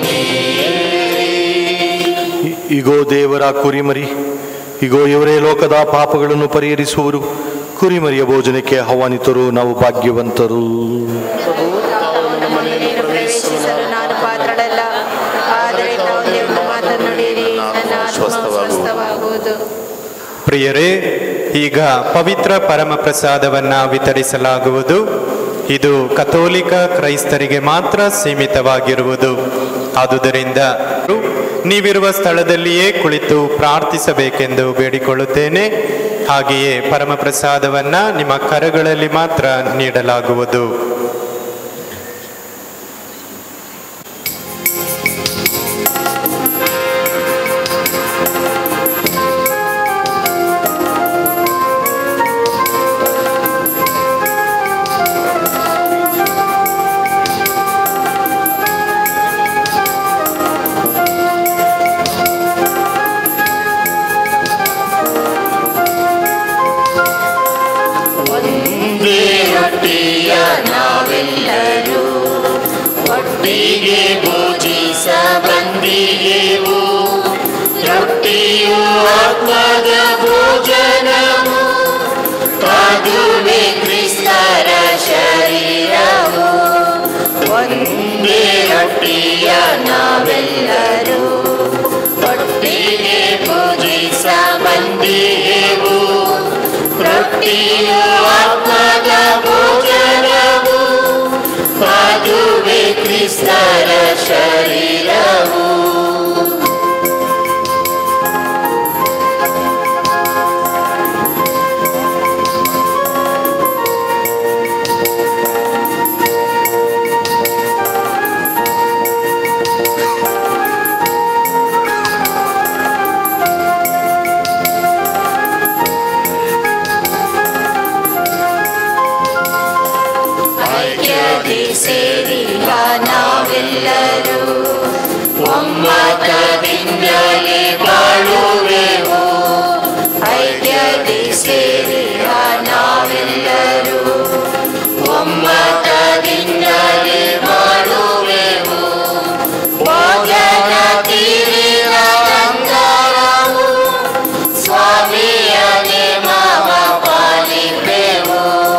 Speaker 1: ಇ- ಇಗೋ ದೇವರ ಕುರಿಮರಿ ಇಗೋ ಇವರೇ ಲೋಕದ ಪಾಪಗಳನ್ನು ಪರಿಹರಿಸುವರು ಕುರಿಮರಿಯ ಭೋಜನಕ್ಕೆ ಆಹ್ವಾನಿತರು ನಾವು ಭಾಗ್ಯವಂತರು
Speaker 5: ಮನೆಯನ್ನು ಪ್ರವೇಶಿಸಲು ನಾನು ಪಾತ್ರಳಲ್ಲ ಆದರೆ ತಾವು ದೇವರ ಮಾತನ್ನು ನುಡಿಯಿರಿ ನನ್ನ ಆತ್ಮ ಸ್ವಸ್ಥವಾಗುವುದು
Speaker 9: ಪ್ರಿಯರೇ ಈಗ ಪವಿತ್ರ ಪರಮ ಪ್ರಸಾದವನ್ನ ವಿತರಿಸಲಾಗುವುದು ಇದು ಕಥೋಲಿಕ ಕ್ರೈಸ್ತರಿಗೆ ಮಾತ್ರ ಸೀಮಿತವಾಗಿರುವುದು ಆದುದರಿಂದ ನೀವಿರುವ ಸ್ಥಳದಲ್ಲಿಯೇ ಕುಳಿತು ಪ್ರಾರ್ಥಿಸಬೇಕೆಂದು ಬೇಡಿಕೊಳ್ಳುತ್ತೇನೆ ಹಾಗೆಯೇ ಪರಮ ಪ್ರಸಾದವನ್ನ ನಿಮ್ಮ ಕರಗಳಲ್ಲಿ ಮಾತ್ರ ನೀಡಲಾಗುವುದು
Speaker 7: ಒಂದೇ ರೊಟ್ಟಿಯ ನಾವೆಲ್ಲರೂ ಒಟ್ಟಿಗೆ ಭೋಜಿಸ ಬಂದಿಗೆವು ರೊಟ್ಟಿಯು ಆತ್ಮದ ಭೋಜನವು ಅದುವೇ ಕ್ರಿಸ್ತರ ಶರೀರವು ಒಂದೇ ರೊಟ್ಟಿಯ ನಾವೆಲ್ಲರೂ ಒಟ್ಟಿಗೆ ಭೋಜಿಸ ಬಂದಿಗೆವು ರೊಟ್ಟಿಯು ಆತ್ಮದ ಭೋಜನವು ಅದುವೇ ಕ್ರಿಸ್ತರ ಶರೀರವು ಐಕ್ಯತೆ ಸೇರಿಲ್ಲ ನಾವೆಲ್ಲರೂ ಒಮ್ಮತದಿಂದಲೇ ಬಾಳುವೆವು ಐಕ್ಯತೆ ಸೇರಿಲ್ಲ ನಾವೆಲ್ಲರೂ ಒಮ್ಮತದಿಂದಲೇ ಬಾಳುವೆವು ಭೋಜನ ತೀರಿದ ಅಂಗಾರವು ಸ್ವಾಮಿಯ ನೇಮವ ಪಾಲಿಪೆವು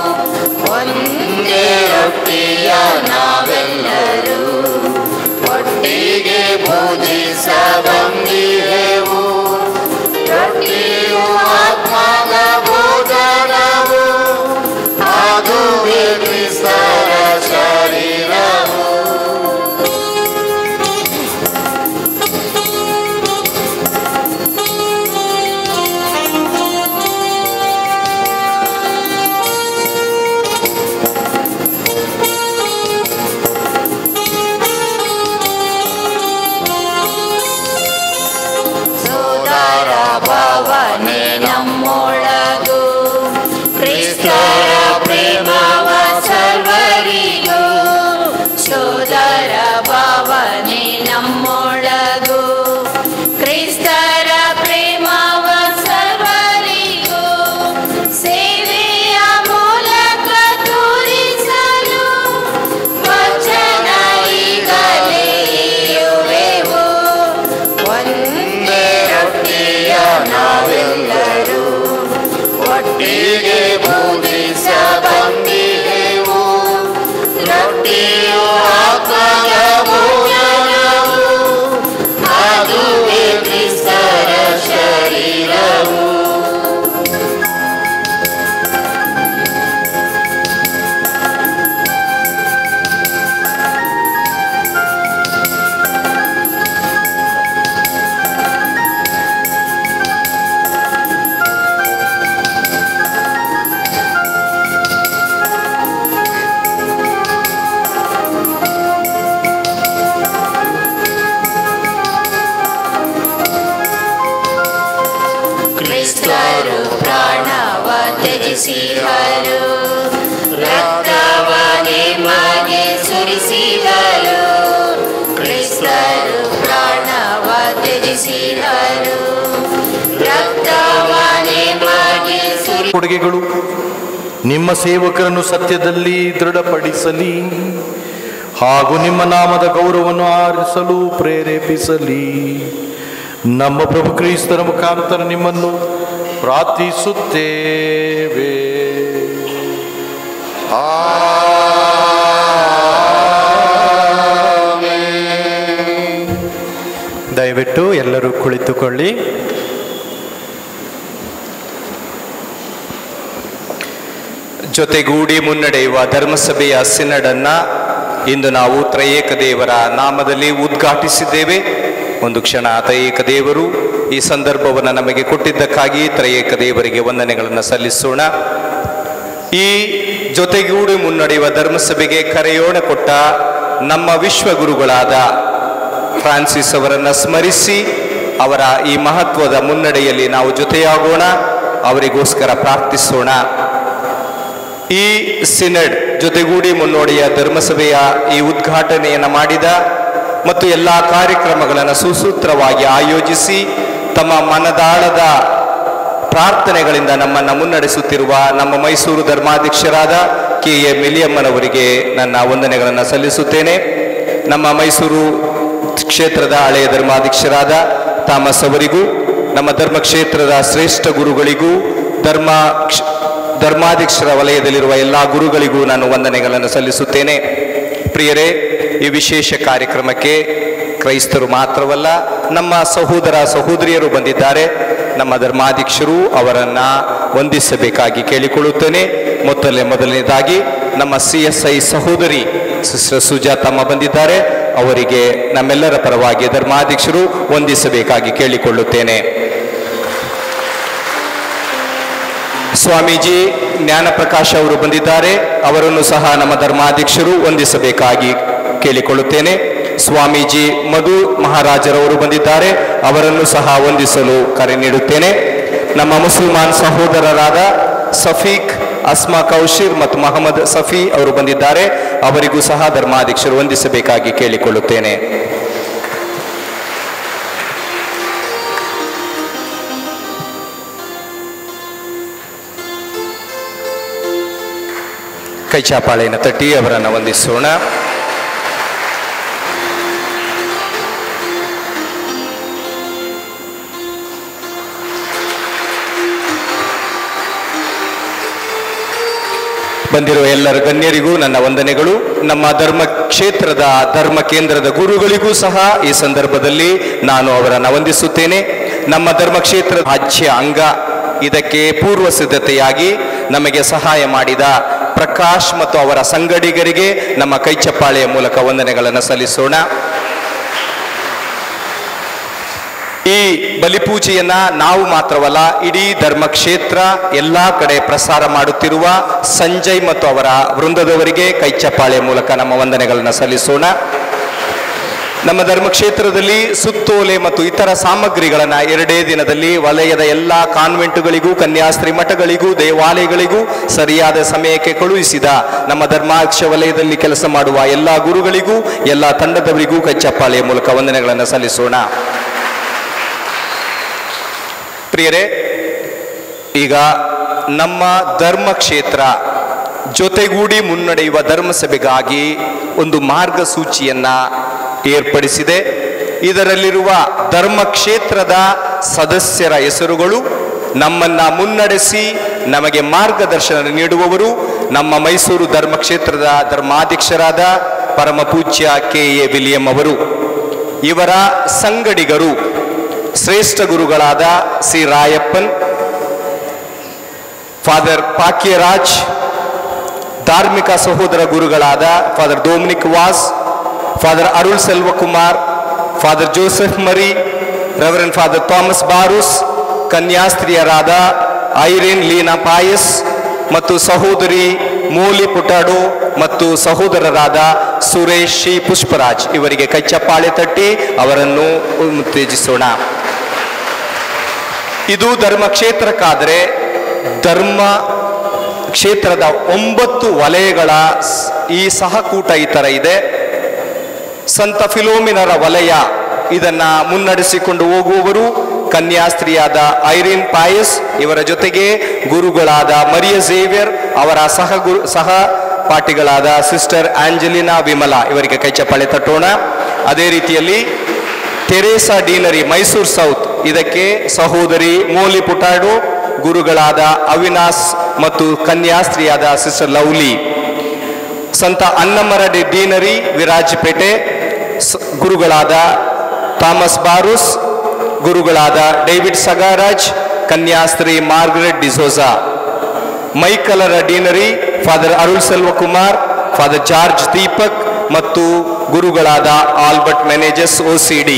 Speaker 7: ಒಂದೇ ರೊಟ್ಟಿಯ ನಾವೆಲ್ಲರೂ ಒಟ್ಟಿಗೆ ಭೋಜಿಸ ಬಂದಿಹೆವು ರೊಟ್ಟಿಯು ಆತ್ಮದ ಭೋಜನವು ಅದುವೇ ಕ್ರಿಸ್ತರ ಶರೀರವು ತ್ಯಜಿಸಿದರು ರಕ್ತವ ನಿಮಗೆ ಸುರಿಸಿದರು ಕ್ರಿಸ್ತರು ಪ್ರಾಣವ ತ್ಯಜಿಸಿದರು ರಕ್ತವ ನಿಮಗೆ ಸುರಿ
Speaker 1: ಕೊಡುಗೆಗಳು ನಿಮ್ಮ ಸೇವಕರನ್ನು ಸತ್ಯದಲ್ಲಿ ದೃಢಪಡಿಸಲಿ ಹಾಗೂ ನಿಮ್ಮ ನಾಮದ ಗೌರವವನ್ನು ಆರಿಸಲು ಪ್ರೇರೇಪಿಸಲಿ ನಮ್ಮ ಪ್ರಭು ಕ್ರಿಸ್ತರ ಮುಖಾಂತರ ನಿಮ್ಮನ್ನು ಪ್ರಾರ್ಥಿಸುತ್ತೇವೆ
Speaker 9: ದಯವಿಟ್ಟು ಎಲ್ಲರೂ ಕುಳಿತುಕೊಳ್ಳಿ
Speaker 8: ಜೊತೆಗೂಡಿ ಮುನ್ನಡೆಯುವ ಧರ್ಮಸಭೆಯ ಸಿನಡನ್ನ ಇಂದು ನಾವು ತ್ರಯೇಕ ದೇವರ ನಾಮದಲ್ಲಿ ಉದ್ಘಾಟಿಸಿದ್ದೇವೆ ಒಂದು ಕ್ಷಣ ತ್ರಯೇಕ ದೇವರು ಈ ಸಂದರ್ಭವನ್ನು ನಮಗೆ ಕೊಟ್ಟಿದ್ದಕ್ಕಾಗಿ ತ್ರಯೇಕ ದೇವರಿಗೆ ವಂದನೆಗಳನ್ನು ಸಲ್ಲಿಸೋಣ ಈ ಜೊತೆಗೂಡಿ ಮುನ್ನಡೆಯುವ ಧರ್ಮಸಭೆಗೆ ಕರೆಯೋಣ ಕೊಟ್ಟ ನಮ್ಮ ವಿಶ್ವಗುರುಗಳಾದ ಫ್ರಾನ್ಸಿಸ್ ಅವರನ್ನು ಸ್ಮರಿಸಿ ಅವರ ಈ ಮಹತ್ವದ ಮುನ್ನಡೆಯಲ್ಲಿ ನಾವು ಜೊತೆಯಾಗೋಣ ಅವರಿಗೋಸ್ಕರ ಪ್ರಾರ್ಥಿಸೋಣ ಈ ಸಿನಡ್ ಜೊತೆಗೂಡಿ ಮುನ್ನೋಡಿಯ ಧರ್ಮಸಭೆಯ ಈ ಉದ್ಘಾಟನೆಯನ್ನು ಮಾಡಿದ ಮತ್ತು ಎಲ್ಲ ಕಾರ್ಯಕ್ರಮಗಳನ್ನು ಸುಸೂತ್ರವಾಗಿ ಆಯೋಜಿಸಿ ತಮ್ಮ ಮನದಾಳದ ಪ್ರಾರ್ಥನೆಗಳಿಂದ ನಮ್ಮನ್ನು ಮುನ್ನಡೆಸುತ್ತಿರುವ ನಮ್ಮ ಮೈಸೂರು ಧರ್ಮಾಧ್ಯಕ್ಷರಾದ ಕೆ ಎ ಮಿಲಿಯಮ್ಮನವರಿಗೆ ನನ್ನ ವಂದನೆಗಳನ್ನು ಸಲ್ಲಿಸುತ್ತೇನೆ ನಮ್ಮ ಮೈಸೂರು ಕ್ಷೇತ್ರದ ಹಳೆಯ ಧರ್ಮಾಧ್ಯಕ್ಷರಾದ ಥಾಮಸ್ ಅವರಿಗೂ ನಮ್ಮ ಧರ್ಮಕ್ಷೇತ್ರದ ಶ್ರೇಷ್ಠ ಗುರುಗಳಿಗೂ ಧರ್ಮ ಕ್ಷ- ಧರ್ಮಾಧ್ಯಕ್ಷರ ವಲಯದಲ್ಲಿರುವ ಎಲ್ಲ ಗುರುಗಳಿಗೂ ನಾನು ವಂದನೆಗಳನ್ನು ಸಲ್ಲಿಸುತ್ತೇನೆ ಪ್ರಿಯರೇ ಈ ವಿಶೇಷ ಕಾರ್ಯಕ್ರಮಕ್ಕೆ ಕ್ರೈಸ್ತರು ಮಾತ್ರವಲ್ಲ ನಮ್ಮ ಸಹೋದರ ಸಹೋದರಿಯರು ಬಂದಿದ್ದಾರೆ ನಮ್ಮ ಧರ್ಮಾಧ್ಯಕ್ಷರು ಅವರನ್ನು ವಂದಿಸಬೇಕಾಗಿ ಕೇಳಿಕೊಳ್ಳುತ್ತೇನೆ ಮೊದಲೇ ಮೊದಲನೇದಾಗಿ ನಮ್ಮ ಸಿ ಎಸ್ ಐ ಸಹೋದರಿ ಸಿಸ್ಟರ್ ಸುಜಾತಮ್ಮ ಬಂದಿದ್ದಾರೆ ಅವರಿಗೆ ನಮ್ಮೆಲ್ಲರ ಪರವಾಗಿ ಧರ್ಮಾಧ್ಯಕ್ಷರು ವಂದಿಸಬೇಕಾಗಿ ಕೇಳಿಕೊಳ್ಳುತ್ತೇನೆ ಸ್ವಾಮೀಜಿ ಜ್ಞಾನಪ್ರಕಾಶ್ ಅವರು ಬಂದಿದ್ದಾರೆ ಅವರನ್ನು ಸಹ ನಮ್ಮ ಧರ್ಮಾಧ್ಯಕ್ಷರು ವಂದಿಸಬೇಕಾಗಿ ಕೇಳಿಕೊಳ್ಳುತ್ತೇನೆ ಸ್ವಾಮೀಜಿ ಮಧು ಮಹಾರಾಜರವರು ಬಂದಿದ್ದಾರೆ ಅವರನ್ನು ಸಹ ವಂದಿಸಲು ಕರೆ ನೀಡುತ್ತೇನೆ ನಮ್ಮ ಮುಸಲ್ಮಾನ್ ಸಹೋದರರಾದ ಸಫೀಕ್ ಅಸ್ಮಾ ಕೌಶಿರ್ ಮತ್ತು ಮೊಹಮ್ಮದ್ ಸಫಿ ಅವರು ಬಂದಿದ್ದಾರೆ ಅವರಿಗೂ ಸಹ ಧರ್ಮಾಧ್ಯಕ್ಷರು ವಂದಿಸಬೇಕಾಗಿ ಕೇಳಿಕೊಳ್ಳುತ್ತೇನೆ ಕೈಚಾಪಾಳೆಯನ್ನು ತಟ್ಟಿ ಅವರನ್ನು ವಂದಿಸೋಣ ಬಂದಿರುವ ಎಲ್ಲರ ಗಣ್ಯರಿಗೂ ನನ್ನ ವಂದನೆಗಳು ನಮ್ಮ ಧರ್ಮ ಕ್ಷೇತ್ರದ ಧರ್ಮ ಕೇಂದ್ರದ ಗುರುಗಳಿಗೂ ಸಹ ಈ ಸಂದರ್ಭದಲ್ಲಿ ನಾನು ಅವರನ್ನು ವಂದಿಸುತ್ತೇನೆ ನಮ್ಮ ಧರ್ಮ ಕ್ಷೇತ್ರದ ರಾಜ್ಯ ಅಂಗ ಇದಕ್ಕೆ ಪೂರ್ವ ಸಿದ್ಧತೆಯಾಗಿ ನಮಗೆ ಸಹಾಯ ಮಾಡಿದ ಪ್ರಕಾಶ್ ಮತ್ತು ಅವರ ಸಂಗಡಿಗರಿಗೆ ನಮ್ಮ ಕೈಚಪ್ಪಾಳೆಯ ಮೂಲಕ ವಂದನೆಗಳನ್ನು ಸಲ್ಲಿಸೋಣ ಈ ಬಲಿಪೂಜೆಯನ್ನ ನಾವು ಮಾತ್ರವಲ್ಲ ಇಡೀ ಧರ್ಮಕ್ಷೇತ್ರ ಎಲ್ಲ ಕಡೆ ಪ್ರಸಾರ ಮಾಡುತ್ತಿರುವ ಸಂಜಯ್ ಮತ್ತು ಅವರ ವೃಂದದವರಿಗೆ ಕೈಚಪ್ಪಾಳೆ ಮೂಲಕ ನಮ್ಮ ವಂದನೆಗಳನ್ನು ಸಲ್ಲಿಸೋಣ ನಮ್ಮ ಧರ್ಮಕ್ಷೇತ್ರದಲ್ಲಿ ಸುತ್ತೋಲೆ ಮತ್ತು ಇತರ ಸಾಮಗ್ರಿಗಳನ್ನು ಎರಡೇ ದಿನದಲ್ಲಿ ವಲಯದ ಎಲ್ಲ ಕಾನ್ವೆಂಟುಗಳಿಗೂ ಕನ್ಯಾಸ್ತ್ರೀ ಮಠಗಳಿಗೂ ದೇವಾಲಯಗಳಿಗೂ ಸರಿಯಾದ ಸಮಯಕ್ಕೆ ಕಳುಹಿಸಿದ ನಮ್ಮ ಧರ್ಮಾಕ್ಷ ವಲಯದಲ್ಲಿ ಕೆಲಸ ಮಾಡುವ ಎಲ್ಲ ಗುರುಗಳಿಗೂ ಎಲ್ಲ ತಂಡದವರಿಗೂ ಕೈಚಪ್ಪಾಳೆಯ ಮೂಲಕ ವಂದನೆಗಳನ್ನು ಸಲ್ಲಿಸೋಣ ಪ್ರಿಯರೇ ಈಗ ನಮ್ಮ ಧರ್ಮಕ್ಷೇತ್ರ ಜೊತೆಗೂಡಿ ಮುನ್ನಡೆಯುವ ಧರ್ಮಸಭೆಗಾಗಿ ಒಂದು ಮಾರ್ಗಸೂಚಿಯನ್ನ ಏರ್ಪಡಿಸಿದೆ ಇದರಲ್ಲಿರುವ ಧರ್ಮಕ್ಷೇತ್ರದ ಸದಸ್ಯರ ಹೆಸರುಗಳು ನಮ್ಮನ್ನ ಮುನ್ನಡೆಸಿ ನಮಗೆ ಮಾರ್ಗದರ್ಶನ ನೀಡುವವರು ನಮ್ಮ ಮೈಸೂರು ಧರ್ಮಕ್ಷೇತ್ರದ ಧರ್ಮಾಧ್ಯಕ್ಷರಾದ ಪರಮ ಪೂಜ್ಯ ಕೆ ಎ ವಿಲಿಯಂ ಅವರು ಇವರ ಸಂಗಡಿಗರು ಶ್ರೇಷ್ಠ ಗುರುಗಳಾದ ಸಿ ರಾಯಪ್ಪನ್ ಫಾದರ್ ಪಾಕ್ಯರಾಜ್ ಧಾರ್ಮಿಕ ಸಹೋದರ ಗುರುಗಳಾದ father Dominic Vas father Arul Selvakumar father Joseph Mari reverend father Thomas Barros ಕನ್ಯಾಸ್ತ್ರೀಯರಾದ ಐರೇನ್ ಲೀನಾ ಪಾಯಸ್ ಮತ್ತು ಸಹೋದರಿ ಮೋಲಿ ಪುಟಾಡೋ ಮತ್ತು ಸಹೋದರರಾದ ಸುರೇಶ್ ಶಿ ಪುಷ್ಪರಾಜ್ ಇವರಿಗೆ ಕೈಚಪ್ಪಾಳೆ ತಟ್ಟಿ ಅವರನ್ನು ಉತ್ತೇಜಿಸೋಣ ಇದು ಧರ್ಮ ಕ್ಷೇತ್ರಕ್ಕಾದರೆ ಧರ್ಮ ಕ್ಷೇತ್ರದ ಒಂಬತ್ತು ವಲಯಗಳ ಸ್- ಈ ಸಹಕೂಟ ಈ ಥರ ಇದೆ ಸಂತ ಫಿಲೋಮಿನರ ವಲಯ ಇದನ್ನ ಮುನ್ನಡೆಸಿಕೊಂಡು ಹೋಗುವವರು ಕನ್ಯಾಸ್ತ್ರೀಯಾದ ಐರಿನ್ ಪಾಯಸ್ ಇವರ ಜೊತೆಗೆ ಗುರುಗಳಾದ ಮರಿಯ ಝೇವಿಯರ್ ಅವರ ಸಹ ಗುರು ಸಹ ಪಾಠಿಗಳಾದ ಸಿಸ್ಟರ್ ಆಂಜಲಿನಾ ವಿಮಲಾ ಇವರಿಗೆ ಕೈ ಚಪ್ಪಾಳೆ ತಟ್ಟೋಣ ಅದೇ ರೀತಿಯಲ್ಲಿ ತೆರೇಸಾ ಡೀನರಿ ಮೈಸೂರು ಸೌತ್ ಇದಕ್ಕೆ ಸಹೋದರಿ ಮೋಲಿ ಪುಟಾಡು ಗುರುಗಳಾದ ಅವಿನಾಶ್ ಮತ್ತು ಕನ್ಯಾಸ್ತ್ರೀಯಾದ ಸಿಸ್ಟರ್ ಲವ್ಲಿ ಸಂತ ಅನ್ನಮರ ಡಿ ಡೀನರಿ ವಿರಾಜಪೇಟೆ ಸ- ಗುರುಗಳಾದ ಥಾಮಸ್ ಬಾರೂಸ್ ಗುರುಗಳಾದ ಡೇವಿಡ್ ಸಗಾರಾಜ್ ಕನ್ಯಾಸ್ತ್ರೀ ಮಾರ್ಗರೆಟ್ ಡಿಸೋಜಾ ಮೈಕಲರ deanery father Arul Selvakumar father George Deepak ಮತ್ತು ಗುರುಗಳಾದ Albert Menezes O C D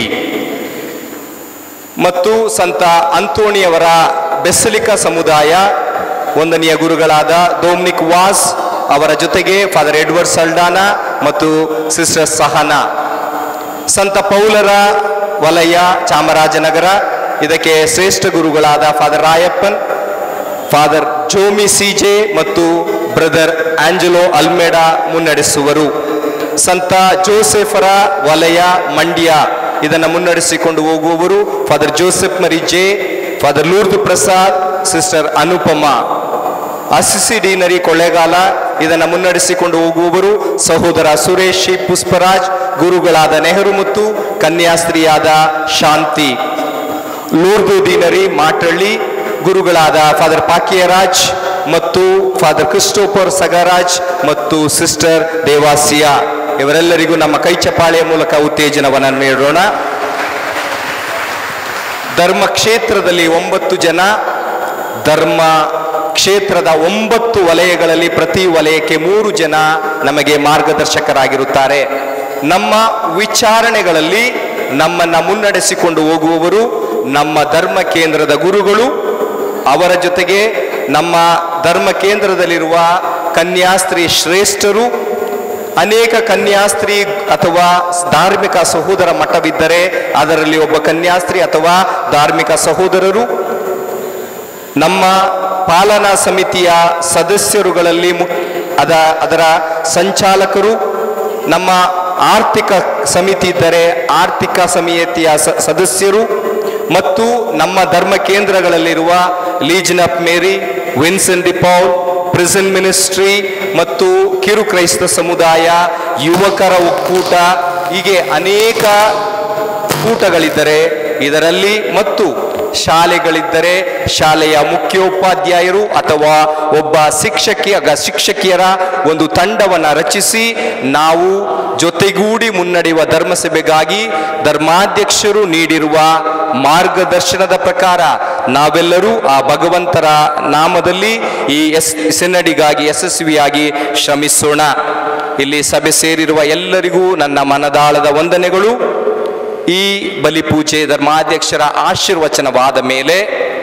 Speaker 8: ಮತ್ತು ಸಂತ ಅಂತೋಣಿಯವರ ಬೆಸ್ಸಲಿಕಾ ಸಮುದಾಯ ಒಂದನೆಯ ಗುರುಗಳಾದ ಡೋಮ್ನಿಕ್ ವಾಸ್ ಅವರ ಜೊತೆಗೆ ಫಾದರ್ ಎಡ್ವರ್ಡ್ ಸಲ್ಡಾನ ಮತ್ತು ಸಿಸ್ಟರ್ ಸಹನಾ ಸಂತ ಪೌಲರ ವಲಯ ಚಾಮರಾಜನಗರ ಇದಕ್ಕೆ ಶ್ರೇಷ್ಠ ಗುರುಗಳಾದ father Rayappan father Jomy C J ಮತ್ತು ಬ್ರದರ್ ಆಂಜಲೋ ಅಲ್ಮೇಡಾ ಮುನ್ನಡೆಸುವರು ಸಂತ ಜೋಸೆಫರ ವಲಯ ಮಂಡ್ಯ ಇದನ್ನು ಮುನ್ನಡೆಸಿಕೊಂಡು ಹೋಗುವವರು father Joseph Mari J father Lourdu Prasad sister Anupama Assisi deanery Kollegal ಇದನ್ನು ಮುನ್ನಡೆಸಿಕೊಂಡು ಹೋಗುವವರು ಸಹೋದರ ಸುರೇಶ್ ಶಿ ಪುಷ್ಪರಾಜ್ ಗುರುಗಳಾದ ನೆಹರು ಮತ್ತು ಕನ್ಯಾಸ್ತ್ರೀಯಾದ ಶಾಂತಿ ಲೂರ್ದು ದೀನರಿ ಮಾಟಳ್ಳಿ ಗುರುಗಳಾದ ಫಾದರ್ ಪಾಕಿಯರಾಜ್ ಮತ್ತು ಫಾದರ್ ಕ್ರಿಸ್ಟೋಫರ್ ಸಗರಾಜ್ ಮತ್ತು ಸಿಸ್ಟರ್ ದೇವಾಸಿಯಾ ಇವರೆಲ್ಲರಿಗೂ ನಮ್ಮ ಕೈ ಚಪ್ಪಾಳೆಯ ಮೂಲಕ ಉತ್ತೇಜನವನ್ನು ನೀಡೋಣ ಧರ್ಮ ಕ್ಷೇತ್ರದಲ್ಲಿ ಒಂಬತ್ತು ಜನ ಧರ್ಮ ಕ್ಷೇತ್ರದ ಒಂಬತ್ತು ವಲಯಗಳಲ್ಲಿ ಪ್ರತಿ ವಲಯಕ್ಕೆ ಮೂರು ಜನ ನಮಗೆ ಮಾರ್ಗದರ್ಶಕರಾಗಿರುತ್ತಾರೆ ನಮ್ಮ ವಿಚಾರಣೆಗಳಲ್ಲಿ ನಮ್ಮನ್ನ ಮುನ್ನಡೆಸಿಕೊಂಡು ಹೋಗುವವರು ನಮ್ಮ ಧರ್ಮ ಕೇಂದ್ರದ ಗುರುಗಳು ಅವರ ಜೊತೆಗೆ ನಮ್ಮ ಧರ್ಮ ಕೇಂದ್ರದಲ್ಲಿರುವ ಕನ್ಯಾಸ್ತ್ರೀ ಶ್ರೇಷ್ಠರು ಅನೇಕ ಕನ್ಯಾಸ್ತ್ರೀ ಅಥವಾ ಧಾರ್ಮಿಕ ಸಹೋದರ ಮಠವಿದ್ದರೆ ಅದರಲ್ಲಿ ಒಬ್ಬ ಕನ್ಯಾಸ್ತ್ರೀ ಅಥವಾ ಧಾರ್ಮಿಕ ಸಹೋದರರು ನಮ್ಮ ಪಾಲನಾ ಸಮಿತಿಯ ಸದಸ್ಯರುಗಳಲ್ಲಿ ಮುಕ್ ಅದ ಅದರ ಸಂಚಾಲಕರು ನಮ್ಮ ಆರ್ಥಿಕ ಸಮಿತಿ ಇದ್ದರೆ ಆರ್ಥಿಕ ಸಮಿತಿಯ ಸ- ಸದಸ್ಯರು ಮತ್ತು ನಮ್ಮ ಧರ್ಮ ಕೇಂದ್ರಗಳಲ್ಲಿರುವ Legion of Mary Vincent de Paul prison ministry ಮತ್ತು ಕಿರು ಕ್ರೈಸ್ತ ಸಮುದಾಯ ಯುವಕರ ಒಕ್ಕೂಟ ಹೀಗೆ ಅನೇಕ ಕೂಟಗಳಿದ್ದರೆ ಇದರಲ್ಲಿ ಮತ್ತು ಶಾಲೆಗಳಿದ್ದರೆ ಶಾಲೆಯ ಮುಖ್ಯೋಪಾಧ್ಯಾಯರು ಅಥವಾ ಒಬ್ಬ ಶಿಕ್ಷಕಿಯ ಗ- ಶಿಕ್ಷಕಿಯರ ಒಂದು ತಂಡವನ್ನು ರಚಿಸಿ ನಾವು ಜೊತೆಗೂಡಿ ಮುನ್ನಡೆಯುವ ಧರ್ಮಸಭೆಗಾಗಿ ಧರ್ಮಾಧ್ಯಕ್ಷರು ನೀಡಿರುವ ಮಾರ್ಗದರ್ಶನದ ಪ್ರಕಾರ ನಾವೆಲ್ಲರೂ ಆ ಭಗವಂತರ ನಾಮದಲ್ಲಿ ಈ ಎಸ್ ಸೆನ್ನಡಿಗಾಗಿ ಯಶಸ್ವಿಯಾಗಿ ಶ್ರಮಿಸೋಣ ಇಲ್ಲಿ ಸಭೆ ಸೇರಿರುವ ಎಲ್ಲರಿಗೂ ನನ್ನ ಮನದಾಳದ ವಂದನೆಗಳು ಈ ಬಲಿಪೂಜೆ ಧರ್ಮಾಧ್ಯಕ್ಷರ ಆಶೀರ್ವಚನವಾದ ಮೇಲೆ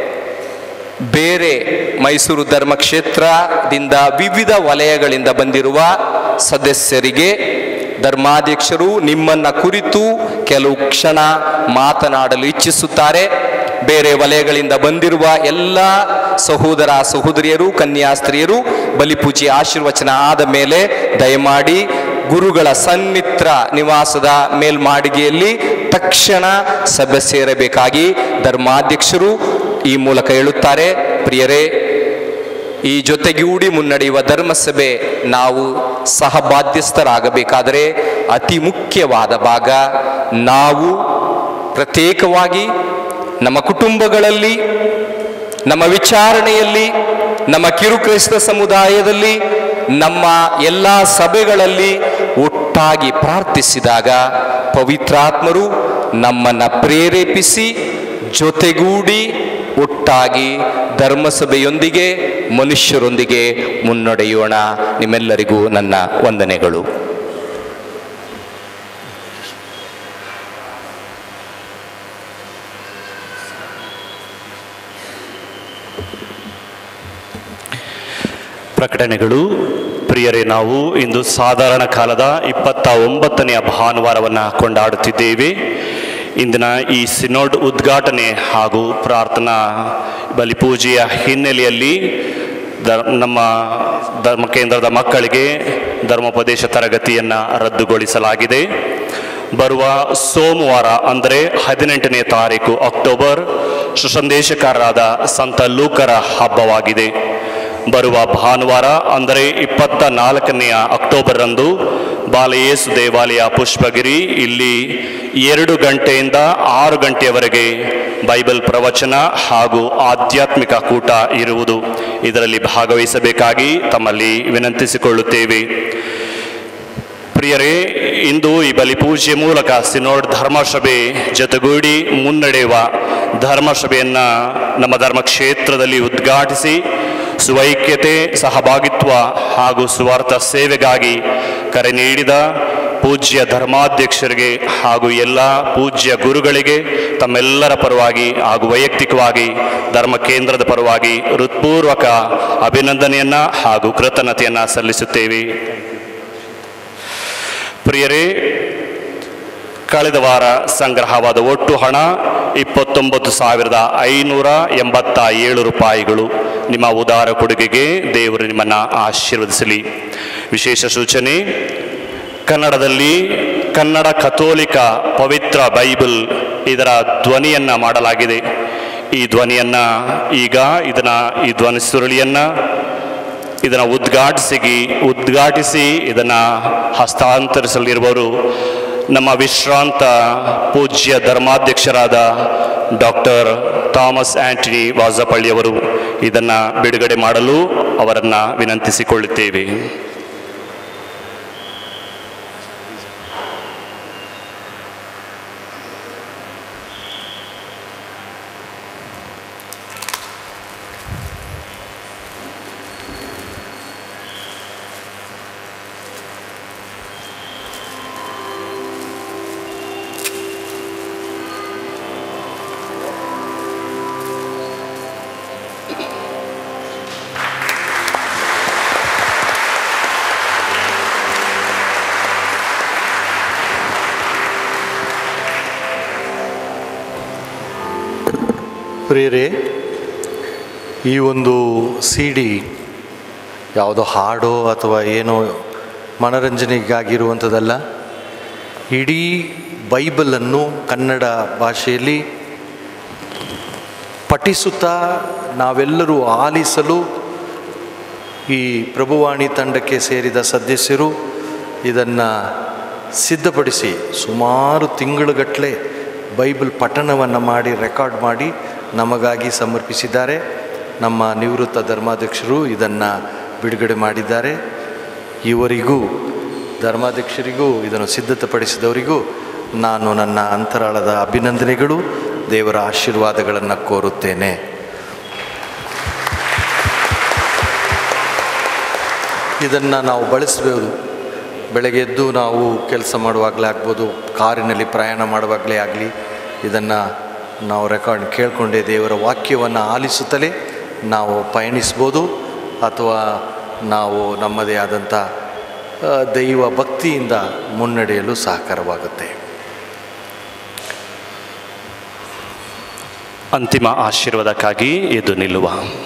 Speaker 8: ಬೇರೆ ಮೈಸೂರು ಧರ್ಮಕ್ಷೇತ್ರದಿಂದ ವಿವಿಧ ವಲಯಗಳಿಂದ ಬಂದಿರುವ ಸದಸ್ಯರಿಗೆ ಧರ್ಮಾಧ್ಯಕ್ಷರು ನಿಮ್ಮನ್ನ ಕುರಿತು ಕೆಲವು ಕ್ಷಣ ಮಾತನಾಡಲು ಇಚ್ಛಿಸುತ್ತಾರೆ ಬೇರೆ ವಲಯಗಳಿಂದ ಬಂದಿರುವ ಎಲ್ಲ ಸಹೋದರ ಸಹೋದರಿಯರು ಕನ್ಯಾಸ್ತ್ರೀಯರು ಬಲಿಪೂಜೆ ಆಶೀರ್ವಚನ ಆದ ಮೇಲೆ ದಯಮಾಡಿ ಗುರುಗಳ ಸನ್ಮಿತ್ರ ನಿವಾಸದ ಮೇಲ್ಮಾಡಿಗೆಯಲ್ಲಿ ತಕ್ಷಣ ಸಭೆ ಸೇರಬೇಕಾಗಿ ಧರ್ಮಾಧ್ಯಕ್ಷರು ಈ ಮೂಲಕ ಹೇಳುತ್ತಾರೆ ಪ್ರಿಯರೇ ಈ ಜೊತೆಗೂಡಿ ಮುನ್ನಡೆಯುವ ಧರ್ಮಸಭೆ ನಾವು ಸಹಬಾಧ್ಯಸ್ಥರಾಗಬೇಕಾದರೆ ಅತಿ ಮುಖ್ಯವಾದ ಭಾಗ ನಾವು ಪ್ರತ್ಯೇಕವಾಗಿ ನಮ್ಮ ಕುಟುಂಬಗಳಲ್ಲಿ ನಮ್ಮ ವಿಚಾರಣೆಯಲ್ಲಿ ನಮ್ಮ ಕಿರುಕ್ರೈಸ್ತ ಸಮುದಾಯದಲ್ಲಿ ನಮ್ಮ ಎಲ್ಲ ಸಭೆಗಳಲ್ಲಿ ಒಟ್ಟಾಗಿ ಪ್ರಾರ್ಥಿಸಿದಾಗ ಪವಿತ್ರಾತ್ಮರು ನಮ್ಮನ್ನು ಪ್ರೇರೇಪಿಸಿ ಜೊತೆಗೂಡಿ ಒಟ್ಟಾಗಿ ಧರ್ಮಸಭೆಯೊಂದಿಗೆ ಮನುಷ್ಯರೊಂದಿಗೆ ಮುನ್ನಡೆಯೋಣ ನಿಮ್ಮೆಲ್ಲರಿಗೂ ನನ್ನ ವಂದನೆಗಳು
Speaker 19: ಪ್ರಕಟಣೆಗಳು ಪ್ರಿಯರೇ ನಾವು ಇಂದು ಸಾಧಾರಣ ಕಾಲದ ಇಪ್ಪತ್ತ ಒಂಬತ್ತನೆಯ ಭಾನುವಾರವನ್ನು ಕೊಂಡಾಡುತ್ತಿದ್ದೇವೆ ಇಂದಿನ ಈ ಸಿನೋಡ್ ಉದ್ಘಾಟನೆ ಹಾಗೂ ಪ್ರಾರ್ಥನಾ ಬಲಿಪೂಜೆಯ ಹಿನ್ನೆಲೆಯಲ್ಲಿ ಧರ್ ನಮ್ಮ ಧರ್ಮ ಕೇಂದ್ರದ ಮಕ್ಕಳಿಗೆ ಧರ್ಮೋಪದೇಶ ತರಗತಿಯನ್ನು ರದ್ದುಗೊಳಿಸಲಾಗಿದೆ ಬರುವ ಸೋಮವಾರ ಅಂದರೆ ಹದಿನೆಂಟನೇ ತಾರೀಕು ಅಕ್ಟೋಬರ್ ಸುಸಂದೇಶಕಾರರಾದ ಸಂತ ಲೂಕರ ಹಬ್ಬವಾಗಿದೆ ಬರುವ ಭಾನುವಾರ ಅಂದರೆ ಇಪ್ಪತ್ತ ನಾಲ್ಕನೆಯ ಅಕ್ಟೋಬರ್ರಂದು ಬಾಲಯೇಸು ದೇವಾಲಯ ಪುಷ್ಪಗಿರಿ ಇಲ್ಲಿ ಎರಡು ಗಂಟೆಯಿಂದ ಆರು ಗಂಟೆಯವರೆಗೆ ಬೈಬಲ್ ಪ್ರವಚನ ಹಾಗೂ ಆಧ್ಯಾತ್ಮಿಕ ಕೂಟ ಇರುವುದು ಇದರಲ್ಲಿ ಭಾಗವಹಿಸಬೇಕಾಗಿ ತಮ್ಮಲ್ಲಿ ವಿನಂತಿಸಿಕೊಳ್ಳುತ್ತೇವೆ ಪ್ರಿಯರೇ ಇಂದು ಈ ಬಲಿಪೂಜೆ ಮೂಲಕ ಸಿನೋಡ್ ಧರ್ಮಸಭೆ ಜೊತೆಗೂಡಿ ಮುನ್ನಡೆಯುವ ಧರ್ಮಸಭೆಯನ್ನು ನಮ್ಮ ಧರ್ಮಕ್ಷೇತ್ರದಲ್ಲಿ ಉದ್ಘಾಟಿಸಿ ಸುವೈಕ್ಯತೆ ಸಹಭಾಗಿತ್ವ ಹಾಗೂ ಸುವಾರ್ಥ ಸೇವೆಗಾಗಿ ಕರೆ ನೀಡಿದ ಪೂಜ್ಯ ಧರ್ಮಾಧ್ಯಕ್ಷರಿಗೆ ಹಾಗೂ ಎಲ್ಲ ಪೂಜ್ಯ ಗುರುಗಳಿಗೆ ತಮ್ಮೆಲ್ಲರ ಪರವಾಗಿ ಹಾಗೂ ವೈಯಕ್ತಿಕವಾಗಿ ಧರ್ಮ ಕೇಂದ್ರದ ಪರವಾಗಿ ಹೃತ್ಪೂರ್ವಕ ಅಭಿನಂದನೆಯನ್ನು ಹಾಗೂ ಕೃತಜ್ಞತೆಯನ್ನು ಸಲ್ಲಿಸುತ್ತೇವೆ ಪ್ರಿಯರೇ ಕಳೆದ ವಾರ ಸಂಗ್ರಹವಾದ ಒಟ್ಟು ಹಣ ಇಪ್ಪತ್ತೊಂಬತ್ತು ಸಾವಿರದ ಐನೂರ ಎಂಬತ್ತ ಏಳು ರೂಪಾಯಿಗಳು ನಿಮ್ಮ ಉದಾರ ಕೊಡುಗೆಗೆ ದೇವರು ನಿಮ್ಮನ್ನು ಆಶೀರ್ವದಿಸಲಿ ವಿಶೇಷ ಸೂಚನೆ ಕನ್ನಡದಲ್ಲಿ ಕನ್ನಡ ಕಥೋಲಿಕ ಪವಿತ್ರ ಬೈಬಲ್ ಇದರ ಧ್ವನಿಯನ್ನು ಮಾಡಲಾಗಿದೆ ಈ ಧ್ವನಿಯನ್ನು ಈಗ ಇದನ್ನು ಈ ಧ್ವನಿ ಸುರುಳಿಯನ್ನು ಇದನ್ನು ಉದ್ಘಾಟಿಸಿ ಉದ್ಘಾಟಿಸಿ ಇದನ್ನು ಹಸ್ತಾಂತರಿಸಲಿರುವವರು ನಮ್ಮ ವಿಶ್ರಾಂತ ಪೂಜ್ಯ ಧರ್ಮಾಧ್ಯಕ್ಷರಾದ ಡಾಕ್ಟರ್ ಥಾಮಸ್ ಆಂಟನಿ ವಾಜಪಳ್ಳಿಯವರು ಇದನ್ನು ಬಿಡುಗಡೆ ಮಾಡಲು ಅವರನ್ನು ವಿನಂತಿಸಿಕೊಳ್ಳುತ್ತೇವೆ
Speaker 1: ಪ್ರಿಯರೇ ಈ ಒಂದು ಸಿ ಡಿ ಯಾವುದೋ ಹಾಡೋ ಅಥವಾ ಏನೋ ಮನರಂಜನೆಗಾಗಿರುವಂಥದ್ದಲ್ಲ ಇಡೀ ಬೈಬಲನ್ನು ಕನ್ನಡ ಭಾಷೆಯಲ್ಲಿ ಪಠಿಸುತ್ತಾ ನಾವೆಲ್ಲರೂ ಆಲಿಸಲು ಈ ಪ್ರಭುವಾಣಿ ತಂಡಕ್ಕೆ ಸೇರಿದ ಸದಸ್ಯರು ಇದನ್ನು ಸಿದ್ಧಪಡಿಸಿ ಸುಮಾರು ತಿಂಗಳುಗಟ್ಟಲೆ ಬೈಬಲ್ ಪಠಣವನ್ನು ಮಾಡಿ ರೆಕಾರ್ಡ್ ಮಾಡಿ ನಮಗಾಗಿ ಸಮರ್ಪಿಸಿದ್ದಾರೆ ನಮ್ಮ ನಿವೃತ್ತ ಧರ್ಮಾಧ್ಯಕ್ಷರು ಇದನ್ನು ಬಿಡುಗಡೆ ಮಾಡಿದ್ದಾರೆ ಇವರಿಗೂ ಧರ್ಮಾಧ್ಯಕ್ಷರಿಗೂ ಇದನ್ನು ಸಿದ್ಧತೆಪಡಿಸಿದವರಿಗೂ ನಾನು ನನ್ನ ಅಂತರಾಳದ ಅಭಿನಂದನೆಗಳು ದೇವರ ಆಶೀರ್ವಾದಗಳನ್ನು ಕೋರುತ್ತೇನೆ ಇದನ್ನು ನಾವು ಬಳಸಬಹುದು ಬೆಳಗ್ಗೆ ಎದ್ದು ನಾವು ಕೆಲಸ ಮಾಡುವಾಗಲೇ ಆಗ್ಬೋದು ಕಾರಿನಲ್ಲಿ ಪ್ರಯಾಣ ಮಾಡುವಾಗಲೇ ಆಗಲಿ ಇದನ್ನು ನಾವು ರೆಕಾರ್ಡ್ ಕೇಳಿಕೊಂಡೇ ದೇವರ ವಾಕ್ಯವನ್ನು ಆಲಿಸುತ್ತಲೇ ನಾವು ಪಯಣಿಸ್ಬೋದು ಅಥವಾ ನಾವು ನಮ್ಮದೇ ಆದಂಥ ಆ, ದೈವ ಭಕ್ತಿಯಿಂದ ಮುನ್ನಡೆಯಲು ಸಹಕಾರವಾಗುತ್ತೆ
Speaker 19: ಅಂತಿಮ ಆಶೀರ್ವಾದಕ್ಕಾಗಿ ಎದ್ದು ನಿಲ್ಲುವ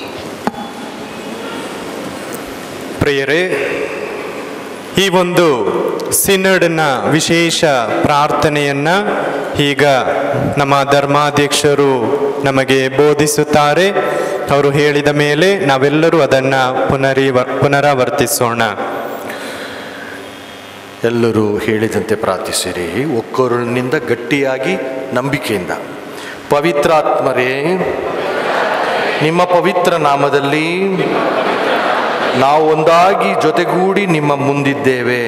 Speaker 9: ಪ್ರಿಯರೇ ಈ ಒಂದು ಸಿನಡ್ನ ವಿಶೇಷ ಪ್ರಾರ್ಥನೆಯನ್ನು ಈಗ ನಮ್ಮ ಧರ್ಮಾಧ್ಯಕ್ಷರು ನಮಗೆ ಬೋಧಿಸುತ್ತಾರೆ ಅವರು ಹೇಳಿದ ಮೇಲೆ ನಾವೆಲ್ಲರೂ ಅದನ್ನು ಪುನರಿವ ಪುನರಾವರ್ತಿಸೋಣ
Speaker 1: ಎಲ್ಲರೂ ಹೇಳಿದಂತೆ ಪ್ರಾರ್ಥಿಸಿರಿ ಒಕ್ಕೊರಳಿನಿಂದ ಗಟ್ಟಿಯಾಗಿ ನಂಬಿಕೆಯಿಂದ ಪವಿತ್ರಾತ್ಮರೇ ನಿಮ್ಮ ಪವಿತ್ರ ನಾಮದಲ್ಲಿ ನಾವು ಒಂದಾಗಿ ಜೊತೆಗೂಡಿ ನಿಮ್ಮ ಮುಂದಿದ್ದೇವೆ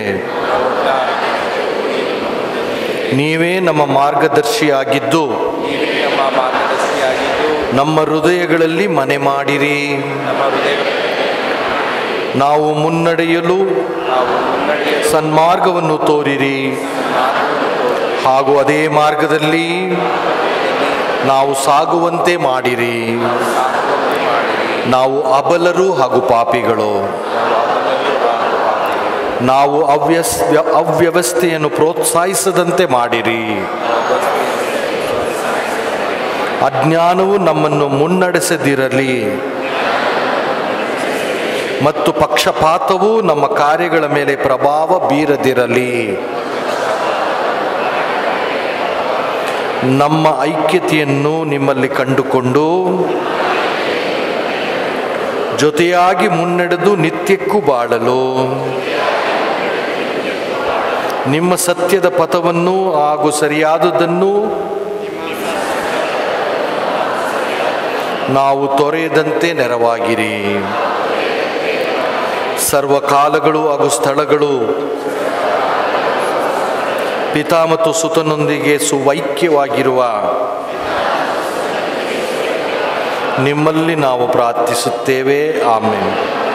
Speaker 1: ನೀವೇ ನಮ್ಮ ಮಾರ್ಗದರ್ಶಿಯಾಗಿದ್ದು
Speaker 2: ನಮ್ಮ ಮಾರ್ಗದರ್ಶಿಯಾಗಿದ್ದು
Speaker 1: ನಮ್ಮ ಹೃದಯಗಳಲ್ಲಿ ಮನೆ ಮಾಡಿರಿ
Speaker 2: ನಮ್ಮ ಹೃದಯ
Speaker 1: ನಾವು ಮುನ್ನಡೆಯಲು ಸನ್ಮಾರ್ಗವನ್ನು ತೋರಿರಿ ಹಾಗೂ ಅದೇ ಮಾರ್ಗದಲ್ಲಿ ನಾವು ಸಾಗುವಂತೆ ಮಾಡಿರಿ ನಾವು ಅಬಲರು ಹಾಗೂ ಪಾಪಿಗಳು ನಾವು ಅವ್ಯಸ್ ಅವ್ಯವಸ್ಥೆಯನ್ನು ಪ್ರೋತ್ಸಾಹಿಸದಂತೆ ಮಾಡಿರಿ ಅಜ್ಞಾನವು ನಮ್ಮನ್ನು ಮುನ್ನಡೆಸದಿರಲಿ ಮತ್ತು ಪಕ್ಷಪಾತವು ನಮ್ಮ ಕಾರ್ಯಗಳ ಮೇಲೆ ಪ್ರಭಾವ ಬೀರದಿರಲಿ ನಮ್ಮ ಐಕ್ಯತೆಯನ್ನು ನಿಮ್ಮಲ್ಲಿ ಕಂಡುಕೊಂಡು ಜೊತೆಯಾಗಿ ಮುನ್ನಡೆದು ನಿತ್ಯಕ್ಕೂ ಬಾಳಲು ನಿಮ್ಮ ಸತ್ಯದ ಪಥವನ್ನು ಹಾಗೂ ಸರಿಯಾದುದನ್ನು ನಾವು ತೊರೆಯದಂತೆ ನೆರವಾಗಿರಿ ಸರ್ವಕಾಲಗಳು ಹಾಗೂ ಸ್ಥಳಗಳು ಪಿತಾ ಮತ್ತು ಸುತನೊಂದಿಗೆ ಸುವೈಕ್ಯವಾಗಿರುವ ನಿಮ್ಮಲ್ಲಿ ನಾವು ಪ್ರಾರ್ಥಿಸುತ್ತೇವೆ ಆಮೇನ್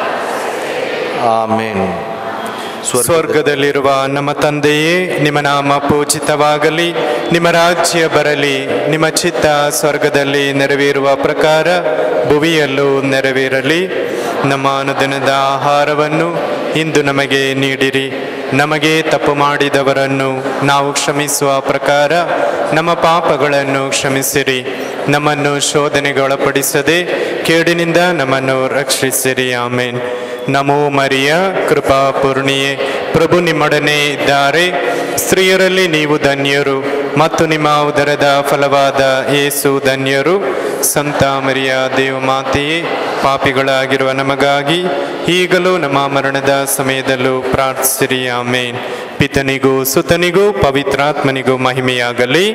Speaker 1: ಆಮೇನ್
Speaker 9: ಸ್ವರ್ಗದಲ್ಲಿರುವ ನಮ್ಮ ತಂದೆಯೇ ನಿಮ್ಮ ನಾಮ ಪೂಜಿತವಾಗಲಿ ನಿಮ್ಮ ರಾಜ್ಯ ಬರಲಿ ನಿಮ್ಮ ಚಿತ್ತ ಸ್ವರ್ಗದಲ್ಲಿ ನೆರವೇರುವ ಪ್ರಕಾರ ಭುವಿಯಲ್ಲೂ ನೆರವೇರಲಿ ನಮ್ಮ ಅನುದಿನದ ಆಹಾರವನ್ನು ಇಂದು ನಮಗೆ ನೀಡಿರಿ ನಮಗೆ ತಪ್ಪು ಮಾಡಿದವರನ್ನು ನಾವು ಕ್ಷಮಿಸುವ ಪ್ರಕಾರ ನಮ್ಮ ಪಾಪಗಳನ್ನು ಕ್ಷಮಿಸಿರಿ ನಮ್ಮನ್ನು ಶೋಧನೆಗೊಳಪಡಿಸದೆ ಕೇಡಿನಿಂದ ನಮ್ಮನ್ನು ರಕ್ಷಿಸಿರಿ ಆಮೇನ್ ನಮೋ ಮರಿಯ ಕೃಪಾ ಪೂರ್ಣಿಯೇ ಪ್ರಭು ನಿಮ್ಮೊಡನೆ ಇದ್ದಾರೆ ಸ್ತ್ರೀಯರಲ್ಲಿ ನೀವು ಧನ್ಯರು ಮತ್ತು ನಿಮ್ಮ ಉದರದ ಫಲವಾದ ಏಸು ಧನ್ಯರು ಸಂತ ಮರಿಯ ದೇವಮಾತೆಯೇ ಪಾಪಿಗಳಾಗಿರುವ ನಮಗಾಗಿ ಈಗಲೂ ನಮ್ಮ ಮರಣದ ಸಮಯದಲ್ಲೂ ಪ್ರಾರ್ಥಿಸಿರಿ ಆಮೇನ್ ಪಿತನಿಗೂ ಸುತನಿಗೂ ಪವಿತ್ರಾತ್ಮನಿಗೂ ಮಹಿಮೆಯಾಗಲಿ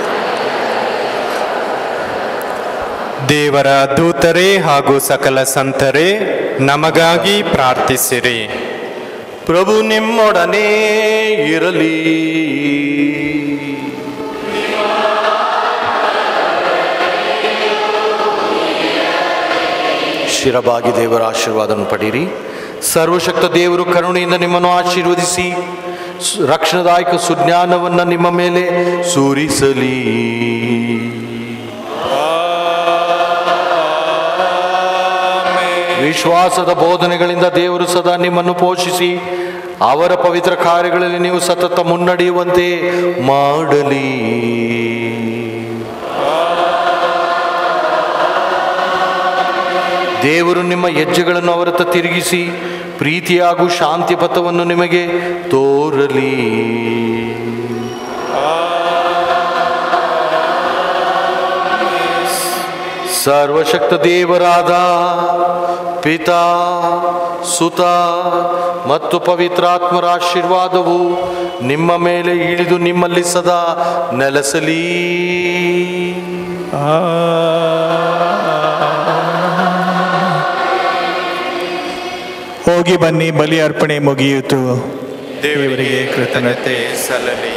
Speaker 9: ದೇವರ ದೂತರೇ ಹಾಗೂ ಸಕಲ ಸಂತರೇ ನಮಗಾಗಿ ಪ್ರಾರ್ಥಿಸಿರಿ
Speaker 1: ಪ್ರಭು ನಿಮ್ಮೊಡನೆ ಇರಲಿ ಶಿರಬಾಗಿ ದೇವರ ಆಶೀರ್ವಾದವನ್ನು ಪಡೀರಿ ಸರ್ವಶಕ್ತ ದೇವರು ಕರುಣೆಯಿಂದ ನಿಮ್ಮನ್ನು ಆಶೀರ್ವದಿಸಿ ಸು- ರಕ್ಷಣದಾಯಕ ಸುಜ್ಞಾನವನ್ನು ನಿಮ್ಮ ಮೇಲೆ ಸೂರಿಸಲಿ ವಿಶ್ವಾಸದ ಬೋಧನೆಗಳಿಂದ ದೇವರು ಸದಾ ನಿಮ್ಮನ್ನು ಪೋಷಿಸಿ ಅವರ ಪವಿತ್ರ ಕಾರ್ಯಗಳಲ್ಲಿ ನೀವು ಸತತ ಮುನ್ನಡೆಯುವಂತೆ ಮಾಡಲಿ ದೇವರು ನಿಮ್ಮ ಹೆಜ್ಜೆಗಳನ್ನು ಅವರತ್ತ ತಿರುಗಿಸಿ ಪ್ರೀತಿ ಹಾಗೂ ಶಾಂತಿ ಪಥವನ್ನು ನಿಮಗೆ ತೋರಲಿ ಸರ್ವಶಕ್ತ ದೇವರಾದ ಪಿತಾ ಸುತ ಮತ್ತು ಪವಿತ್ರಾತ್ಮರ ಆಶೀರ್ವಾದವು ನಿಮ್ಮ ಮೇಲೆ ಇಳಿದು ನಿಮ್ಮಲ್ಲಿ ಸದಾ ನೆಲೆಸಲಿ
Speaker 20: ಹೋಗಿ ಬನ್ನಿ ಬಲಿ ಅರ್ಪಣೆ ಮುಗಿಯಿತು
Speaker 9: ದೇವರಿಗೆ ಕೃತಜ್ಞತೆ ಸಲ್ಲಲಿ